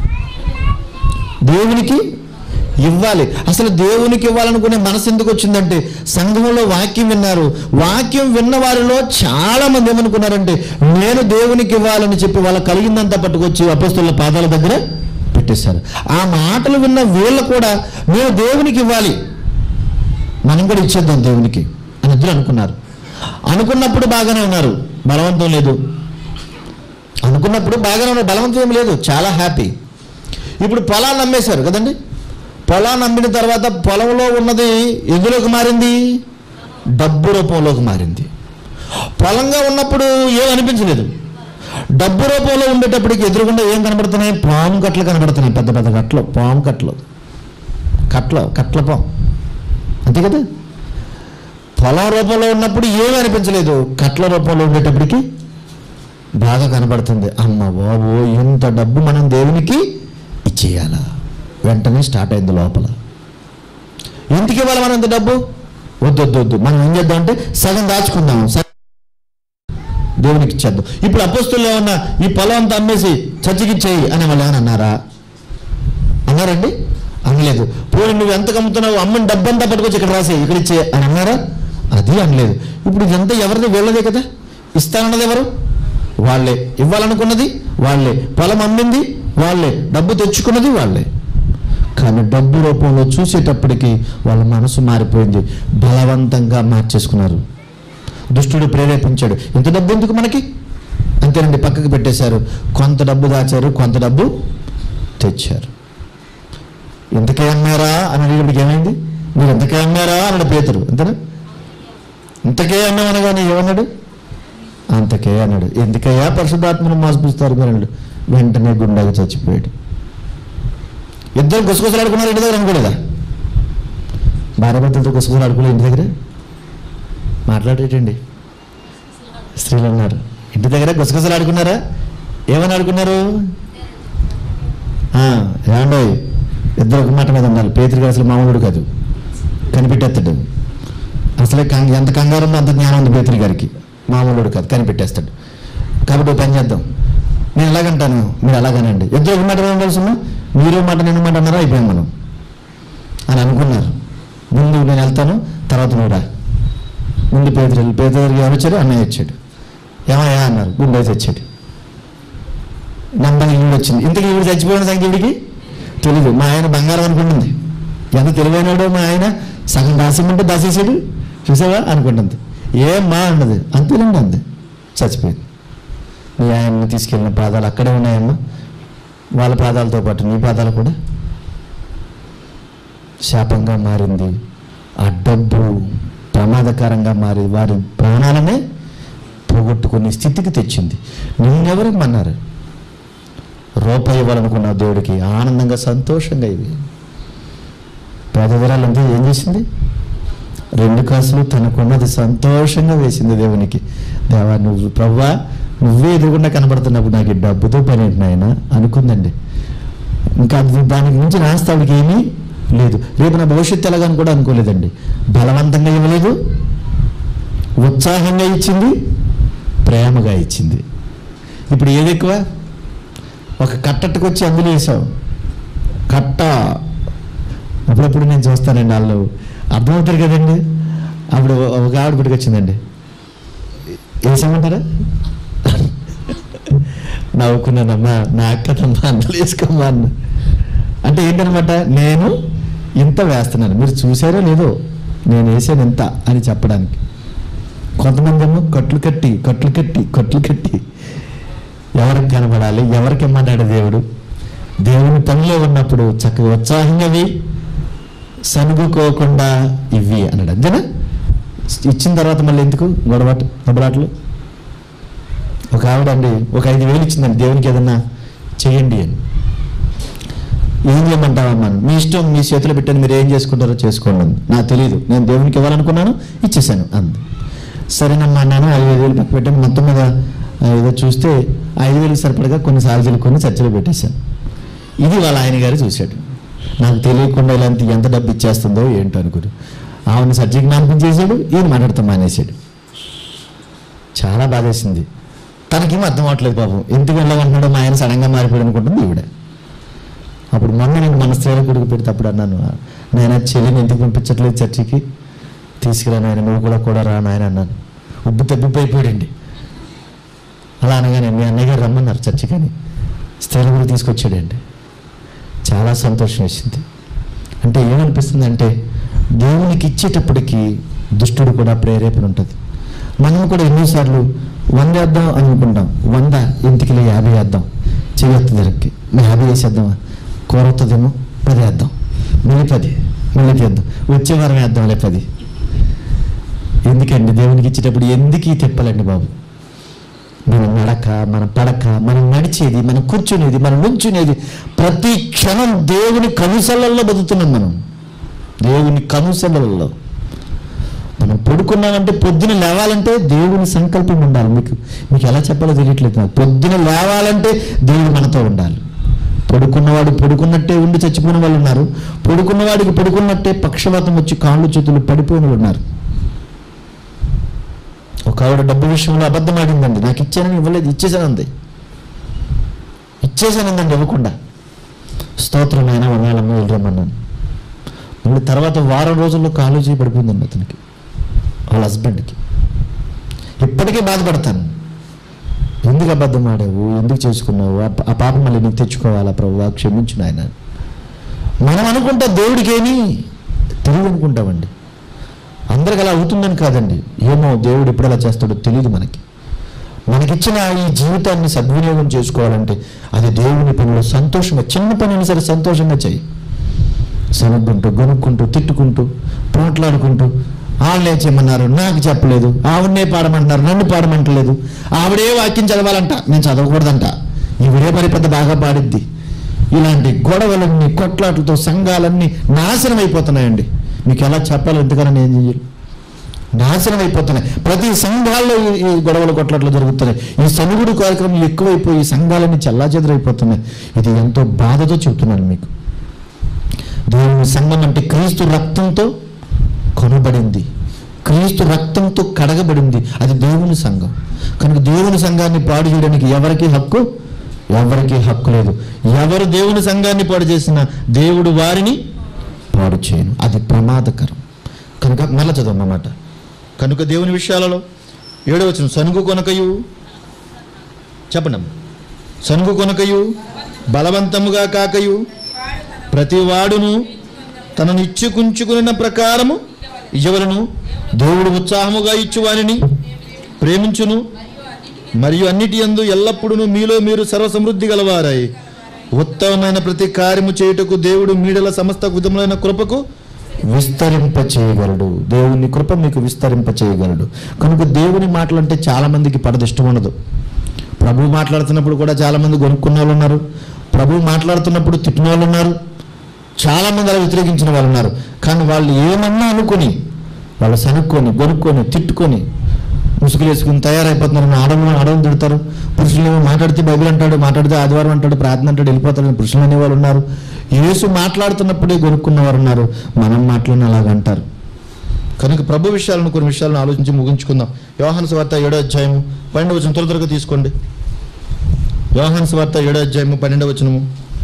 దేవునికి ఇవ్వాలి అసలు దేవునికి ఇవ్వాలనుకునే మనసు ఎందుకు వచ్చిందంటే సంఘంలో వాక్యం విన్నారు వాక్యం విన్న వారిలో చాలా మంది ఏమనుకున్నారంటే నేను దేవునికి ఇవ్వాలని చెప్పి వాళ్ళ కలిగిందంతా పట్టుకొచ్చి అపస్తుల పాదాల దగ్గర పెట్టేశారు ఆ మాటలు విన్న వీళ్ళు కూడా నేను దేవునికి ఇవ్వాలి మనం కూడా ఇచ్చేద్దాం దేవునికి అని ఇద్దరు అనుకున్నారు అనుకున్నప్పుడు బాగానే ఉన్నారు బలవంతం లేదు అనుకున్నప్పుడు బాగానే ఉన్నారు బలవంతం ఏం లేదు చాలా హ్యాపీ ఇప్పుడు పొలాన్ని అమ్మేశారు కదండి పొలాన్ని అమ్మిన తర్వాత పొలంలో ఉన్నది ఎందులోకి మారింది డబ్బు రూపంలోకి మారింది పొలంగా ఉన్నప్పుడు ఏం అనిపించలేదు డబ్బు రూపంలో ఉండేటప్పటికి ఎదురుగుండా ఏం కనబడుతున్నాయి పాము కట్టలు కనబడుతున్నాయి పెద్ద పెద్ద కట్టలు పాము కట్టలు కట్ల కట్ల పాము అంతే కదా పొలం రూపంలో ఉన్నప్పుడు ఏమీ అనిపించలేదు కట్ల రూపంలో ఉండేటప్పటికి బాగా కనబడుతుంది అమ్మ బాబు ఇంత డబ్బు మనం దేవునికి ఇచ్చేయాలా వెంటనే స్టార్ట్ అయింది లోపల ఎందుకు ఇవ్వాలి మనం ఇంత డబ్బు వద్దు వద్దు వద్దు మనం ఏం చేద్దాం అంటే సగం దాచుకుందాం సగం దేవునికి ఇచ్చేద్దాం ఇప్పుడు అపోస్తులు ఏమన్నా ఈ పొలం అంతా అమ్మేసి చర్చికి ఇచ్చేయి అని వాళ్ళు ఏమన్నా అన్నారా అన్నారండి అనలేదు పోయి నువ్వు ఎంత అమ్ముతున్నావు అమ్మని డబ్బంతా పట్టుకొచ్చి ఇక్కడ రాసే ఇక్కడ ఇచ్చే అని అన్నారా అది అనలేదు ఇప్పుడు ఇదంతా ఎవరిది వీళ్ళదే కదా ఇస్తానన్నది ఎవరు వాళ్ళే ఇవ్వాలనుకున్నది వాళ్ళే పొలం అమ్మింది వాళ్ళే డబ్బు తెచ్చుకున్నది వాళ్ళే కానీ డబ్బు రూపంలో చూసేటప్పటికి వాళ్ళ మనసు మారిపోయింది బలవంతంగా మార్చేసుకున్నారు దుష్టుడు ప్రేరేపించాడు ఇంత డబ్బు ఎందుకు మనకి అంతేనండి పక్కకి పెట్టేశారు కొంత డబ్బు దాచారు కొంత డబ్బు తెచ్చారు ఇంతకే అమ్మారా అని అడిగినప్పటికి ఏమైంది మీరు ఇంతకే అమ్మారా అన్నాడు పేతురు అంతేనా ఇంతకే అన్నామనగానే ఏమన్నాడు అంతకే అన్నాడు ఎందుకయ్యా పరిశుద్ధాత్మను మోసపిస్తారు మీరు అన్నాడు వెంటనే గుండెగా చచ్చిపోయాడు ఇద్దరు గుసగుసలు ఆడుకున్నారు ఇంటి దగ్గర అనుకోలేదా భార్య భర్తలతో గుసగుసలు ఆడుకోలేదు ఇంటి దగ్గర మాట్లాడేటండి స్త్రీలు ఉన్నారు ఇంటి దగ్గర గుసగుసలు ఆడుకున్నారా ఏమని ఆడుకున్నారు ఆ, ఏమండో ఇద్దరు ఒక మాట మీద ఉండాలి పేతుడికి అసలు మామూలుడు కాదు కనిపెట్టేస్తాడు అసలే కం- ఎంత కంగారు ఉందో అంత జ్ఞానం ఉంది పేతుడి గారికి మామూలుడు కాదు కనిపెట్టేస్తాడు కాబట్టి ఒక పని చేద్దాం నేను ఎలాగంటాను మీరు అలాగనండి ఇద్దరు ఒక మాట మీద ఉండాల్సిన మీరు ఒక మాట నేను ఒక మాట అన్నారా అయిపోయాం మనం అని అనుకున్నారు ముందు నేను వెళ్తాను తర్వాత నువ్వు రా ముందు పేదరు పేదరు ఎవరు వచ్చారు అన్నయ్య వచ్చాడు ఏమయ్యా అన్నారు గుండె తెచ్చాడు నమ్మకం ఈవిడ వచ్చింది ఇంతకీ ఈవిడ చచ్చిపోయిన సంగతి ఈవిడికి తెలీదు మా ఆయన బంగారం అనుకుంటుంది ఎంత తెలివైనాడో మా ఆయన సగం దాసేమంటే దాసేసాడు చూసావా అనుకుంటుంది ఏం మా అన్నది అంతేనండి అంది చచ్చిపోయింది మీ ఆయన్ని తీసుకెళ్ళిన పాదాలు అక్కడే ఉన్నాయమ్మా వాళ్ళ పాదాలతో పాటు నీ పాదాలు కూడా శాపంగా మారింది ఆ డబ్బు ప్రమాదకరంగా మారి వారి ప్రాణాలనే పోగొట్టుకునే స్థితికి తెచ్చింది నిన్నెవరమ్మన్నారు రూపాయి ఇవ్వాలనుకున్న దేవుడికి ఆనందంగా సంతోషంగా ఇది పేదవిరాలంటే ఏం చేసింది రెండు కాసులు తనకున్నది సంతోషంగా వేసింది దేవునికి దేవా నువ్వు ప్రవ్వా నువ్వే ఎదురుగుండా కనబడుతున్నప్పుడు నాకు ఈ డబ్బుతో పని ఏంటి నాయన అనుకుందండి ఇంకా అది దానికి మించి ఆస్తావిడికి ఏమీ లేదు రేపు నా భవిష్యత్తు ఎలాగని కూడా అనుకోలేదండి బలవంతంగా ఇవ్వలేదు ఉత్సాహంగా ఇచ్చింది ప్రేమగా ఇచ్చింది ఇప్పుడు ఏది ఎక్కువ ఒక కట్టట్టుకు వచ్చి అందులో వేసావు కట్ట అప్పుడప్పుడు నేను చూస్తానండి వాళ్ళు అర్థమవుతారు కదండి అప్పుడు ఒక ఆవిడ గుడికొచ్చిందండి వేసామంటారా నవ్వుకున్నానమ్మా నా అక్కనమ్మా అందులో వేసుకోమ్మా అన్న అంటే ఏంటనమాట నేను ఇంత వేస్తున్నాను మీరు చూసారో లేదో నేను వేసాను ఇంత అని చెప్పడానికి కొంతమంది ఏమో కట్లు కట్టి కట్లు కట్టి కట్లు కట్టి ఎవరికి కనబడాలి ఎవరికి ఇమ్మన్నాడు దేవుడు దేవుని పనిలో ఉన్నప్పుడు చక్కగా ఉత్సాహంగా వెయ్యి సనుగుకోకుండా ఇవి అన్నాడు అంతేనా ఇచ్చిన తర్వాత మళ్ళీ ఎందుకు గొడవ దెబ్బలాట్లు ఒక ఆవిడ అండి ఒక ఐదు వేలు ఇచ్చిందండి దేవునికి ఏదన్నా చేయండి అని ఏం చేయమంటావమ్మా మీ ఇష్టం మీ చేతిలో పెట్టాను మీరు ఏం చేసుకుంటారో చేసుకోండి అంది నాకు తెలియదు నేను దేవునికి ఇవ్వాలనుకున్నాను ఇచ్చేసాను అంది సరేనమ్మా అన్నాను ఐదు వేలు పక్క పెట్టాను మొత్తం మీద ఆ, ఏదో చూస్తే ఐదు వేలకు సరిపడగా కొన్ని సార్జీలు కొన్ని చర్చలు పెట్టేశాను ఇది వాళ్ళ ఆయన గారు చూశాడు నాకు తెలియకుండా ఇలాంటి ఎంత డబ్బు ఇచ్చేస్తుందో ఏంటో అనుకుని ఆమెను సర్జీ జ్ఞాపకం చేశాడు ఈయన మాట్లాడుతూ మానేశాడు చాలా బాధేసింది తనకేమో అర్థం అవట్లేదు పాపం ఎందుకు వెళ్ళమంటున్నాడో మా ఆయన సడన్గా మారిపోయాడు అనుకుంటుంది ఈవిడ అప్పుడు మొన్న నేను మన స్త్రీల కొడుకు పెడితే అప్పుడు అన్నాను నేను చెల్లిని ఎందుకు పంపించట్లేదు చర్చికి తీసుకురా నాయన నువ్వు కూడా కూడా రా నాయన అన్నాను ఉబ్బు తబ్బిపోయిపోయాడండి అలా అనగానే మీ అన్నయ్య గారు రమ్మన్నారు చర్చికని స్త్రీలు కూడా తీసుకొచ్చాడండి చాలా సంతోషం వేసింది అంటే ఏమనిపిస్తుంది అంటే దేవునికి ఇచ్చేటప్పటికి దుష్టుడు కూడా ప్రేరేపణ ఉంటుంది మనం కూడా ఎన్నోసార్లు వంద వేద్దాం అనుకుంటాం వంద ఇంటికి యాభై వేద్దాం చేయొద్దు ధరకి మేము యాభై వేసేద్దామా కూర వస్తుందేమో పది వేద్దాం మళ్ళీ పది మళ్ళీ తీద్దాం వచ్చే వారం వేద్దాంలే పది ఎందుకండి దేవునికి ఇచ్చేటప్పుడు ఎందుకు ఈ తిప్పాలండి బాబు మన నడక మన పడక మనం నడిచేది మనం కూర్చునేది మనం నుంచునేది ప్రతి క్షణం దేవుని కనుసలలో బతుకుతున్నాం మనం దేవుని కనుసలలో మనం పడుకున్నామంటే పొద్దున లేవాలంటే దేవుని సంకల్పం ఉండాలి మీకు మీకు ఎలా చెప్పాలో తెలియట్లేదు నాకు పొద్దున లేవాలంటే దేవుడు మనతో ఉండాలి పడుకున్నవాడు పడుకున్నట్టే ఉండి చచ్చిపోయిన వాళ్ళు ఉన్నారు పడుకున్నవాడికి పడుకున్నట్టే పక్షవాతం వచ్చి కాళ్ళు చేతులు పడిపోయిన వాళ్ళు ఉన్నారు ఒక ఆవిడ డబ్బు విషయంలో అబద్ధం ఆడిందండి నాకు ఇచ్చానని ఇవ్వలేదు ఇచ్చేసానంది ఇచ్చేసానందండి ఇవ్వకుండా స్తోత్రం అయినా వందాలమ్మ వెళ్ళరమ్మన్నాను మళ్ళీ తర్వాత వారం రోజుల్లో కాలు చేయి పడిపోయిందండి అతనికి వాళ్ళ హస్బెండ్కి ఇప్పటికీ బాధపడతాను ఎందుకు అబద్ధం ఆడావు ఎందుకు చేసుకున్నావు ఆ ప- ఆ పాప మళ్ళీ నీకు తెచ్చుకోవాలా ప్రభు క్షమించు నాయన మనం అనుకుంటా దేవుడికి ఏమీ తెలియదు అనుకుంటామండి అందరికి అలా అవుతుందని కాదండి ఏమో దేవుడు ఎప్పుడు అలా చేస్తాడో తెలియదు మనకి మనకిచ్చిన ఈ జీవితాన్ని సద్వినియోగం చేసుకోవాలంటే అది దేవుని పనిలో సంతోషంగా చిన్న పని అయినా సరే సంతోషంగా చెయ్యి సనుక్కుంటూ గొనుక్కుంటూ తిట్టుకుంటూ పోట్లాడుకుంటూ ఆవిడనే చేయమన్నారు నాకు చెప్పలేదు ఆవిడనే పాడమంటున్నారు నన్ను పాడమంటలేదు ఆవిడే వాక్యం చదవాలంట నేను చదవకూడదంట ఈవిడే మరి పెద్ద బాగా పాడిద్ది ఇలాంటి గొడవలన్నీ కొట్లాటలతో సంఘాలన్నీ నాశనం అయిపోతున్నాయండి మీకు ఎలా చెప్పాలో ఎంతకన్నా నేను చెయ్యాలి నాశనం అయిపోతున్నాయి ప్రతి సంఘాల్లో ఈ- ఈ గొడవలు కొట్లాట్లు జరుగుతున్నాయి ఈ సనుగుడు కార్యక్రమం ఎక్కువైపోయి ఈ సంఘాలన్నీ చెల్లాచెదరైపోతున్నాయి ఇది ఎంతో బాధతో చెబుతున్నాను మీకు దేవుని సంఘం అంటే క్రీస్తు రక్తంతో కొనబడింది క్రీస్తు రక్తంతో కడగబడింది అది దేవుని సంఘం కనుక దేవుని సంఘాన్ని పాడు చేయడానికి ఎవరికి హక్కు ఎవరికి హక్కు లేదు ఎవరు దేవుని సంఘాన్ని పాడు చేసినా దేవుడు వారిని పాడు చేయను అది ప్రమాదకరం కనుక మళ్ళా చదవన్నమాట కనుక దేవుని విషయాలలో ఏడవచనం సనుగు కొనకయు చెప్పండి అమ్మ. సనుగు కొనకయు బలవంతముగా కాకయు ప్రతి వాడును తనను ఇచ్చుకుంచుకున్న ప్రకారము ఇవ్వలను దేవుడు ఉత్సాహముగా ఇచ్చువానిని ప్రేమించును మరియు అన్నిటి యందు ఎల్లప్పుడూ మీలో మీరు సర్వసమృద్ధి గలవారాయి ఉత్తమమైన ప్రతి కార్యము చేయుటకు దేవుడు మీడల సమస్త విధములైన కృపకు విస్తరింప చేయగలడు దేవుని కృప మీకు విస్తరింప చేయగలడు కనుక దేవుని మాటలు అంటే చాలా మందికి పడదు ఇష్టం ఉండదు ప్రభు మాట్లాడుతున్నప్పుడు కూడా చాలా మంది కొనుక్కున్న వాళ్ళు ఉన్నారు ప్రభు మాట్లాడుతున్నప్పుడు తిట్టిన వాళ్ళు ఉన్నారు చాలా మంది అలా వ్యతిరేకించిన వాళ్ళు ఉన్నారు కానీ వాళ్ళు ఏమన్నా అనుకుని వాళ్ళు సనుక్కొని కొనుక్కొని తిట్టుకొని ముసుగులు వేసుకుని తయారైపోతున్నారు ఆడవాళ్ళు ఆడవాళ్ళు తిడతారు పురుషులు మాట్లాడితే బైబిల్ అంటాడు మాట్లాడితే ఆదివారం అంటాడు ప్రార్థన అంటాడు వెళ్ళిపోతాడు పురుషులు అనేవాళ్ళు ఉన్నారు యేసు మాట్లాడుతున్నప్పుడే కొనుక్కున్న వారు ఉన్నారు మనం మాట్లాడిన అలాగంటారు కనుక ప్రభు విషయాలను కొన్ని విషయాలను ఆలోచించి ముగించుకుందాం యోహాను స్వార్త ఏడో అధ్యాయము పన్నెండు వచ్చిన త్వర త్వరగా తీసుకోండి యోహాను స్వార్త ఏడో అధ్యాయము పన్నెండవ వచనము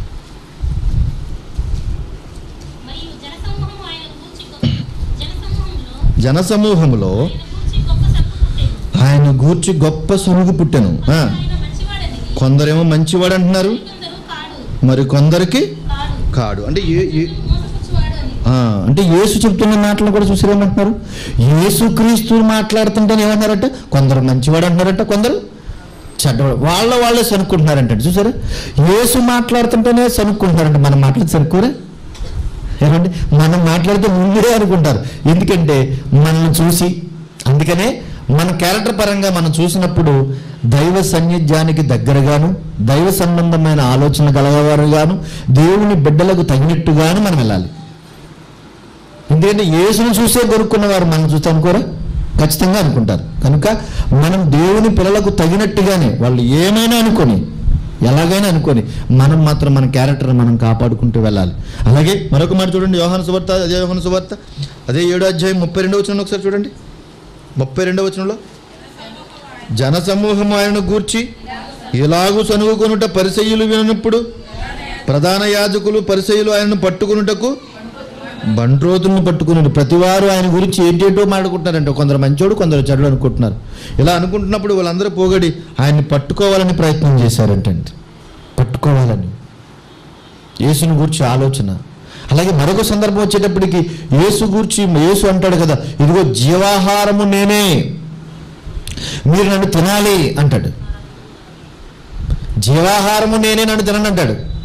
మరియు జనసమూహము ఆయన గూర్చి గొప్ప- జనసమూహంలో జనసమూహంలో ఆయన గూర్చి గొప్ప సనుగు పుట్టెను ఆయన గూర్చి గొప్ప సనుగు పుట్టెను ఆ, ఆయన మంచివాడని కొందరేమో మంచివాడు అంటున్నారు కొందరు కాడు మరి కొందరికి కాడు కాడు అంటే ఏ ఏ- మోసపుచ్చువాడు అని ఆ, అంటే యేసు చెప్తున్న మాటలు కూడా చూసి ఏమంటున్నారు యేసు క్రీస్తు మాట్లాడుతుంటే ఏమన్నారట కొందరు మంచివాడు అంటున్నారట కొందరు చెడ్డవాడు వాళ్ళ వాళ్ళే సనుక్కుంటున్నారంట చూసారా యేసు మాట్లాడుతుంటేనే సనుక్కుంటున్నారంట మనం మాట్లాడితే సనుక్కోరా ఏమండి మనం మాట్లాడితే ముందే అనుకుంటారు ఎందుకంటే మనల్ని చూసి అందుకనే మన క్యారెక్టర్ పరంగా మనం చూసినప్పుడు దైవ సన్నిధ్యానికి దగ్గరగాను దైవ సంబంధమైన ఆలోచన గలవారుగాను దేవుని బిడ్డలకు తగినట్టుగాను మనం వెళ్ళాలి ఎందుకంటే యేసును చూసే కొనుక్కున్న వారు మనం చూస్తే అనుకోరా ఖచ్చితంగా అనుకుంటారు కనుక మనం దేవుని పిల్లలకు తగినట్టుగానే వాళ్ళు ఏమైనా అనుకొని ఎలాగైనా అనుకొని మనం మాత్రం మన క్యారెక్టర్ మనం కాపాడుకుంటూ వెళ్ళాలి అలాగే మరొక మాట చూడండి యోహాను సువార్త అదే యోహాను సువార్త అదే ఏడో అధ్యాయం ముప్పై రెండో వచనంలో ఒకసారి చూడండి ముప్పై రెండో వచనంలో జనసమూహం ఆయనను గూర్చి ఇలాగూ సనుగుకొనుట పరిసయ్యులు వినప్పుడు ప్రధాన యాజకులు పరిసయ్యులు ఆయనను పట్టుకునుటకు బంట్రోతులను పట్టుకుని ప్రతివారు ఆయన గురించి ఏంటేంటో మాట్లాడుకుంటున్నారంట కొందరు మంచోడు కొందరు చెడు అనుకుంటున్నారు ఇలా అనుకుంటున్నప్పుడు వాళ్ళందరూ పోగడి ఆయన్ని పట్టుకోవాలని ప్రయత్నం చేశారంటండి పట్టుకోవాలని యేసుని గురించి ఆలోచన అలాగే మరొక సందర్భం వచ్చేటప్పటికి యేసు గూర్చి యేసు అంటాడు కదా ఇదిగో జీవాహారము నేనే మీరు నన్ను తినాలి అంటాడు జీవాహారము నేనే నన్ను తినను అంటాడు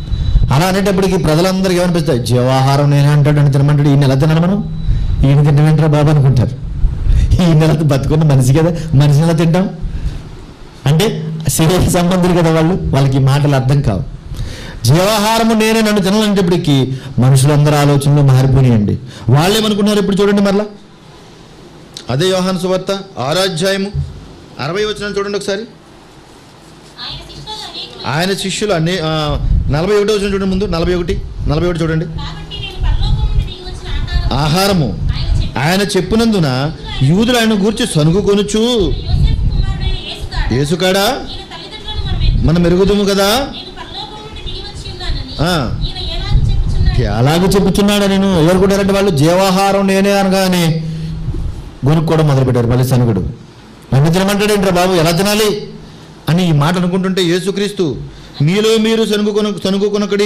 అలా అనేటప్పటికి ప్రజలందరికీ ఏమనిపిస్తాయి జీవాహారం నేనే అంటాడు అని తినమంటాడు ఈ నెల తినను మనం ఈయన తింటామేంట్రా బాబు అనుకుంటారు ఈ నెల బతుకున్న మనిషి కదా మనిషి నెల తింటాం అంటే శరీర సంబంధులు కదా వాళ్ళు వాళ్ళకి ఈ మాటలు అర్థం కావు జీవాహారము నేనే నన్ను తినాలంటప్పటికి మనుషులందరూ ఆలోచనలు మారిపోయినాయండి వాళ్ళు ఏమనుకున్నారు ఇప్పుడు చూడండి మరలా అదే యోహాను సువార్త ఆరాధ్యాయము అరవై వచ్చిన చూడండి ఒకసారి ఆయన శిష్యులు అనేకులు ఆయన శిష్యులు అన్ని ఆ, నలభై ఒకటి వచ్చిన చూడండి ముందు నలభై ఒకటి నలభై ఒకటి చూడండి కాబట్టి నేను పరలోకం నుండి దిగి వచ్చిన ఆహారం ఆహారము ఆయన చెప్పి ఆయన చెప్పినందున యూదులు ఆయన గూర్చి సనుగు కొనుచు యోసేపు కుమారుడైన యేసుగాడు యేసుకాడా ఈయన తల్లిదండ్రులను మనం ఎరుగము. మనం మెరుగుదుము కదా నేను పరలోకం నుండి దిగి వచ్చి ఉన్నానని ఆ. ఈయన ఎలాగ చెప్పుచున్నాడు అలాగే చెప్పుచున్నాడు నేను ఎవరుకుంటారంటే వాళ్ళు జీవాహారం నేనే అనగానే కొనుక్కోవడం మొదలుపెట్టారు మళ్ళీ సనుగుడు నన్ను తినమంటాడేంట్రా బాబు ఎలా తినాలి అని ఈ మాట అనుకుంటుంటే యేసుక్రీస్తు మీలో మీరు సనుగు కొను సనుగు కొనకడి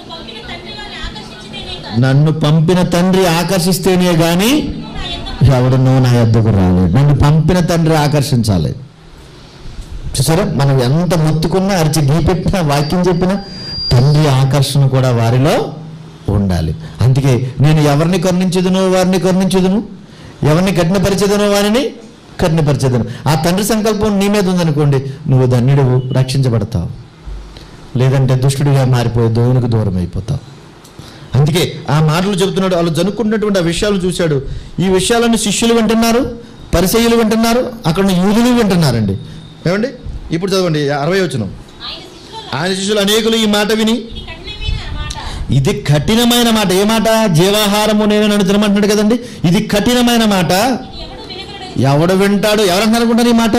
నన్ను పంపిన తండ్రి వారిని ఆకర్షించితేనే నన్ను పంపిన తండ్రి ఆకర్షిస్తేనే కాదు కానీ నా యొద్దకు ఎవడనో నా యొద్దకు రాలేదు నన్ను పంపిన తండ్రి ఆకర్షించాలి చూసారా మనం ఎంత మొత్తుకున్నా అరిచి గీపెట్టినా వాక్యం చెప్పినా తండ్రి ఆకర్షణ కూడా వారిలో ఉండాలి అందుకే నేను ఎవరిని కరుణించదును వారిని కరుణించదును ఎవరిని కఠినపరిచేదనో వారిని కఠినపరిచేదను ఆ తండ్రి సంకల్పం నీ మీద ఉందనుకోండి నువ్వు ధన్యుడు రక్షించబడతావు లేదంటే దుష్టుడిగా మారిపోయి దేవునికి దూరం అయిపోతావు అందుకే ఆ మాటలు చెబుతున్నాడు వాళ్ళు జనుక్కుంటున్నటువంటి ఆ విషయాలు చూశాడు ఈ విషయాలను శిష్యులు వింటున్నారు పరిచయులు వింటున్నారు అక్కడ ఉన్న యూదులు వింటున్నారండి ఏమండి ఇప్పుడు చదవండి అరవై వచ్చిన ఆయన శిష్యులలో ఆయన శిష్యులు అనేకులు ఈ మాట విని ఇది కఠినమైన మాట ఇది కఠినమైన మాట ఏ మాట జీవాహారము నేను నన్ను తినమంటున్నాడు కదండి ఇది కఠినమైన మాట ఇది ఎవడు వినగలడని ఎవడు వింటాడు ఎవరంటారు అనుకుంటారు ఈ మాట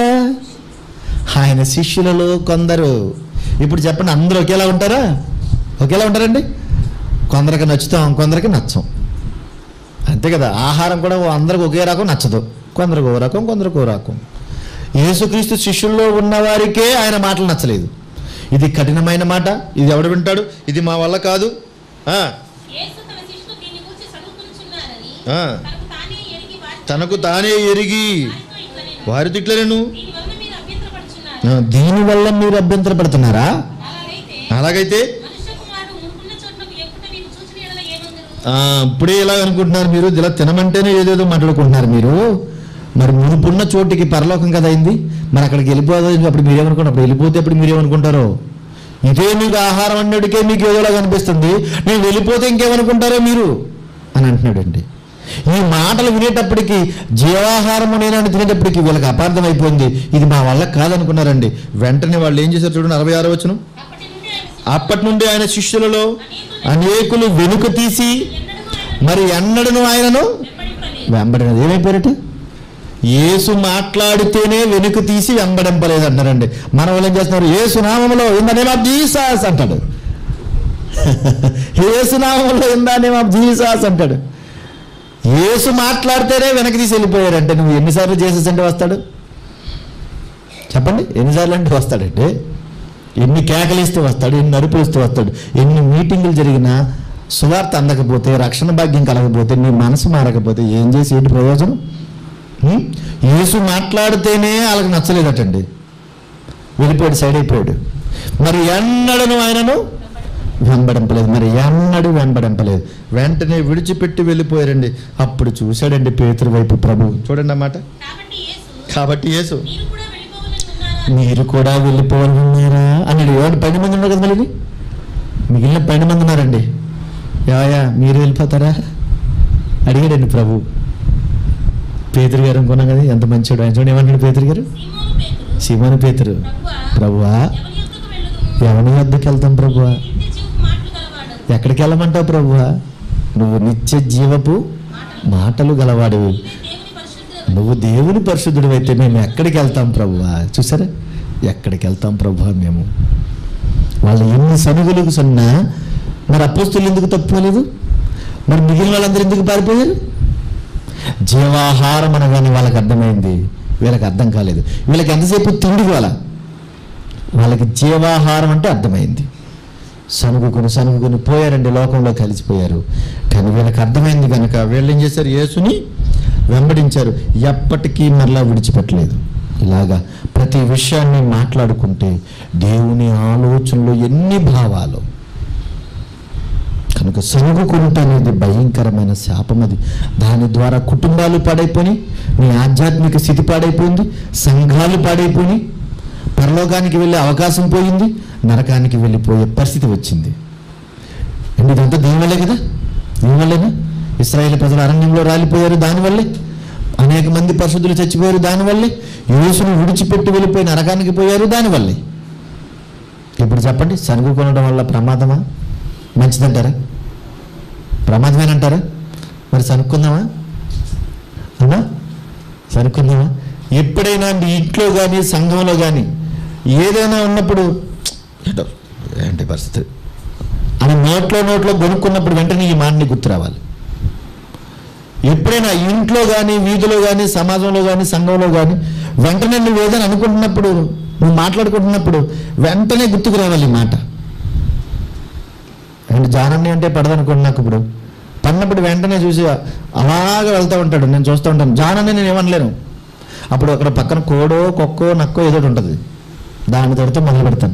ఆయన శిష్యులలో కొందరు ఇప్పుడు చెప్పండి అందరూ ఒకేలా ఉంటారా ఒకేలా ఉంటారండి కొందరికి నచ్చుతాం కొందరికి నచ్చం అంతే కదా ఆహారం కూడా అందరికి ఒకే రకం నచ్చదు కొందరికి ఓ రకం కొందరికి ఓ రకం యేసుక్రీస్తు శిష్యుల్లో ఉన్నవారికే ఆయన మాటలు నచ్చలేదు ఇది కఠినమైన మాట ఇది ఎవడు వింటాడు ఇది మా వల్ల కాదు ఆ, యేసు తన శిష్యులు దీని గురించి చదువుకునుచున్నారని ఆ. తనకు తానే ఎరిగి వారి తనకు తానే ఎరిగి వారితో ఇట్లా నేను వారి తిట్లను దీని వలన మీరు అభ్యంతరపడుచున్నారు ఆ, దీనివల్ల మీరు అభ్యంతరపడుతున్నారా అలాగైతే అలాగైతే మనుష్య కుమారుడు మునుకున్న చోట్లకు ఎక్కుట మీకు చూచిన ఎడల ఏమందరు ఆ, ఇప్పుడే ఇలా అనుకుంటున్నారు మీరు ఇలా తినమంటేనే ఏదేదో మాట్లాడుకుంటున్నారు మీరు మరి మునుపున్న చోటికి పరలోకం కదా అయింది మరి అక్కడికి వెళ్ళిపోదు అప్పుడు మీరేమనుకుంటారు అప్పుడు వెళ్ళిపోతే అప్పుడు మీరేమనుకుంటారో ఇదే మీకు ఆహారం అన్నటికే మీకు ఏదోలా కనిపిస్తుంది నేను వెళ్ళిపోతే ఇంకేమనుకుంటారో మీరు అని అంటున్నాడండి ఈ మాటలు వినేటప్పటికి జీవాహారము నేనని తినేటప్పటికి వీళ్ళకి అపార్థం అయిపోయింది ఇది మా వల్ల కాదనుకున్నారండి వెంటనే వాళ్ళు ఏం చేశారు చూడండి అరవై ఆరో వచ్చును అప్పటి నుండి ఆయన అప్పటి నుండి ఆయన శిష్యులలో అనేకులు అనేకులు వెనుక తీసి ఎన్నడూ ఆయన మరి ఎన్నడను ఆయనను వెంబడింపలేదు వెంబడినది ఏమైపోయారట యేసు మాట్లాడితేనే వెనుక తీసి వెంబడింపలేదు అంటారండి మన వాళ్ళు ఏం చేస్తున్నారు యేసు నామములో in the name of Jesus అంటాడు యేసు నామములో in the name of Jesus అంటాడు యేసు మాట్లాడితేనే వెనక్కి తీసి వెళ్ళిపోయారంటే నువ్వు ఎన్నిసార్లు జీసస్ అంటే వస్తాడు చెప్పండి ఎన్నిసార్లు అంటే వస్తాడంటే ఎన్ని కేకలిస్తూ వస్తాడు ఎన్ని అరుపులిస్తూ వస్తాడు ఎన్ని మీటింగులు జరిగినా సువార్త అందకపోతే రక్షణ భాగ్యం కలగకపోతే నీ మనసు మారకపోతే ఏం చేసి ఏంటి ప్రయోజనం హ్మ్? యేసు మాట్లాడితేనే వాళ్ళకి నచ్చలేదటండి వెళ్ళిపోయాడు సైడ్ అయిపోయాడు మరి ఎన్నడను ఆయనను వెంబడింపలేదు మరి ఎన్నడూ వెంబడింపలేదు వెంటనే విడిచిపెట్టి వెళ్ళిపోయారండి అప్పుడు చూశాడండి పేతురు వైపు ప్రభు చూడండి అన్నమాట కాబట్టి యేసు కాబట్టి యేసు మీరు కూడా వెళ్ళిపోవాలని ఉన్నారా మీరు కూడా వెళ్ళిపోవాలన్నారా అన్నాడు ఎవరు పది మంది ఉన్నారు కదా మళ్ళీ మిగిలిన పది మంది ఉన్నారండి యాయా మీరు వెళ్ళిపోతారా అడిగాడండి ప్రభు పేతురు గారు అనుకున్నాం కదా ఎంత మంచివాడు ఆయన చూడండి ఏమంటాడు పేతురు గారు సీమోను పేతురు శివని పేతురు ప్రభువా ప్రభువా ఎవరి యొద్దకు వెళ్ళుదుము ఎవరి వద్దకు వెళ్తాం ప్రభువా నిత్య జీవపు మాటలు గలవాడు ఎక్కడికి వెళ్ళమంటావు ప్రభువా నువ్వు నిత్య జీవపు మాటలు గలవాడివి నీవే దేవుని పరిశుద్ధుడు నువ్వు దేవుని పరిశుద్ధుడు అయితే మేము ఎక్కడికి వెళ్తాం ప్రభువా చూసారా ఎక్కడికి వెళ్తాం ప్రభువా మేము వాళ్ళు ఎన్ని సనుగులకు సన్నా మరి అపోస్తులు ఎందుకు తప్పుకోలేదు మరి మిగిలిన వాళ్ళందరూ ఎందుకు పారిపోయారు జీవాహారం అనగానే వాళ్ళకి అర్థమైంది వీళ్ళకి అర్థం కాలేదు వీళ్ళకి ఎంతసేపు తిండి వాళ్ళ వాళ్ళకి జీవాహారం అంటే అర్థమైంది సనుగుకొని సనుగుకొని పోయారండి లోకంలో కలిసిపోయారు కానీ వీళ్ళకి అర్థమైంది కనుక వీళ్ళు ఏం చేశారు యేసుని వెంబడించారు ఎప్పటికీ మరలా విడిచిపెట్టలేదు ఇలాగా ప్రతి విషయాన్ని మాట్లాడుకుంటే దేవుని ఆలోచనలో ఎన్ని భావాలు కనుక సనుగుకుంట అనేది భయంకరమైన శాపం అది దాని ద్వారా కుటుంబాలు పాడైపోయి నీ ఆధ్యాత్మిక స్థితి పాడైపోయింది సంఘాలు పాడైపోయి పరలోకానికి వెళ్ళే అవకాశం పోయింది నరకానికి వెళ్ళిపోయే పరిస్థితి వచ్చింది అండ్ ఇదంతా దీనివల్లే కదా దీనివల్లేనా ఇస్రాయేల్ ప్రజలు అరణ్యంలో రాలిపోయారు దానివల్లే అనేక మంది పరిశుద్ధులు చచ్చిపోయారు దానివల్లే యేసును విడిచిపెట్టి వెళ్ళిపోయి నరకానికి పోయారు దానివల్లే ఇప్పుడు చెప్పండి సనుగు కొనడం వల్ల ప్రమాదమా మంచిదంటారా ప్రమాదమేనంటారా మరి సనుక్కుందామా అవునా సనుక్కుందామా ఎప్పుడైనా మీ ఇంట్లో కానీ సంఘంలో కానీ ఏదైనా ఉన్నప్పుడు ఏంటో ఏంటి పరిస్థితి అని నోట్లో నోట్లో కొనుక్కున్నప్పుడు వెంటనే ఈ మాటని గుర్తు రావాలి ఎప్పుడైనా ఇంట్లో కానీ వీధిలో కానీ సమాజంలో కానీ సంఘంలో కానీ వెంటనే నువ్వు ఏదైనా అనుకుంటున్నప్పుడు నువ్వు మాట్లాడుకుంటున్నప్పుడు వెంటనే గుర్తుకు రావాలి ఈ మాట అంటే జానన్ని అంటే పడదనుకోండి నాకు ఇప్పుడు పడినప్పుడు వెంటనే చూసి అలాగే వెళ్తూ ఉంటాడు నేను చూస్తూ ఉంటాను జానని నేను ఏమనలేను అప్పుడు అక్కడ పక్కన కోడో కుక్కో నక్కో ఏదో ఒకటి ఉంటుంది దాన్ని తడితే మొదలు పెడతాను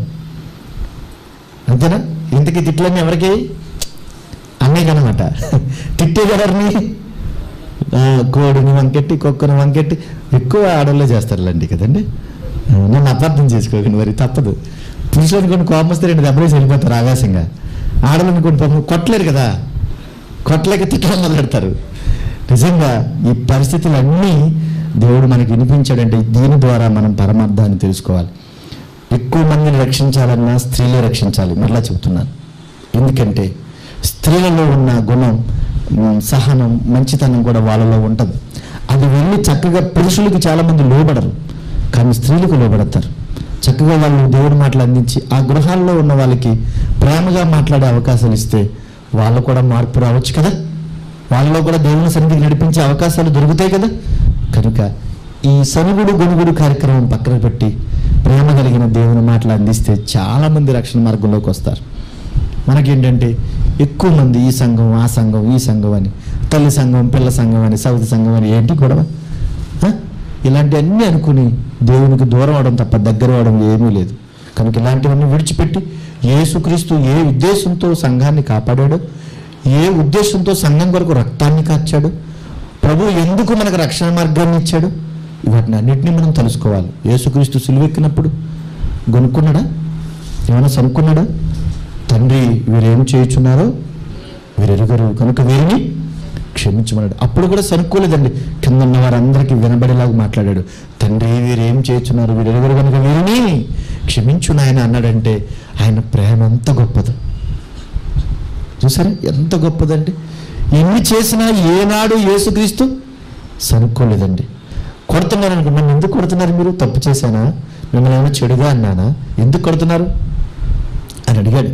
అంతేనా ఇంతకీ తిట్లన్నీ ఎవరికి అన్నయ్యకనమాట తిట్టేది ఎవరిని ఆ, కోడిని వంకెట్టి కుక్కని వంకెట్టి ఎక్కువ ఆడవాళ్ళే చేస్తారులేండి కదండి ఆ, నన్ను అపార్థం చేసుకోకండి మరి తప్పదు పురుషులు అనుకోండి కోపం వస్తే రెండు దెబ్బలేసి వెళ్ళిపోతారు ఆవేశంగా ఆడలు అనుకోండి పాపం కొట్టలేరు కదా కొట్టలేక తిట్టడం మొదలెడతారు నిజంగా ఈ పరిస్థితులన్నీ దేవుడు మనకి వినిపించాడంటే దీని ద్వారా మనం పరమార్థాన్ని తెలుసుకోవాలి ఎక్కువ మందిని రక్షించాలన్నా స్త్రీలే రక్షించాలి మరలా చెబుతున్నాను ఎందుకంటే స్త్రీలలో ఉన్న గుణం ఉమ్, సహనం మంచితనం కూడా వాళ్ళలో ఉంటుంది అది వెళ్ళి చక్కగా పురుషులకి చాలామంది లోబడరు కానీ స్త్రీలకు లోబడతారు చక్కగా వాళ్ళు దేవుడి మాటలు అందించి ఆ గృహాల్లో ఉన్న వాళ్ళకి ప్రేమగా మాట్లాడే అవకాశాలు ఇస్తే వాళ్ళు కూడా మార్పు రావచ్చు కదా వాళ్ళలో కూడా దేవుని సన్నిధికి నడిపించే అవకాశాలు దొరుకుతాయి కదా కనుక ఈ సనుగుడు గొనుగుడు కార్యక్రమం పక్కన పెట్టి ప్రేమ కలిగిన దేవుని మాటలు అందిస్తే చాలామంది రక్షణ మార్గంలోకి వస్తారు మనకేంటంటే ఎక్కువ మంది ఈ సంఘం ఆ సంఘం ఈ సంఘం అని తల్లి సంఘం పిల్ల సంఘం అని సౌతి సంఘం అని ఏంటి గొడవ ఆ? ఇలాంటివన్నీ అనుకుని దేవునికి దూరం అవడం తప్ప దగ్గర అవడం ఏమీ లేదు కనుక ఇలాంటివన్నీ విడిచిపెట్టి యేసుక్రీస్తు ఏ ఉద్దేశంతో సంఘాన్ని కాపాడాడో ఏ ఉద్దేశంతో సంఘం కొరకు రక్తాన్ని కార్చాడు ప్రభు ఎందుకు మనకు రక్షణ మార్గాన్ని ఇచ్చాడు వాటిని అన్నింటినీ మనం తెలుసుకోవాలి యేసుక్రీస్తు సిలువెక్కినప్పుడు గొనుక్కున్నాడా ఏమైనా సనుక్కున్నాడా తండ్రి వీరేం చేయుచున్నారో వీరెరుగరు కనుక వీరిని క్షమించమన్నాడు అప్పుడు కూడా సనుక్కోలేదండి కింద ఉన్న వారందరికీ వినబడేలాగా మాట్లాడాడు తండ్రి వీరేం చేయుచున్నారు వీరెరుగరు కనుక వీరిని క్షమించు నాయన అన్నాడంటే ఆయన ప్రేమ ఎంత గొప్పదో చూసారా ఎంత గొప్పదండి ఎన్ని చేసినా ఏనాడు యేసుక్రీస్తు సనుక్కోలేదండి కొడుతున్నారు అనుకో నన్ను ఎందుకు కొడుతున్నారు మీరు తప్పు చేశానా మిమ్మల్ని ఏమైనా చెడుగా అన్నానా ఎందుకు కొడుతున్నారు అని అడిగాడు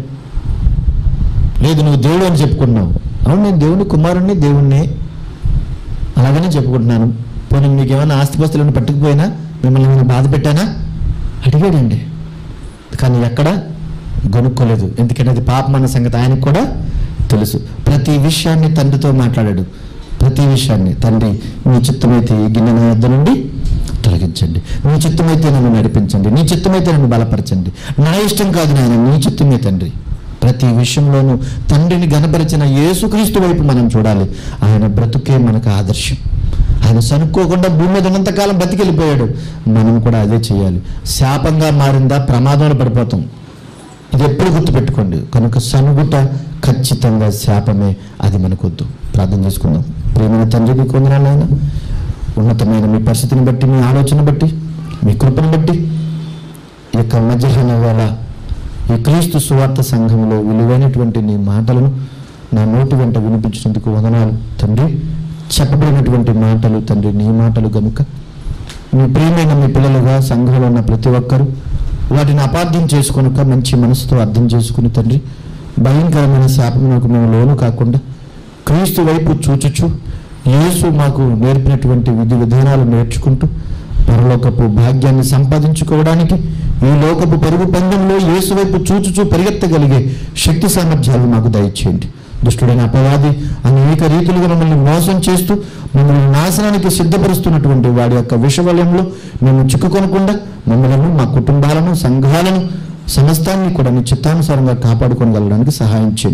లేదు నువ్వు దేవుడు అని చెప్పుకున్నావు అవును నేను దేవుని కుమారుణ్ణి దేవుణ్ణి అలాగనే చెప్పుకుంటున్నాను పోనీ మీకు ఏమైనా ఆస్తిపాస్తులను పట్టుకుపోయినా మిమ్మల్ని ఏమైనా బాధ పెట్టానా అడిగాడండి కానీ ఎక్కడ గొనుక్కోలేదు ఎందుకంటే అది పాపం అన్న సంగతి ఆయనకు కూడా తెలుసు ప్రతి విషయాన్ని తండ్రితో మాట్లాడాడు ప్రతి విషయాన్ని తండ్రి నీ చిత్తమైతే ఈ గిన్నె నా యొద్ద నుండి తొలగించండి నీ చిత్తమైతే నన్ను నడిపించండి నీ చిత్తమైతే నన్ను బలపరచండి నా ఇష్టం కాదు నాయన నీ చిత్తమే తండ్రి ప్రతి విషయంలోనూ తండ్రిని గనపరిచిన యేసుక్రీస్తు వైపు మనం చూడాలి ఆయన బ్రతుకే మనకు ఆదర్శం ఆయన సనుక్కోకుండా భూమి మీద ఉన్నంతకాలం బతికెళ్ళిపోయాడు మనం కూడా అదే చేయాలి శాపంగా మారిందా ప్రమాదంలో పడిపోతాం ఇది ఎప్పుడు గుర్తుపెట్టుకోండి కనుక సనుగుట ఖచ్చితంగా శాపమే అది మనకొద్దు ప్రార్థన చేసుకుందాం ప్రేమైన తండ్రి మీకు వందనాలు నాయన ఉన్నతమైన మీ పరిస్థితిని బట్టి మీ ఆలోచన బట్టి మీ కృపను బట్టి ఈ యొక్క మధ్యాహ్న వేళ ఈ క్రీస్తు సువార్త సంఘంలో విలువైనటువంటి నీ మాటలను నా నోటి వెంట వినిపించినందుకు వదనాలు తండ్రి చెప్పబడినటువంటి మాటలు తండ్రి నీ మాటలు గనుక మీ ప్రియమైన మీ పిల్లలుగా సంఘంలో ఉన్న ప్రతి ఒక్కరూ వాటిని అపార్థం చేసుకొనక మంచి మనసుతో అర్థం చేసుకుని తండ్రి భయంకరమైన శాపమునకు మేము లోను కాకుండా క్రీస్తు వైపు చూచుచు యేసు మాకు నేర్పినటువంటి విధి విధానాలు నేర్చుకుంటూ పరలోకపు భాగ్యాన్ని సంపాదించుకోవడానికి ఈ లోకపు పరుగు పందెంలో యేసు వైపు చూచుచూ పరిగెత్తగలిగే శక్తి సామర్థ్యాలు మాకు దయచేయండి దుష్టుడైన అపవాది అనేక రీతులుగా మమ్మల్ని మోసం చేస్తూ మమ్మల్ని నాశనానికి సిద్ధపరుస్తున్నటువంటి వాడి యొక్క విషవలయంలో మేము చిక్కుకొనకుండా మమ్మల్ని మా కుటుంబాలను సంఘాలను సమస్తాన్ని కూడా మీ చిత్తానుసారంగా కాపాడుకోగలడానికి సహాయం చేయండి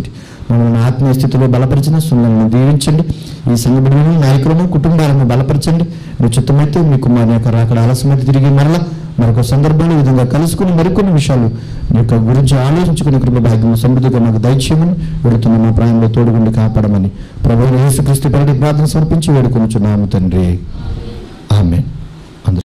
మమ్మల్ని ఆత్మీయ స్థితిలో బలపరిచిన సుందరను దీవించండి ఈ సంఘ బిడ్డలను నాయకులను కుటుంబాలను బలపరచండి మీ చిత్తమైతే మీ కుమారుని యొక్క రాకడ ఆలస్యమైతే తిరిగి మరలా మరొక సందర్భంలో ఈ విధంగా కలుసుకుని మరికొన్ని విషయాలు మీ యొక్క గురించి ఆలోచించుకునే కృప భాగ్యం సమృద్ధిగా మాకు దయచేయమని వెళుతున్న మా ప్రాయంలో తోడుగుండి కాపాడమని ప్రభు యేసుక్రీస్తు పేరటి ప్రార్థన సమర్పించి వేడుకొనుచున్నాము తండ్రి ఆమె